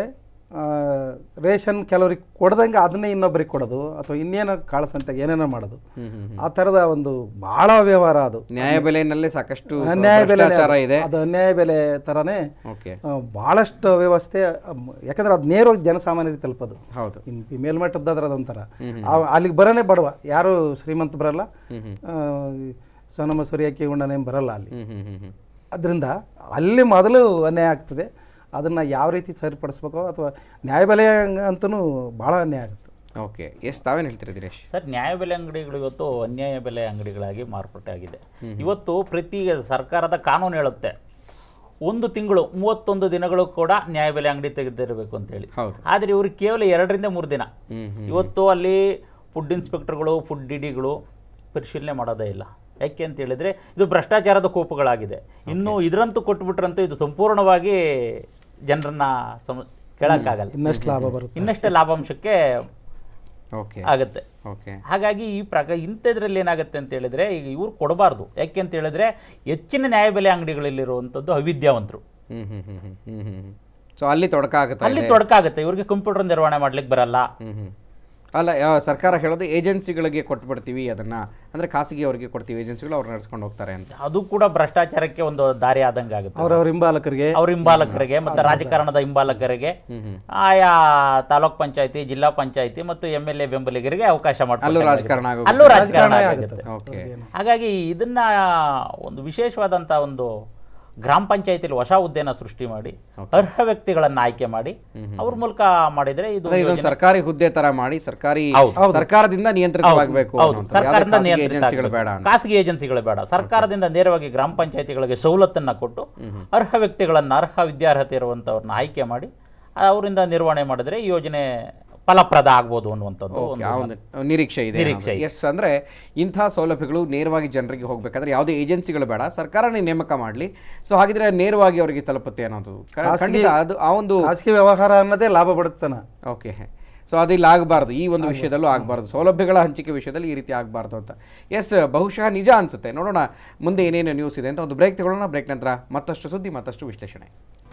ರೇಷನ್ ಕೆಲವ್ರಿಗೆ ಕೊಡ್ದಂಗೆ ಅದನ್ನೇ ಇನ್ನೊಬ್ಬರಿಗೆ ಕೊಡೋದು ಅಥವಾ ಇನ್ನೇನೋ ಕಾಳಸಂತೆಗೆ ಏನೇನೋ ಮಾಡೋದು ಆ ಥರದ ಒಂದು ಭಾಳ ವ್ಯವಹಾರ ಅದು ನ್ಯಾಯಬೆಲೆನಲ್ಲೇ ಸಾಕಷ್ಟು ಅನ್ಯಾಯ ಬೆಲೆ ಭ್ರಷ್ಟಾಚಾರ ಇದೆ ಅದು ಅನ್ಯಾಯ ಬೆಲೆ ಥರನೇ ಓಕೆ ಆ, ಭಾಳಷ್ಟು ವ್ಯವಸ್ಥೆ ಅಮ್, ಯಾಕಂದ್ರೆ ಅದು ನೇರವಾಗಿ ಜನಸಾಮಾನ್ಯರಿಗೆ ತಲುಪೋದು ಹೌದು ಇನ್ನು ಈ ಮೇಲ್ಮಟ್ಟದ್ದಾದ್ರೆ ಅದೊಂಥರ ಆ- ಅಲ್ಲಿಗೆ ಬರೋನೇ ಬಡವ ಯಾರು ಶ್ರೀಮಂತ ಬರಲ್ಲ ಆ, ಸೋನಮ್ಮ ಸೂರ್ಯಕಿ ಉಂಡನೇನು ಬರಲ್ಲ ಅಲ್ಲಿ ಹ್ಮ್ ಹ್ಮ್ ಹ್ಮ್ ಹ್ಮ್ ಅದರಿಂದ ಅಲ್ಲಿ ಮೊದಲು ಅನ್ಯಾಯ ಆಗ್ತದೆ ಅದನ್ನು ಯಾವ ರೀತಿ ಸರಿಪಡಿಸ್ಬೇಕೋ ಅಥವಾ ನ್ಯಾಯಬೆಲೆ ಅಂತೂ ಭಾಳ ಅನ್ಯಾಯ ಆಗುತ್ತೆ ಓಕೆ ಎಸ್ ತಾವೇನು ಹೇಳ್ತೀರಾ ದಿನೇಶ್ ಸರ್ ನ್ಯಾಯಬೆಲೆ ಅಂಗಡಿಗಳು ಇವತ್ತು ಅನ್ಯಾಯ ಬೆಲೆ ಅಂಗಡಿಗಳಾಗಿ ಮಾರ್ಪಾಟಾಗಿದೆ ಇವತ್ತು ಪ್ರತಿ ಸರ್ಕಾರದ ಕಾನೂನು ಹೇಳುತ್ತೆ ಒಂದು ತಿಂಗಳು ಮೂವತ್ತೊಂದು ದಿನಗಳು ಕೂಡ ನ್ಯಾಯಬೆಲೆ ಅಂಗಡಿ ತೆಗೆದಿರಬೇಕು ಅಂತ ಹೇಳಿ ಹೌದು ಆದರೆ ಇವ್ರಿಗೆ ಕೇವಲ ಎರಡರಿಂದ ಮೂರು ದಿನ ಹ್ಮ್ ಇವತ್ತು ಅಲ್ಲಿ ಫುಡ್ ಇನ್ಸ್ಪೆಕ್ಟರ್ಗಳು ಫುಡ್ ಡಿಡಿಗಳು ಪರಿಶೀಲನೆ ಮಾಡೋದೇ ಇಲ್ಲ ಯಾಕೆ ಅಂತ ಹೇಳಿದ್ರೆ ಇದು ಭ್ರಷ್ಟಾಚಾರದ ಕೋಪುಗಳಾಗಿದೆ ಇನ್ನು ಇದರಂತೂ ಕೊಟ್ಬಿಟ್ರಂತೂ ಇದು ಸಂಪೂರ್ಣವಾಗಿ ಜನರನ್ನ ಸಮ ಕೇಳಕ್ಕಾಗಲ್ಲ ಇನ್ನಷ್ಟು ಲಾಭ ಬರುತ್ತೆ ಇನ್ನಷ್ಟೇ ಲಾಭಾಂಶಕ್ಕೆ ಓಕೆ ಆಗುತ್ತೆ ಓಕೆ ಹಾಗಾಗಿ ಈ ಪ್ರಕ ಇಂಥದ್ರಲ್ಲಿ ಏನಾಗುತ್ತೆ ಅಂತ ಹೇಳಿದ್ರೆ ಈಗ ಇವ್ರು ಕೊಡಬಾರ್ದು ಯಾಕೆ ಅಂತ ಹೇಳಿದ್ರೆ ಹೆಚ್ಚಿನ ನ್ಯಾಯಬೆಲೆ ಅಂಗಡಿಗಳಲ್ಲಿರುವಂಥದ್ದು ಅವಿದ್ಯಾವಂತರು ಹ್ಮ್ ಹ್ಮ್ ಹ್ಮ್ ಹ್ಮ್ ಹ್ಮ್ ಹ್ಮ್ ಸೊ ಅಲ್ಲಿ ತೊಡಕಾಗುತ್ತೆ ಅಲ್ಲಿ ತೊಡಕಾಗುತ್ತೆ ಇವ್ರಿಗೆ ಕಂಪ್ಯೂಟರ್ ನಿರ್ವಹಣೆ ಮಾಡ್ಲಿಕ್ಕೆ ಬರಲ್ಲ ಹ್ಮ್ ಹ್ಮ್ ಅಲ್ಲ ಯಾವ- ಸರ್ಕಾರ ಹೇಳೋದು ಏಜೆನ್ಸಿಗಳಿಗೆ ಕೊಟ್ಬಿಡ್ತೀವಿ ಅದನ್ನ ಅಂದ್ರೆ ಖಾಸಗಿಯವರಿಗೆ ಕೊಡ್ತೀವಿ ಏಜೆನ್ಸಿಗಳು ಅವ್ರು ನಡೆಸ್ಕೊಂಡು ಹೋಗ್ತಾರೆ ಅಂತ ಅದು ಕೂಡ ಭ್ರಷ್ಟಾಚಾರಕ್ಕೆ ಒಂದು ದಾರಿ ಆದಂಗೆ ಆಗುತ್ತೆ ಅವ್ರವ್ರ ಹಿಂಬಾಲಕರಿಗೆ ಅವ್ರ ಹಿಂಬಾಲಕರಿಗೆ ಮತ್ತು ರಾಜಕಾರಣದ ಹಿಂಬಾಲಕರಿಗೆ ಆಯಾ ತಾಲೂಕ್ ಪಂಚಾಯತಿ ಜಿಲ್ಲಾ ಪಂಚಾಯತಿ ಮತ್ತು ಎಂ ಎಲ್ ಎ ಬೆಂಬಲಿಗರಿಗೆ ಅವಕಾಶ ಅಲ್ಲೂ ಮಾಡ್ಕೊಂಡು ರಾಜಕಾರಣ ಆಗೋಗುತ್ತೆ. ಅಲ್ಲೂ ರಾಜಕಾರಣ ಆಗುತ್ತೆ ಓಕೆ ಹಾಗಾಗಿ ಇದನ್ನ ಒಂದು ವಿಶೇಷವಾದಂಥ ಒಂದು ಗ್ರಾಮ ಪಂಚಾಯತಿಲಿ ಹೊಸ ಹುದ್ದೆನ ಸೃಷ್ಟಿ ಮಾಡಿ ಅರ್ಹ ವ್ಯಕ್ತಿಗಳನ್ನು ಆಯ್ಕೆ ಮಾಡಿ ಅವ್ರ ಮೂಲಕ ಮಾಡಿದರೆ ಇದು ಅಂದ್ರೆ ಇದೊಂದು ಸರ್ಕಾರಿ ಹುದ್ದೆ ತರ ಮಾಡಿ ಸರ್ಕಾರಿ ಹೌದು. ಸರ್ಕಾರದಿಂದ ನಿಯಂತ್ರಿತವಾಗಬೇಕು ಹೌದು ಅನ್ನುವಂಥದ್ದು. ಯಾವುದೇ ಸರ್ಕಾರದಿಂದ ಖಾಸಗಿ ನಿಯಂತ್ರಿತ ಏಜೆನ್ಸಿಗಳು ಬೇಡ ಆಗ್ಬೇಕು. ಅಂತ ಖಾಸಗಿ ಏಜೆನ್ಸಿಗಳು ಬೇಡ ಸರ್ಕಾರದಿಂದ ನೇರವಾಗಿ ಗ್ರಾಮ ಪಂಚಾಯತಿಗಳಿಗೆ ಸವಲತ್ತನ್ನು ಕೊಟ್ಟು ಅರ್ಹ ವ್ಯಕ್ತಿಗಳನ್ನು ಅರ್ಹ ವಿದ್ಯಾರ್ಹತೆ ಇರುವಂಥವ್ರನ್ನ ಆಯ್ಕೆ ಮಾಡಿ ಅವರಿಂದ ನಿರ್ವಹಣೆ ಮಾಡಿದ್ರೆ ಈ ಯೋಜನೆ ಫಲಪ್ರದ ಆಗ್ಬೋದು ಅನ್ನುವಂಥದ್ದು ಓಕೆ, ಒಂದು ಆ ಒಂದು ನಿರೀಕ್ಷೆ ಇದೆ ನಿರೀಕ್ಷೆ ಇದೆ. ಎಸ್ ಅಂದ್ರೆ ಇಂಥ ಸೌಲಭ್ಯಗಳು ನೇರವಾಗಿ ಜನರಿಗೆ ಹೋಗ್ಬೇಕಾದ್ರೆ ಯಾವುದೇ ಏಜೆನ್ಸಿಗಳು ಬೇಡ ಸರ್ಕಾರನೇ ನೇಮಕ ಮಾಡಲಿ ಸೊ ಹಾಗಿದ್ರೆ ನೇರವಾಗಿ ಅವರಿಗೆ ತಲುಪುತ್ತೆ ಅನ್ನೋದು ಕ- ಖಾಸಗಿ- ಖಂಡಿತ ಅದು ಆ ಒಂದು ಖಾಸಗಿ ವ್ಯವಹಾರ ಅನ್ನೋದೇ ಲಾಭ ಬಡುತ್ತಾನ ಓಕೆ ಸೊ ಅದಿಲ್ಲ ಆಗಬಾರ್ದು ಈ ಒಂದು ವಿಷಯದಲ್ಲೂ ಆಗಬಾರ್ದು ಸೌಲಭ್ಯಗಳ ಹಂಚಿಕೆ ವಿಷಯದಲ್ಲಿ ಈ ರೀತಿ ಆಗಬಾರ್ದು ಅಂತ ಎಸ್ ಬಹುಶಃ ನಿಜ ಅನ್ಸುತ್ತೆ ನೋಡೋಣ ಮುಂದೆ ಏನೇನು ನ್ಯೂಸ್ ಇದೆ ಅಂತ ಒಂದು ಬ್ರೇಕ್ ತಗೊಳ್ಳೋಣ ಬ್ರೇಕ್ ನಂತರ ಮತ್ತಷ್ಟು ಸುದ್ದಿ ಮತ್ತಷ್ಟು ವಿಶ್ಲೇಷಣೆ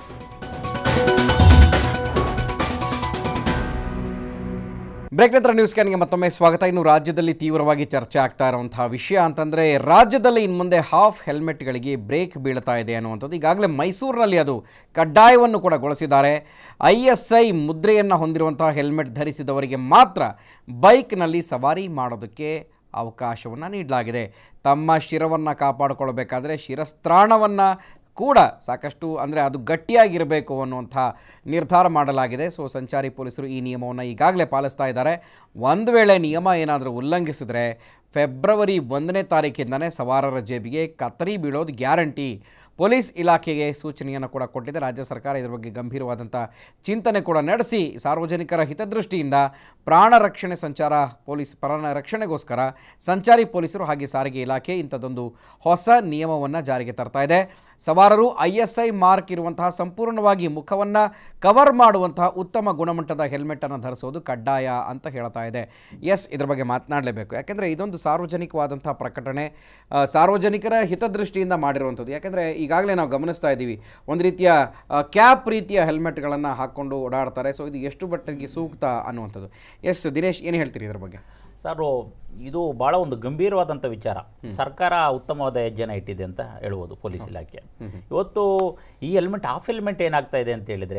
ಬ್ರೇಕ್ ನಂತರ ನ್ಯೂಸ್ ಕ್ಯಾನ್ಗೆ ಮತ್ತೊಮ್ಮೆ ಸ್ವಾಗತ ಇನ್ನು ರಾಜ್ಯದಲ್ಲಿ ತೀವ್ರವಾಗಿ ಚರ್ಚೆ ಆಗ್ತಾ ಇರುವಂತಹ ವಿಷಯ ಅಂತಂದರೆ ರಾಜ್ಯದಲ್ಲಿ ಇನ್ನು ಮುಂದೆ ಹಾಫ್ ಹೆಲ್ಮೆಟ್ಗಳಿಗೆ ಬ್ರೇಕ್ ಬೀಳ್ತಾ ಇದೆ ಅನ್ನುವಂಥದ್ದು ಈಗಾಗಲೇ ಮೈಸೂರಿನಲ್ಲಿ ಅದು ಕಡ್ಡಾಯವನ್ನು ಕೂಡ ಗೊಳಿಸಿದ್ದಾರೆ ಐ ಎಸ್ ಐ ಮುದ್ರೆಯನ್ನು ಹೊಂದಿರುವಂತಹ ಹೆಲ್ಮೆಟ್ ಧರಿಸಿದವರಿಗೆ ಮಾತ್ರ ಬೈಕ್ನಲ್ಲಿ ಸವಾರಿ ಮಾಡೋದಕ್ಕೆ ಅವಕಾಶವನ್ನು ನೀಡಲಾಗಿದೆ ತಮ್ಮ ಶಿರವನ್ನು ಕಾಪಾಡಿಕೊಳ್ಬೇಕಾದ್ರೆ ಶಿರಸ್ತ್ರಾಣವನ್ನು ಕೂಡ ಸಾಕಷ್ಟು ಅಂದರೆ ಅದು ಗಟ್ಟಿಯಾಗಿರಬೇಕು ಅನ್ನುವಂಥ ನಿರ್ಧಾರ ಮಾಡಲಾಗಿದೆ ಸೊ ಸಂಚಾರಿ ಪೊಲೀಸರು ಈ ನಿಯಮವನ್ನು ಈಗಾಗಲೇ ಪಾಲಿಸ್ತಾ ಇದ್ದಾರೆ ಒಂದು ವೇಳೆ ನಿಯಮ ಏನಾದರೂ ಉಲ್ಲಂಘಿಸಿದರೆ ಫೆಬ್ರವರಿ ಒಂದನೇ ತಾರೀಕಿಂದನೇ ಸವಾರರ ಜೇಬಿಗೆ ಕತ್ತರಿ ಬೀಳೋದು ಗ್ಯಾರಂಟಿ ಪೊಲೀಸ್ ಇಲಾಖೆಗೆ ಸೂಚನೆಯನ್ನು ಕೂಡ ಕೊಟ್ಟಿದೆ ರಾಜ್ಯ ಸರ್ಕಾರ ಇದರ ಬಗ್ಗೆ ಗಂಭೀರವಾದಂಥ ಚಿಂತನೆ ಕೂಡ ನಡೆಸಿ ಸಾರ್ವಜನಿಕರ ಹಿತದೃಷ್ಟಿಯಿಂದ ಪ್ರಾಣ ರಕ್ಷಣೆ ಸಂಚಾರ ಪೊಲೀಸ್ ಪ್ರಾಣ ರಕ್ಷಣೆಗೋಸ್ಕರ ಸಂಚಾರಿ ಪೊಲೀಸರು ಹಾಗೆ ಸಾರಿಗೆ ಇಲಾಖೆ ಇಂಥದ್ದೊಂದು ಹೊಸ ನಿಯಮವನ್ನು ಜಾರಿಗೆ ತರ್ತಾ ಇದೆ ಸವಾರರು ಐ ಎಸ್ ಐ ಮಾರ್ಕ್ ಇರುವಂತಹ ಸಂಪೂರ್ಣವಾಗಿ ಮುಖವನ್ನು ಕವರ್ ಮಾಡುವಂತಹ ಉತ್ತಮ ಗುಣಮಟ್ಟದ ಹೆಲ್ಮೆಟನ್ನು ಧರಿಸೋದು ಕಡ್ಡಾಯ ಅಂತ ಹೇಳ್ತಾ ಇದೆ ಎಸ್ ಇದ್ರ ಬಗ್ಗೆ ಮಾತನಾಡಲೇಬೇಕು ಯಾಕೆಂದರೆ ಇದೊಂದು ಸಾರ್ವಜನಿಕವಾದಂಥ ಪ್ರಕಟಣೆ ಆ, ಸಾರ್ವಜನಿಕರ ಹಿತದೃಷ್ಟಿಯಿಂದ ಮಾಡಿರುವಂಥದ್ದು ಯಾಕೆಂದರೆ ಈಗಾಗಲೇ ನಾವು ಗಮನಿಸ್ತಾ ಇದ್ದೀವಿ ಒಂದು ರೀತಿಯ ಕ್ಯಾಪ್ ರೀತಿಯ ಹೆಲ್ಮೆಟ್ಗಳನ್ನು ಹಾಕ್ಕೊಂಡು ಓಡಾಡ್ತಾರೆ ಸೊ ಇದು ಎಷ್ಟು ಮಟ್ಟಿಗೆ ಸೂಕ್ತ ಅನ್ನುವಂಥದ್ದು ಎಸ್ ದಿನೇಶ್ ಏನು ಹೇಳ್ತೀರಿ ಇದ್ರ ಬಗ್ಗೆ ಸರ್ ಇದು ಭಾಳ ಒಂದು ಗಂಭೀರವಾದಂಥ ವಿಚಾರ ಸರ್ಕಾರ ಉತ್ತಮವಾದ ಹೆಜ್ಜೆನ ಇಟ್ಟಿದೆ ಅಂತ ಹೇಳ್ಬೋದು ಪೊಲೀಸ್ ಇಲಾಖೆ ಇವತ್ತು ಈ ಹೆಲ್ಮೆಟ್ ಆಫ್ ಹೆಲ್ಮೆಟ್ ಏನಾಗ್ತಾ ಇದೆ ಅಂತ ಹೇಳಿದರೆ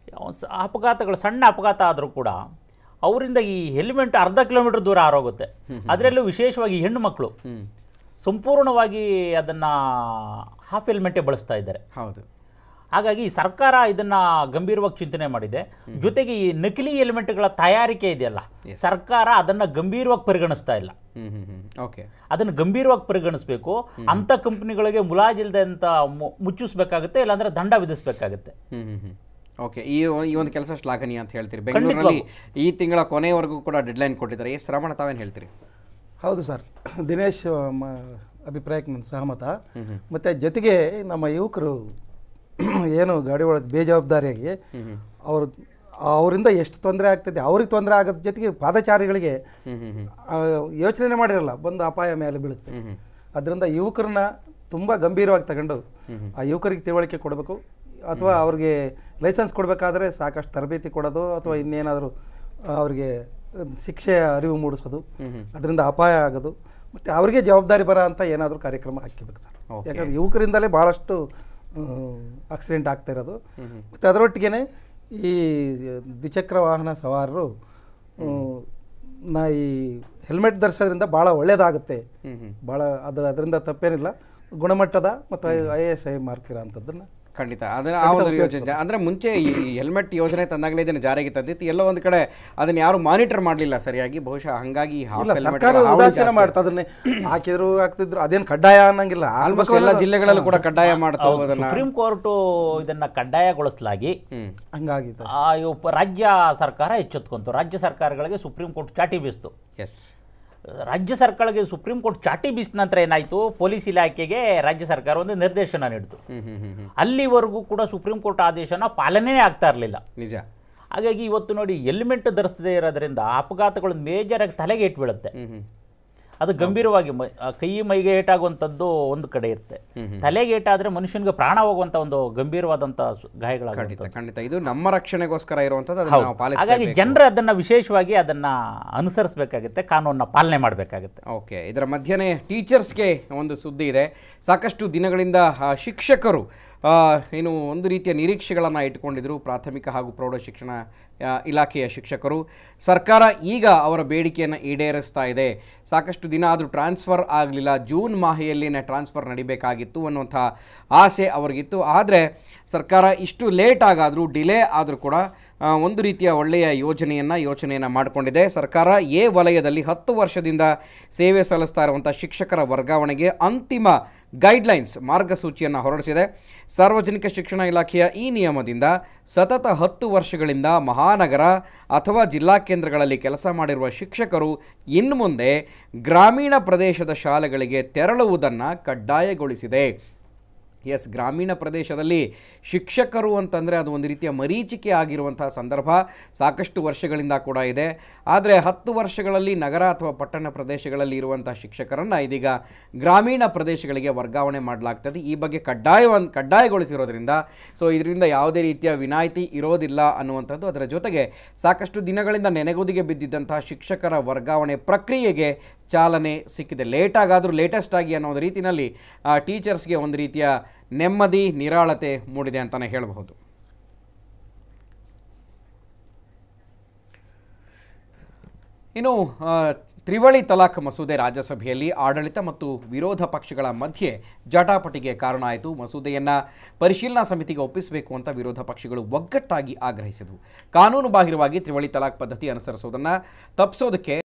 ಅಪಘಾತಗಳು ಸಣ್ಣ ಅಪಘಾತ ಆದರೂ ಕೂಡ ಅವರಿಂದ ಈ ಹೆಲ್ಮೆಟ್ ಅರ್ಧ ಕಿಲೋಮೀಟರ್ ದೂರ ಆರೋಗುತ್ತೆ ಅದರಲ್ಲೂ ವಿಶೇಷವಾಗಿ ಹೆಣ್ಣು ಮಕ್ಕಳು ಸಂಪೂರ್ಣವಾಗಿ ಅದನ್ನು ಹಾಫ್ ಹೆಲ್ಮೆಟೇ ಬಳಸ್ತಾ ಇದ್ದಾರೆ ಹೌದು ಹಾಗಾಗಿ ಸರ್ಕಾರ ಇದನ್ನ ಗಂಭೀರವಾಗಿ ಚಿಂತನೆ ಮಾಡಿದೆ ಜೊತೆಗೆ ಈ ನಕಲಿ ಎಲಿಮೆಂಟ್ಗಳ ತಯಾರಿಕೆ ಇದೆಯಲ್ಲ ಸರ್ಕಾರ ಅದನ್ನ ಗಂಭೀರವಾಗಿ ಪರಿಗಣಿಸ್ತಾ ಇಲ್ಲ ಹ್ಞೂ ಹ್ಞೂ ಹ್ಞೂ ಓಕೆ ಅದನ್ನು ಗಂಭೀರವಾಗಿ ಪರಿಗಣಿಸಬೇಕು ಅಂಥ ಕಂಪ್ನಿಗಳಿಗೆ ಮುಲಾಜಿಲ್ದೆ ಅಂತ ಮು- ಮುಚ್ಚಿಸ್ಬೇಕಾಗುತ್ತೆ ಇಲ್ಲಾಂದ್ರೆ ದಂಡ ವಿಧಿಸಬೇಕಾಗುತ್ತೆ ಹ್ಮ್ ಹ್ಮ್ ಹ್ಮ್ ಓಕೆ ಈ ಈ ಒಂದು ಕೆಲಸ ಶ್ಲಾಘನೀಯ ಅಂತ ಹೇಳ್ತೀರಿ ಬೆಂಗಳೂರಿನಲ್ಲಿ ಈ ತಿಂಗಳ ಕೊನೆಯವರೆಗೂ ಕೂಡ ಡೆಡ್ಲೈನ್ ಕೊಟ್ಟಿದ್ದಾರೆ ಎಸ್ ರಮಣ ತಾವೇನು ಹೇಳ್ತೀರಿ ಹೌದು ಸರ್ ದಿನೇಶ್ ಮ- ಅಭಿಪ್ರಾಯಕ್ಕೆ ನನ್ನ ಸಹಮತ ಮತ್ತು ಜೊತೆಗೆ ನಮ್ಮ ಯುವಕರು ಏನು ಗಾಡಿ ಒಳಗೆ ಬೇಜವಾಬ್ದಾರಿಯಾಗಿ ಅವರು ಅವರಿಂದ ಎಷ್ಟು ತೊಂದರೆ ಆಗ್ತದೆ ಅವ್ರಿಗೆ ತೊಂದರೆ ಆಗೋದ್ರ ಜೊತೆಗೆ ಪಾದಚಾರಿಗಳಿಗೆ ಯೋಚನೆ ಮಾಡಿರಲ್ಲ ಬಂದು ಅಪಾಯ ಮೇಲೆ ಬೀಳುತ್ತೆ ಅದರಿಂದ ಯುವಕರನ್ನ ತುಂಬ ಗಂಭೀರವಾಗಿ ತಗೊಂಡು ಆ ಯುವಕರಿಗೆ ತಿಳುವಳಿಕೆ ಕೊಡಬೇಕು ಅಥವಾ ಅವ್ರಿಗೆ ಲೈಸೆನ್ಸ್ ಕೊಡಬೇಕಾದ್ರೆ ಸಾಕಷ್ಟು ತರಬೇತಿ ಕೊಡೋದು ಅಥವಾ ಇನ್ನೇನಾದರೂ ಅವ್ರಿಗೆ ಶಿಕ್ಷೆ ಅರಿವು ಮೂಡಿಸೋದು ಅದರಿಂದ ಅಪಾಯ ಆಗೋದು ಮತ್ತು ಅವ್ರಿಗೆ ಜವಾಬ್ದಾರಿ ಬರೋ ಅಂತ ಏನಾದರೂ ಕಾರ್ಯಕ್ರಮ ಹಾಕಿಬೇಕು ಸರ್ Okay. ಯಾಕಂದ್ರೆ ಯುವಕರಿಂದಲೇ ಭಾಳಷ್ಟು ಆಕ್ಸಿಡೆಂಟ್ ಆಗ್ತಾ ಇರೋದು ಮತ್ತು ಅದರೊಟ್ಟಿಗೆ ಈ ದ್ವಿಚಕ್ರ ವಾಹನ ಸವಾರರು ಆ, ನಾ ಈ ಹೆಲ್ಮೆಟ್ ಧರಿಸೋದ್ರಿಂದ ಭಾಳ ಒಳ್ಳೆಯದಾಗುತ್ತೆ ಭಾಳ ಅದು ಅದರಿಂದ ತಪ್ಪೇನಿಲ್ಲ ಗುಣಮಟ್ಟದ ಮತ್ತು ಐ ಎಸ್ ಐ ಮಾರ್ಕ್ ಇರೋ ಅಂಥದ್ದನ್ನು ಖಂಡಿತ ಅದನ್ನ ಆ ಒಂದು ಯೋಜನೆ ಅಂದ್ರೆ ಮುಂಚೆ ಈ ಹೆಲ್ಮೆಟ್ ಯೋಜನೆ ತಂದಾಗಲೇ ಇದನ್ನು ಜಾರಿಗೆ ತಂದಿತ್ತು ಎಲ್ಲೋ ಒಂದು ಕಡೆ ಅದನ್ನ ಯಾರು ಮಾನಿಟರ್ ಮಾಡಲಿಲ್ಲ ಸರಿಯಾಗಿ ಬಹುಶಃ ಹಂಗಾಗಿ half ಇಲ್ಲ helmet ಸರ್ಕಾರ ಗಳ ಹಾವಳಿ ಉದಾಸೀನ ಜಾಸ್ತಿ. ಮಾಡ್ತಾ ಅದನ್ನೇ ಹಾಕಿದ್ರು ಹಾಕ್ತಿದ್ರು ಅದೇನು ಕಡ್ಡಾಯ ಅನ್ನಂಗಿಲ್ಲ ಆಲ್ಮೋಸ್ಟ್ ಎಲ್ಲ ಜಿಲ್ಲೆಗಳಲ್ಲೂ ಕೂಡ ಕಡ್ಡಾಯ ಮಾಡ್ತಾ ಅದನ್ನ ಸುಪ್ರೀಂ ಕೋರ್ಟು ಇದನ್ನ ಕಡ್ಡಾಯಗೊಳಿಸಲಾಗಿ ಹ್ಮ್ ಹಂಗಾಗಿತ್ತು ಆ, ಇವು ಪ- ರಾಜ್ಯ ಸರ್ಕಾರ ಎಚ್ಚೆತ್ಕೊಂತು ರಾಜ್ಯ ಸರ್ಕಾರಗಳಿಗೆ ಸುಪ್ರೀಂ ಕೋರ್ಟ್ ಚಾಟಿ ಬೀಸ್ತು ಎಸ್ ರಾಜ್ಯ ಸರ್ಕಾರಕ್ಕೆ ಸುಪ್ರೀಂ ಕೋರ್ಟ್ ಚಾಟಿ ಬೀಸಿದ ನಂತರ ಏನಾಯಿತು ಪೊಲೀಸ್ ಇಲಾಖೆಗೆ ರಾಜ್ಯ ಸರ್ಕಾರ ಒಂದು ನಿರ್ದೇಶನ ನೀಡಿತು ಹ್ಮ್ ಹ್ಮ್ ಹ್ಮ್ ಹ್ಮ್ ಅಲ್ಲಿವರೆಗೂ ಕೂಡ ಸುಪ್ರೀಂ ಕೋರ್ಟ್ ಆದೇಶನ ಪಾಲನೆ ಆಗ್ತಾ ಇರಲಿಲ್ಲ ನಿಜ ಹಾಗಾಗಿ ಇವತ್ತು ನೋಡಿ ಹೆಲ್ಮೆಟ್ ಧರಿಸದೇ ಇರೋದ್ರಿಂದ ಅಪಘಾತಗಳು ಮೇಜರಾಗಿ ತಲೆಗೆ ಇಟ್ಟು ಬೀಳುತ್ತೆ ಹ್ಮ್ ಹ್ಮ್ ಅದು ಗಂಭೀರವಾಗಿ ಮೈ- ಆ, ಕೈ ಮೈಗೆ ಏಟಾಗುವಂಥದ್ದು ಒಂದು ಕಡೆ ಇರುತ್ತೆ ತಲೆಗೆ ಏಟಾದ್ರೆ ಮನುಷ್ಯನಿಗೆ ಪ್ರಾಣ ಹೋಗುವಂಥ ಒಂದು ಗಂಭೀರವಾದಂಥ ಸು- ಗಾಯಗಳಾಗುತ್ತೆ ಖಂಡಿತ ಖಂಡಿತ ಇದು ನಮ್ಮ ರಕ್ಷಣೆಗೋಸ್ಕರ ಇರುವಂಥದ್ದು ಅದನ್ನ ನಾವು ಹಾಗಾಗಿ ಪಾಲಿಸಬೇಕು ಜನರು ಅದನ್ನ ವಿಶೇಷವಾಗಿ ಅದನ್ನ ಅನುಸರಿಸಬೇಕಾಗುತ್ತೆ ಕಾನೂನನ್ನ ಪಾಲನೆ ಮಾಡಬೇಕಾಗುತ್ತೆ ಓಕೆ ಇದರ ಮಧ್ಯೆ ಟೀಚರ್ಸ್ಗೆ ಒಂದು ಸುದ್ದಿ ಇದೆ ಸಾಕಷ್ಟು ದಿನಗಳಿಂದ ಆ, ಶಿಕ್ಷಕರು ಆ, ಏನು ಒಂದು ರೀತಿಯ ನಿರೀಕ್ಷೆಗಳನ್ನು ಇಟ್ಕೊಂಡಿದ್ರು ಪ್ರಾಥಮಿಕ ಹಾಗೂ ಪ್ರೌಢ ಶಿಕ್ಷಣ ಆ, ಇಲಾಖೆಯ ಶಿಕ್ಷಕರು ಸರ್ಕಾರ ಈಗ ಅವರ ಬೇಡಿಕೆಯನ್ನು ಈಡೇರಿಸ್ತಾ ಇದೆ ಸಾಕಷ್ಟು ದಿನ ಆದರೂ ಟ್ರಾನ್ಸ್ಫರ್ ಆಗಲಿಲ್ಲ ಜೂನ್ ಮಾಹೆಯಲ್ಲಿನೇ ಟ್ರಾನ್ಸ್ಫರ್ ನಡಿಬೇಕಾಗಿತ್ತು ಅನ್ನುವಂಥ ಆಸೆ ಅವ್ರಿಗಿತ್ತು ಆದರೆ ಸರ್ಕಾರ ಇಷ್ಟು ಲೇಟ್ ಆಗಾದರೂ ಡಿಲೇ ಆದರೂ ಕೂಡ ಆ, ಒಂದು ರೀತಿಯ ಒಳ್ಳೆಯ ಯೋಜನೆಯನ್ನು ಯೋಚನೆಯನ್ನು ಮಾಡಿಕೊಂಡಿದೆ ಸರ್ಕಾರ ಎ ವಲಯದಲ್ಲಿ ಹತ್ತು ವರ್ಷದಿಂದ ಸೇವೆ ಸಲ್ಲಿಸ್ತಾ ಇರುವಂಥ ಶಿಕ್ಷಕರ ವರ್ಗಾವಣೆಗೆ ಅಂತಿಮ ಗೈಡ್ಲೈನ್ಸ್ ಮಾರ್ಗಸೂಚಿಯನ್ನು ಹೊರಡಿಸಿದೆ ಸಾರ್ವಜನಿಕ ಶಿಕ್ಷಣ ಇಲಾಖೆಯ ಈ ನಿಯಮದಿಂದ ಸತತ ಹತ್ತು ವರ್ಷಗಳಿಂದ ಮಹಾನಗರ ಅಥವಾ ಜಿಲ್ಲಾ ಕೇಂದ್ರಗಳಲ್ಲಿ ಕೆಲಸ ಮಾಡಿರುವ ಶಿಕ್ಷಕರು ಇನ್ನು ಮುಂದೆ ಗ್ರಾಮೀಣ ಪ್ರದೇಶದ ಶಾಲೆಗಳಿಗೆ ತೆರಳುವುದನ್ನು ಕಡ್ಡಾಯಗೊಳಿಸಿದೆ ಎಸ್ ಗ್ರಾಮೀಣ ಪ್ರದೇಶದಲ್ಲಿ ಶಿಕ್ಷಕರು ಅಂತಂದರೆ ಅದು ಒಂದು ರೀತಿಯ ಮರೀಚಿಕೆ ಆಗಿರುವಂಥ ಸಂದರ್ಭ ಸಾಕಷ್ಟು ವರ್ಷಗಳಿಂದ ಕೂಡ ಇದೆ ಆದರೆ ಹತ್ತು ವರ್ಷಗಳಲ್ಲಿ ನಗರ ಅಥವಾ ಪಟ್ಟಣ ಪ್ರದೇಶಗಳಲ್ಲಿ ಇರುವಂಥ ಶಿಕ್ಷಕರನ್ನು ಇದೀಗ ಗ್ರಾಮೀಣ ಪ್ರದೇಶಗಳಿಗೆ ವರ್ಗಾವಣೆ ಮಾಡಲಾಗ್ತದೆ ಈ ಬಗ್ಗೆ ಕಡ್ಡಾಯವನ್ನು ಕಡ್ಡಾಯಗೊಳಿಸಿರೋದ್ರಿಂದ ಸೊ ಇದರಿಂದ ಯಾವುದೇ ರೀತಿಯ ವಿನಾಯಿತಿ ಇರೋದಿಲ್ಲ ಅನ್ನುವಂಥದ್ದು ಅದರ ಜೊತೆಗೆ ಸಾಕಷ್ಟು ದಿನಗಳಿಂದ ನೆನೆಗುದಿಗೆ ಬಿದ್ದಿದ್ದಂಥ ಶಿಕ್ಷಕರ ವರ್ಗಾವಣೆ ಪ್ರಕ್ರಿಯೆಗೆ ಚಾಲನೆ ಸಿಕ್ಕಿದೆ ಲೇಟಾಗಾದರೂ ಲೇಟೆಸ್ಟ್ ಆಗಿ ಅನ್ನೋ ಒಂದು ರೀತಿಯಲ್ಲಿ ಆ, ಟೀಚರ್ಸ್ಗೆ ಒಂದು ರೀತಿಯ ನೆಮ್ಮದಿ ನಿರಾಳತೆ ಮೂಡಿದೆ ಅಂತಲೇ ಹೇಳಬಹುದು ಇನ್ನು ಆ, ತ್ರಿವಳಿ ತಲಾಖ್ ಮಸೂದೆ ರಾಜ್ಯಸಭೆಯಲ್ಲಿ ಆಡಳಿತ ಮತ್ತು ವಿರೋಧ ಪಕ್ಷಗಳ ಮಧ್ಯೆ ಜಟಾಪಟಿಗೆ ಕಾರಣ ಆಯಿತು ಮಸೂದೆಯನ್ನು ಪರಿಶೀಲನಾ ಸಮಿತಿಗೆ ಒಪ್ಪಿಸಬೇಕು ಅಂತ ವಿರೋಧ ಪಕ್ಷಗಳು ಒಗ್ಗಟ್ಟಾಗಿ ಆಗ್ರಹಿಸಿದವು ಕಾನೂನು ಬಾಹಿರವಾಗಿ ತ್ರಿವಳಿ ತಲಾಖ್ ಪದ್ಧತಿ ಅನುಸರಿಸುವುದನ್ನು ತಪ್ಪಿಸೋದಕ್ಕೆ